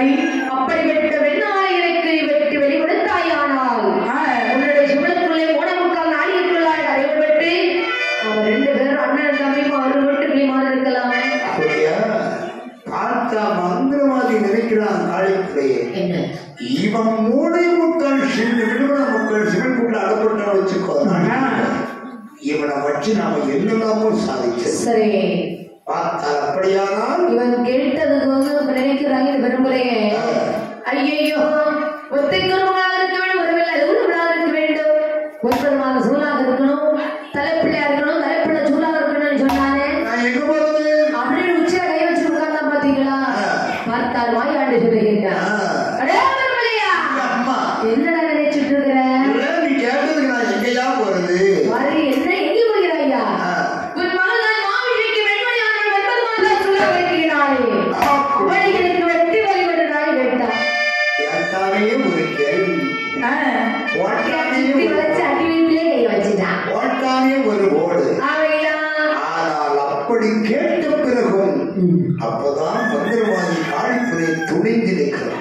S1: அடி அப்படிப்பட்ட வெண்ணாயிரத்தை வெட்டி வெளிப்படுத்தாயானால் உன்னுடைய சிவனுக்குள்ளே மூணமுக்கால் நாளிகைக்குள்ளாக அறிவுப்பட்டு அவன் ரெண்டு பேரும் அண்ணன் தம்பி ஒரு வீட்டுக்குள்ளே மாதிரி இருக்கலாமே
S2: அப்படியா பார்த்தா மந்திரவாதி நினைக்கிறான் காளிக்குள்ளையே
S1: என்ன
S2: இவன் மூளை முக்கால் சிறு விடுமண முக்கால் சிவனுக்குள்ள அடப்பட்டா வச்சுக்கோ இவனை வச்சு நாம என்னெல்லாமோ சாதிச்சது
S1: சரி
S2: பார்த்தால் அப்படியானால்
S1: இவன் கேட்டதுக்கு வந்து நம்ம நினைக்கிறாங்க இந்த பெரும்புலையே ஐயையோ ஒத்தை குருமகளாக இருக்க வேண்டும் ஒருவேளை அலுவலர்களாக இருக்க வேண்டும் ஒருத்தருமாக சூழலாக இருக்கணும் தலைப்பிள்ளையா இருக்கணும் தலைப்பிள்ளை சூழலாக இருக்கணும்னு சொன்னானே
S2: நான் எங்க போறது
S1: அப்படின்னு உச்சில கை வச்சு உட்கார்ந்தா பாத்தீங்களா பார்த்தால் வாயாண்டு சொல்லுகின்றான் அடே பெரும்புலையா
S2: அம்மா
S1: என்னடா நினைச்சிட்டு இருக்கிற
S2: இல்ல, நீ கேட்டதுக்கு நான் எங்கேயா போறது
S1: மாதிரி என்ன எங்கே போகிறாயா
S2: ஆ.
S1: உன் மகள்தான் மாமிசைக்கு வெண்மணியானவள் வெண்பதுமாக சொல்ல வைக்கிறாளே அவளை எனக்கு வெட்டி வழிபடுறாய் கேட்டான்
S2: கேட்டாலே ஒரு கேள்வி ஓட்டானே
S1: சுத்தி
S2: ஒரு
S1: வளைச்சு அடி வீட்டிலே கை வச்சுட்டான்
S2: ஓட்டானே ஒரு ஓடு
S1: அவையா
S2: ஆனால் அப்படி கேட்ட பிறகும் அப்பதான் மந்திரவாதி காளிப்புரை துணிந்து நிற்கிறான்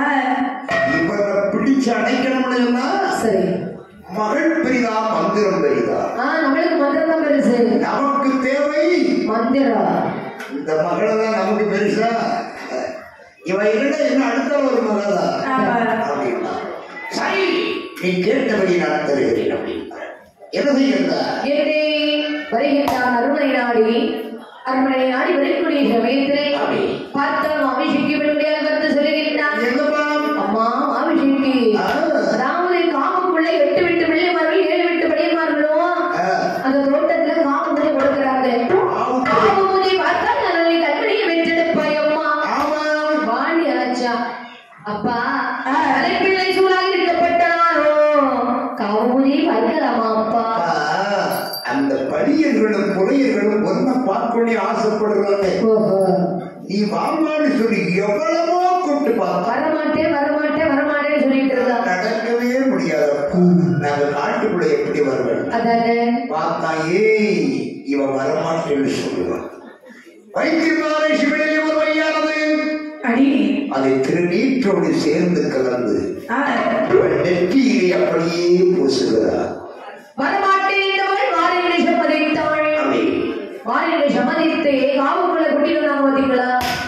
S2: இவரை பிடிச்சு அடைக்கணும்னு சொன்னா
S1: சரி
S2: மகள் பெரிதா மந்திரம் பெரிதா
S1: ஆ நம்மளுக்கு மந்திரம் தான் பெருசு
S2: நமக்கு தேவை
S1: மந்திரம்
S2: இந்த மகளை தான் நமக்கு பெருசா இவன் இல்லைன்னா என்ன அடுத்த ஒரு மகள் தான் அப்படின்னா சரி நீ கேட்டபடி நான் தருகிறேன் அப்படின்னா என்ன செய்யறதா
S1: என்னே வருகின்றான் அருமை நாடி அரண்மனை நாடி வரக்கூடிய சமயத்திலே
S2: ஆமே.
S1: பார்த்தால் மாமிசைக்கு பெண்மையாக கருத்து சொல்லுகின்றான்
S2: எங்கப்பா
S1: அம்மா மாமிசைக்கு
S2: ஆ.
S1: அதாவது காமக்குள்ள எட்டு விட்டு பிள்ளைமார்கள் ஏழு விட்டு பையன்மார்களும்
S2: ஆ.
S1: அந்த தோட்டத்துல காமக்குள்ள கொடுக்கிறாங்க
S2: ஆமா.
S1: காமமுதி பார்த்தா நல்ல கண்மணியை வெற்றெடுப்பாய் அம்மா
S2: ஆமா
S1: வாணி அழைச்சா அப்பா தலைப்பிள்ளை சூழாக இருக்கப்பட்டாரோ காமமுதி வைக்கலாமா அப்பா
S2: அப்பா, அந்த பழியர்களும் புலையர்களும் ஒன்ன பார்க்கணும்னு ஆசைப்படுறாங்க
S1: ஓஹோ
S2: நீ வாமான்னு சொல்லி எவ்வளவோ கூட்டு பார்த்தா
S1: வரமாட்டேன் வரமாட்டேன் வரமாட்டேன்னு சொல்லிட்டு இருந்தா
S2: நடக்கவே முடியாதப்பா நாங்க காட்டுக்குள்ள எப்படி வருவேன்
S1: அதானே
S2: பார்த்தா ஏய் இவன் வரமாட்டேன்னு சொல்லுவான் வைத்தியமாரை சிவனே ஒரு வையானது
S1: அடி
S2: அதை திருநீற்றோடு சேர்ந்து கலந்து இவள் நெற்றியிலே அப்படியே பூசுகிறார்
S1: வரமாட்டேன் என்றவள் வாரிகளை சம்மதித்தாள்
S2: அவை
S1: வாரிகளை சம்மதித்து காவுக்குள்ள குட்டிகள் நாங்க பாத்தீங்களா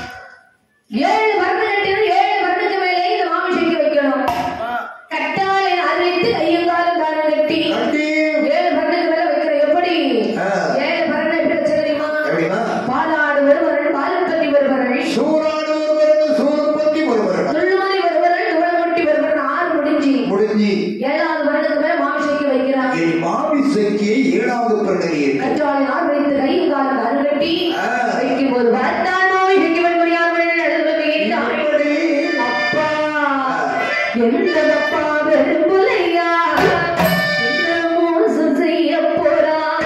S1: ஏழு வருடம் நட்டினம் ஏழு வருடத்துக்கு மேலே இந்த மாமிசைக்கு வைக்கணும் கட்டாலை அறிவித்து கையும் காலும் தானம் கட்டி
S2: கட்டி
S1: ஏழு வருடத்துக்கு மேல வைக்கிற எப்படி
S2: ஆ.
S1: ஏழு வருடம் எப்படி வச்ச தெரியுமா
S2: எப்படிமா
S1: பாலாடு ஒருவர்கள் பாலுப்பதி ஒருவர்கள்
S2: சூறாடு ஒரு வருடம் சூரப்பத்தி ஒரு வருடம்
S1: துள்ளுமதி ஒருவர்கள் துவளமுட்டி ஒருவர்கள் ஆறு முடிஞ்சு
S2: முடிஞ்சு
S1: ஏழாவது வருடத்துக்கு மேல மாமிசைக்கு வைக்கிறான்
S2: என் மாமிசைக்கு ஏழாவது பிறகு
S1: கற்றாழை நாள் வைத்து கையும் காலும் தானம் கட்டி
S2: ஆ.
S1: வைக்கும் போது பார்த்தான் மாமிசைக்கு முடியாதவர்கள் எழுந்து வைக்கின்றான் அப்பா என்னதப்பா வெறுப்புலையா என்ன மோசம் செய்ய போறாய்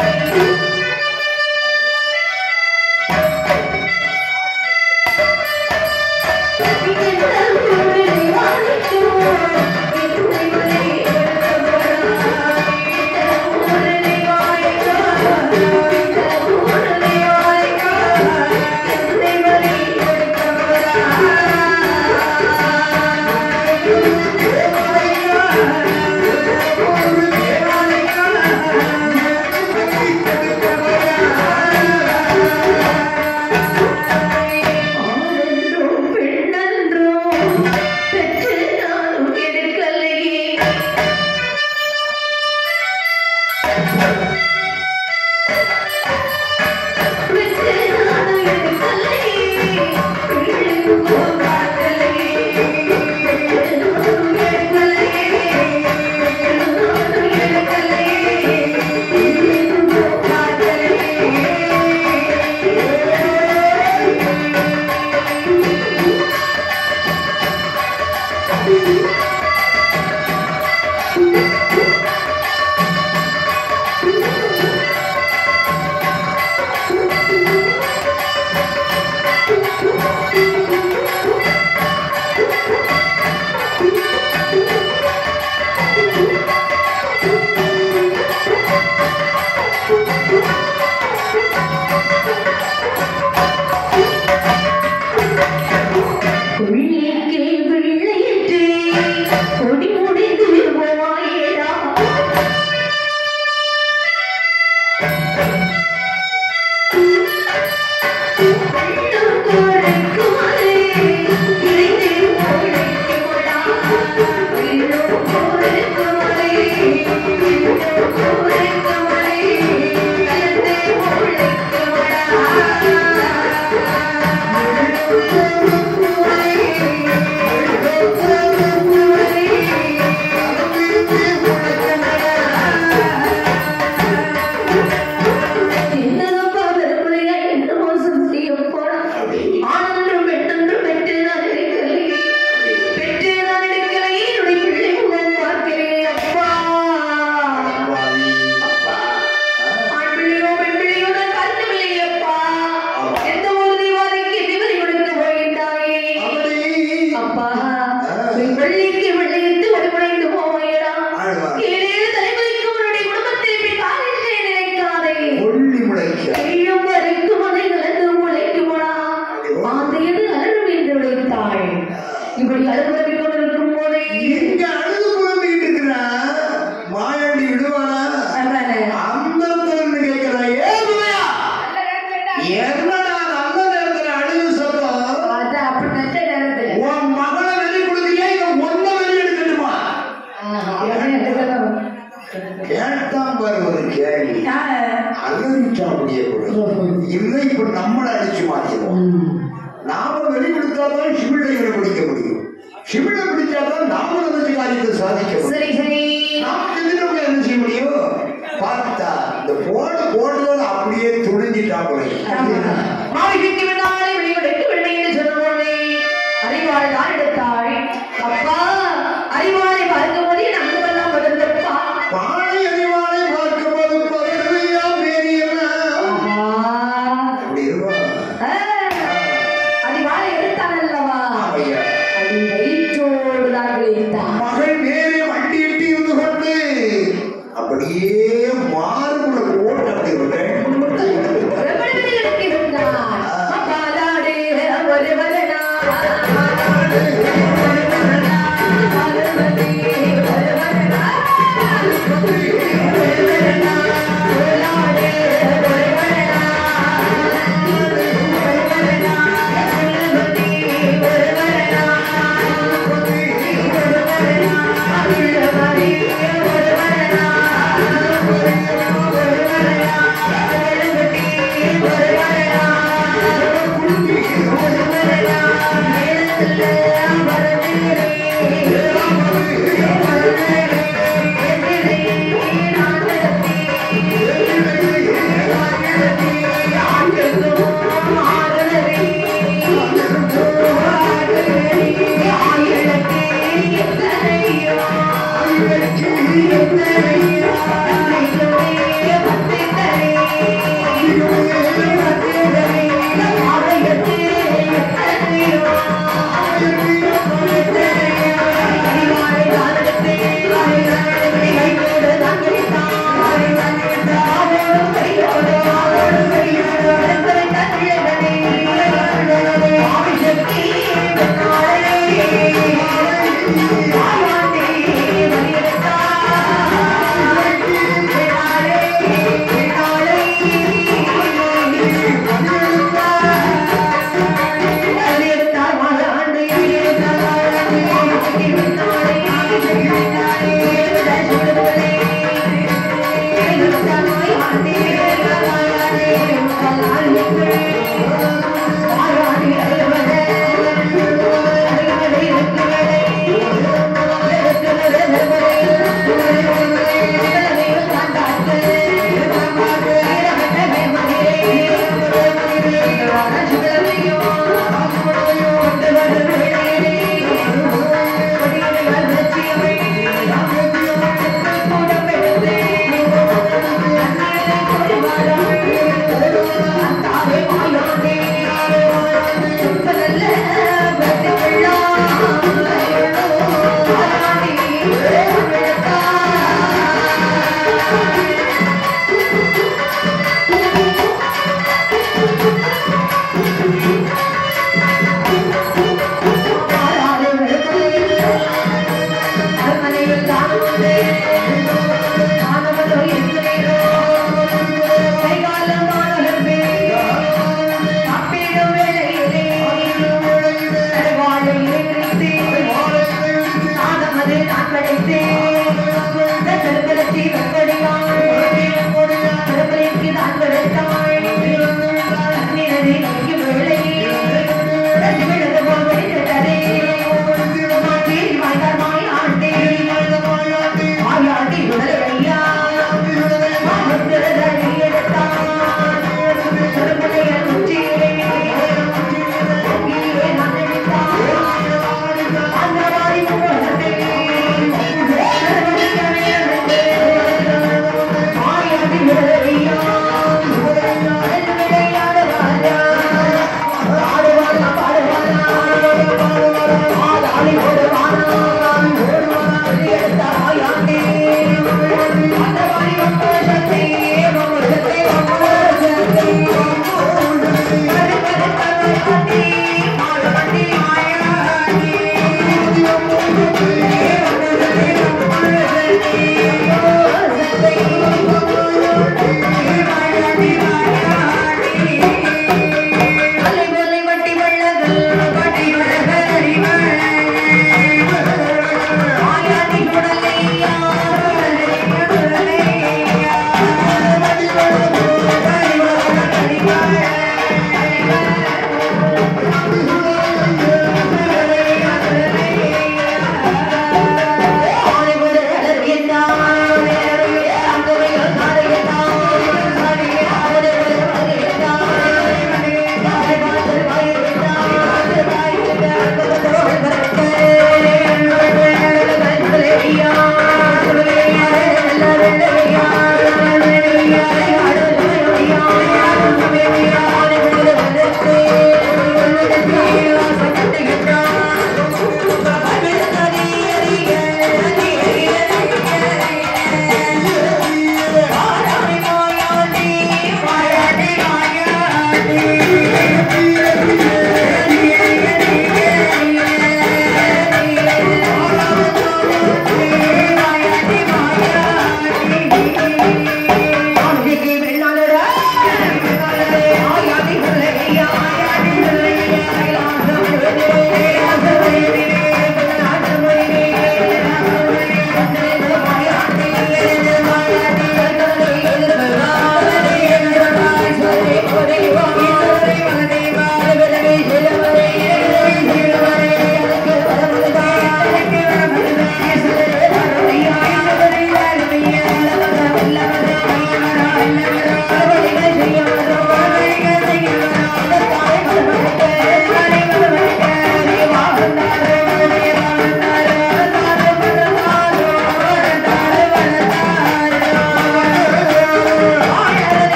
S1: ஆனந்தம் பெண்ணன்றோ பெற்று நானும் எடுக்கலையே பெற்று நானும் எடுக்கலையே பிள்ளைங்கோ பார்க்கலையே பெற்று நானும் எடுக்கலையே நானும் எடுக்கலையே பிள்ளைங்கோ பார்க்கலையே உள்ளிக்கு மாந்தையது அலரும் என்று உழைத்தாள் இப்படி அலுவலகிக் கொண்டிருக்கும் போதே
S2: இங்க அழுது புலம்பிட்டு இருக்கிறா மாயாண்டி விடுவானா
S1: அதானே.
S2: அந்த இடத்துல கேட்கிறா ஏன் துணையா என்னடா நல்ல நேரத்துல அழுது சத்தம்
S1: அது அப்படி நல்ல நேரத்துல
S2: உன் மகளை வெளி கொடுக்கலையா இவன் ஒன்ன வெளி எடுக்கணுமா
S1: ஆஹா, உடனே எடுக்கணும்.
S2: கேட்டான் பாரு ஒரு கேள்வி அழுதுச்சா அப்படியே கூட இல்லை இப்ப நம்மளை அடிச்சு மாத்திடுவோம்
S1: ம்.
S2: நாம வெளி கொடுத்தாதான் சிமிழைகளை பிடிக்க முடியும் சிமிழை பிடிச்சாதான் நாம நினைச்ச காரியத்தை சாதிக்க முடியும்
S1: சரி சரி
S2: நாம எதிர்ப்பு என்ன செய்ய முடியும் பார்த்தா இந்த போடு போடுறது அப்படியே துணிஞ்சிட்டான் போய்
S1: மாளிகைக்கு விடாலே வெளியுடைக்கு வெள்ளை என்று சொன்ன உடனே அறிவாளை தான் எடுத்தாள் அப்பா அறிவாளை பார்க்கும் போதே நம்பெல்லாம் பகிர்ந்தப்பா
S2: பானை அறிவாளை பார்க்கும்போது பதவியா பெரியவன் அப்படி இருப்பான்
S1: அறிவாளை எடுத்தான் அல்லவா
S2: ஆமையா.
S1: அது வயிற்றோடு தான் விளைத்தான்
S2: மகள் மேலே வண்டி எட்டி இருந்து கொண்டு அப்படியே மாறுபட போட்டு அப்படி விட்டேன்
S1: பிரபலத்தை எடுத்திருந்தான் அப்பாலாடே ஒருவரனா பார்வதி ஒருவரனா ஒருவரனா ஓலாடே ஒருவரனா ஒருவரனா பார்வதி ஒருவரனா ஒருவரனா அருள்மதி ஒருவரனா
S2: ஆயிரத்தி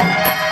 S1: ஆ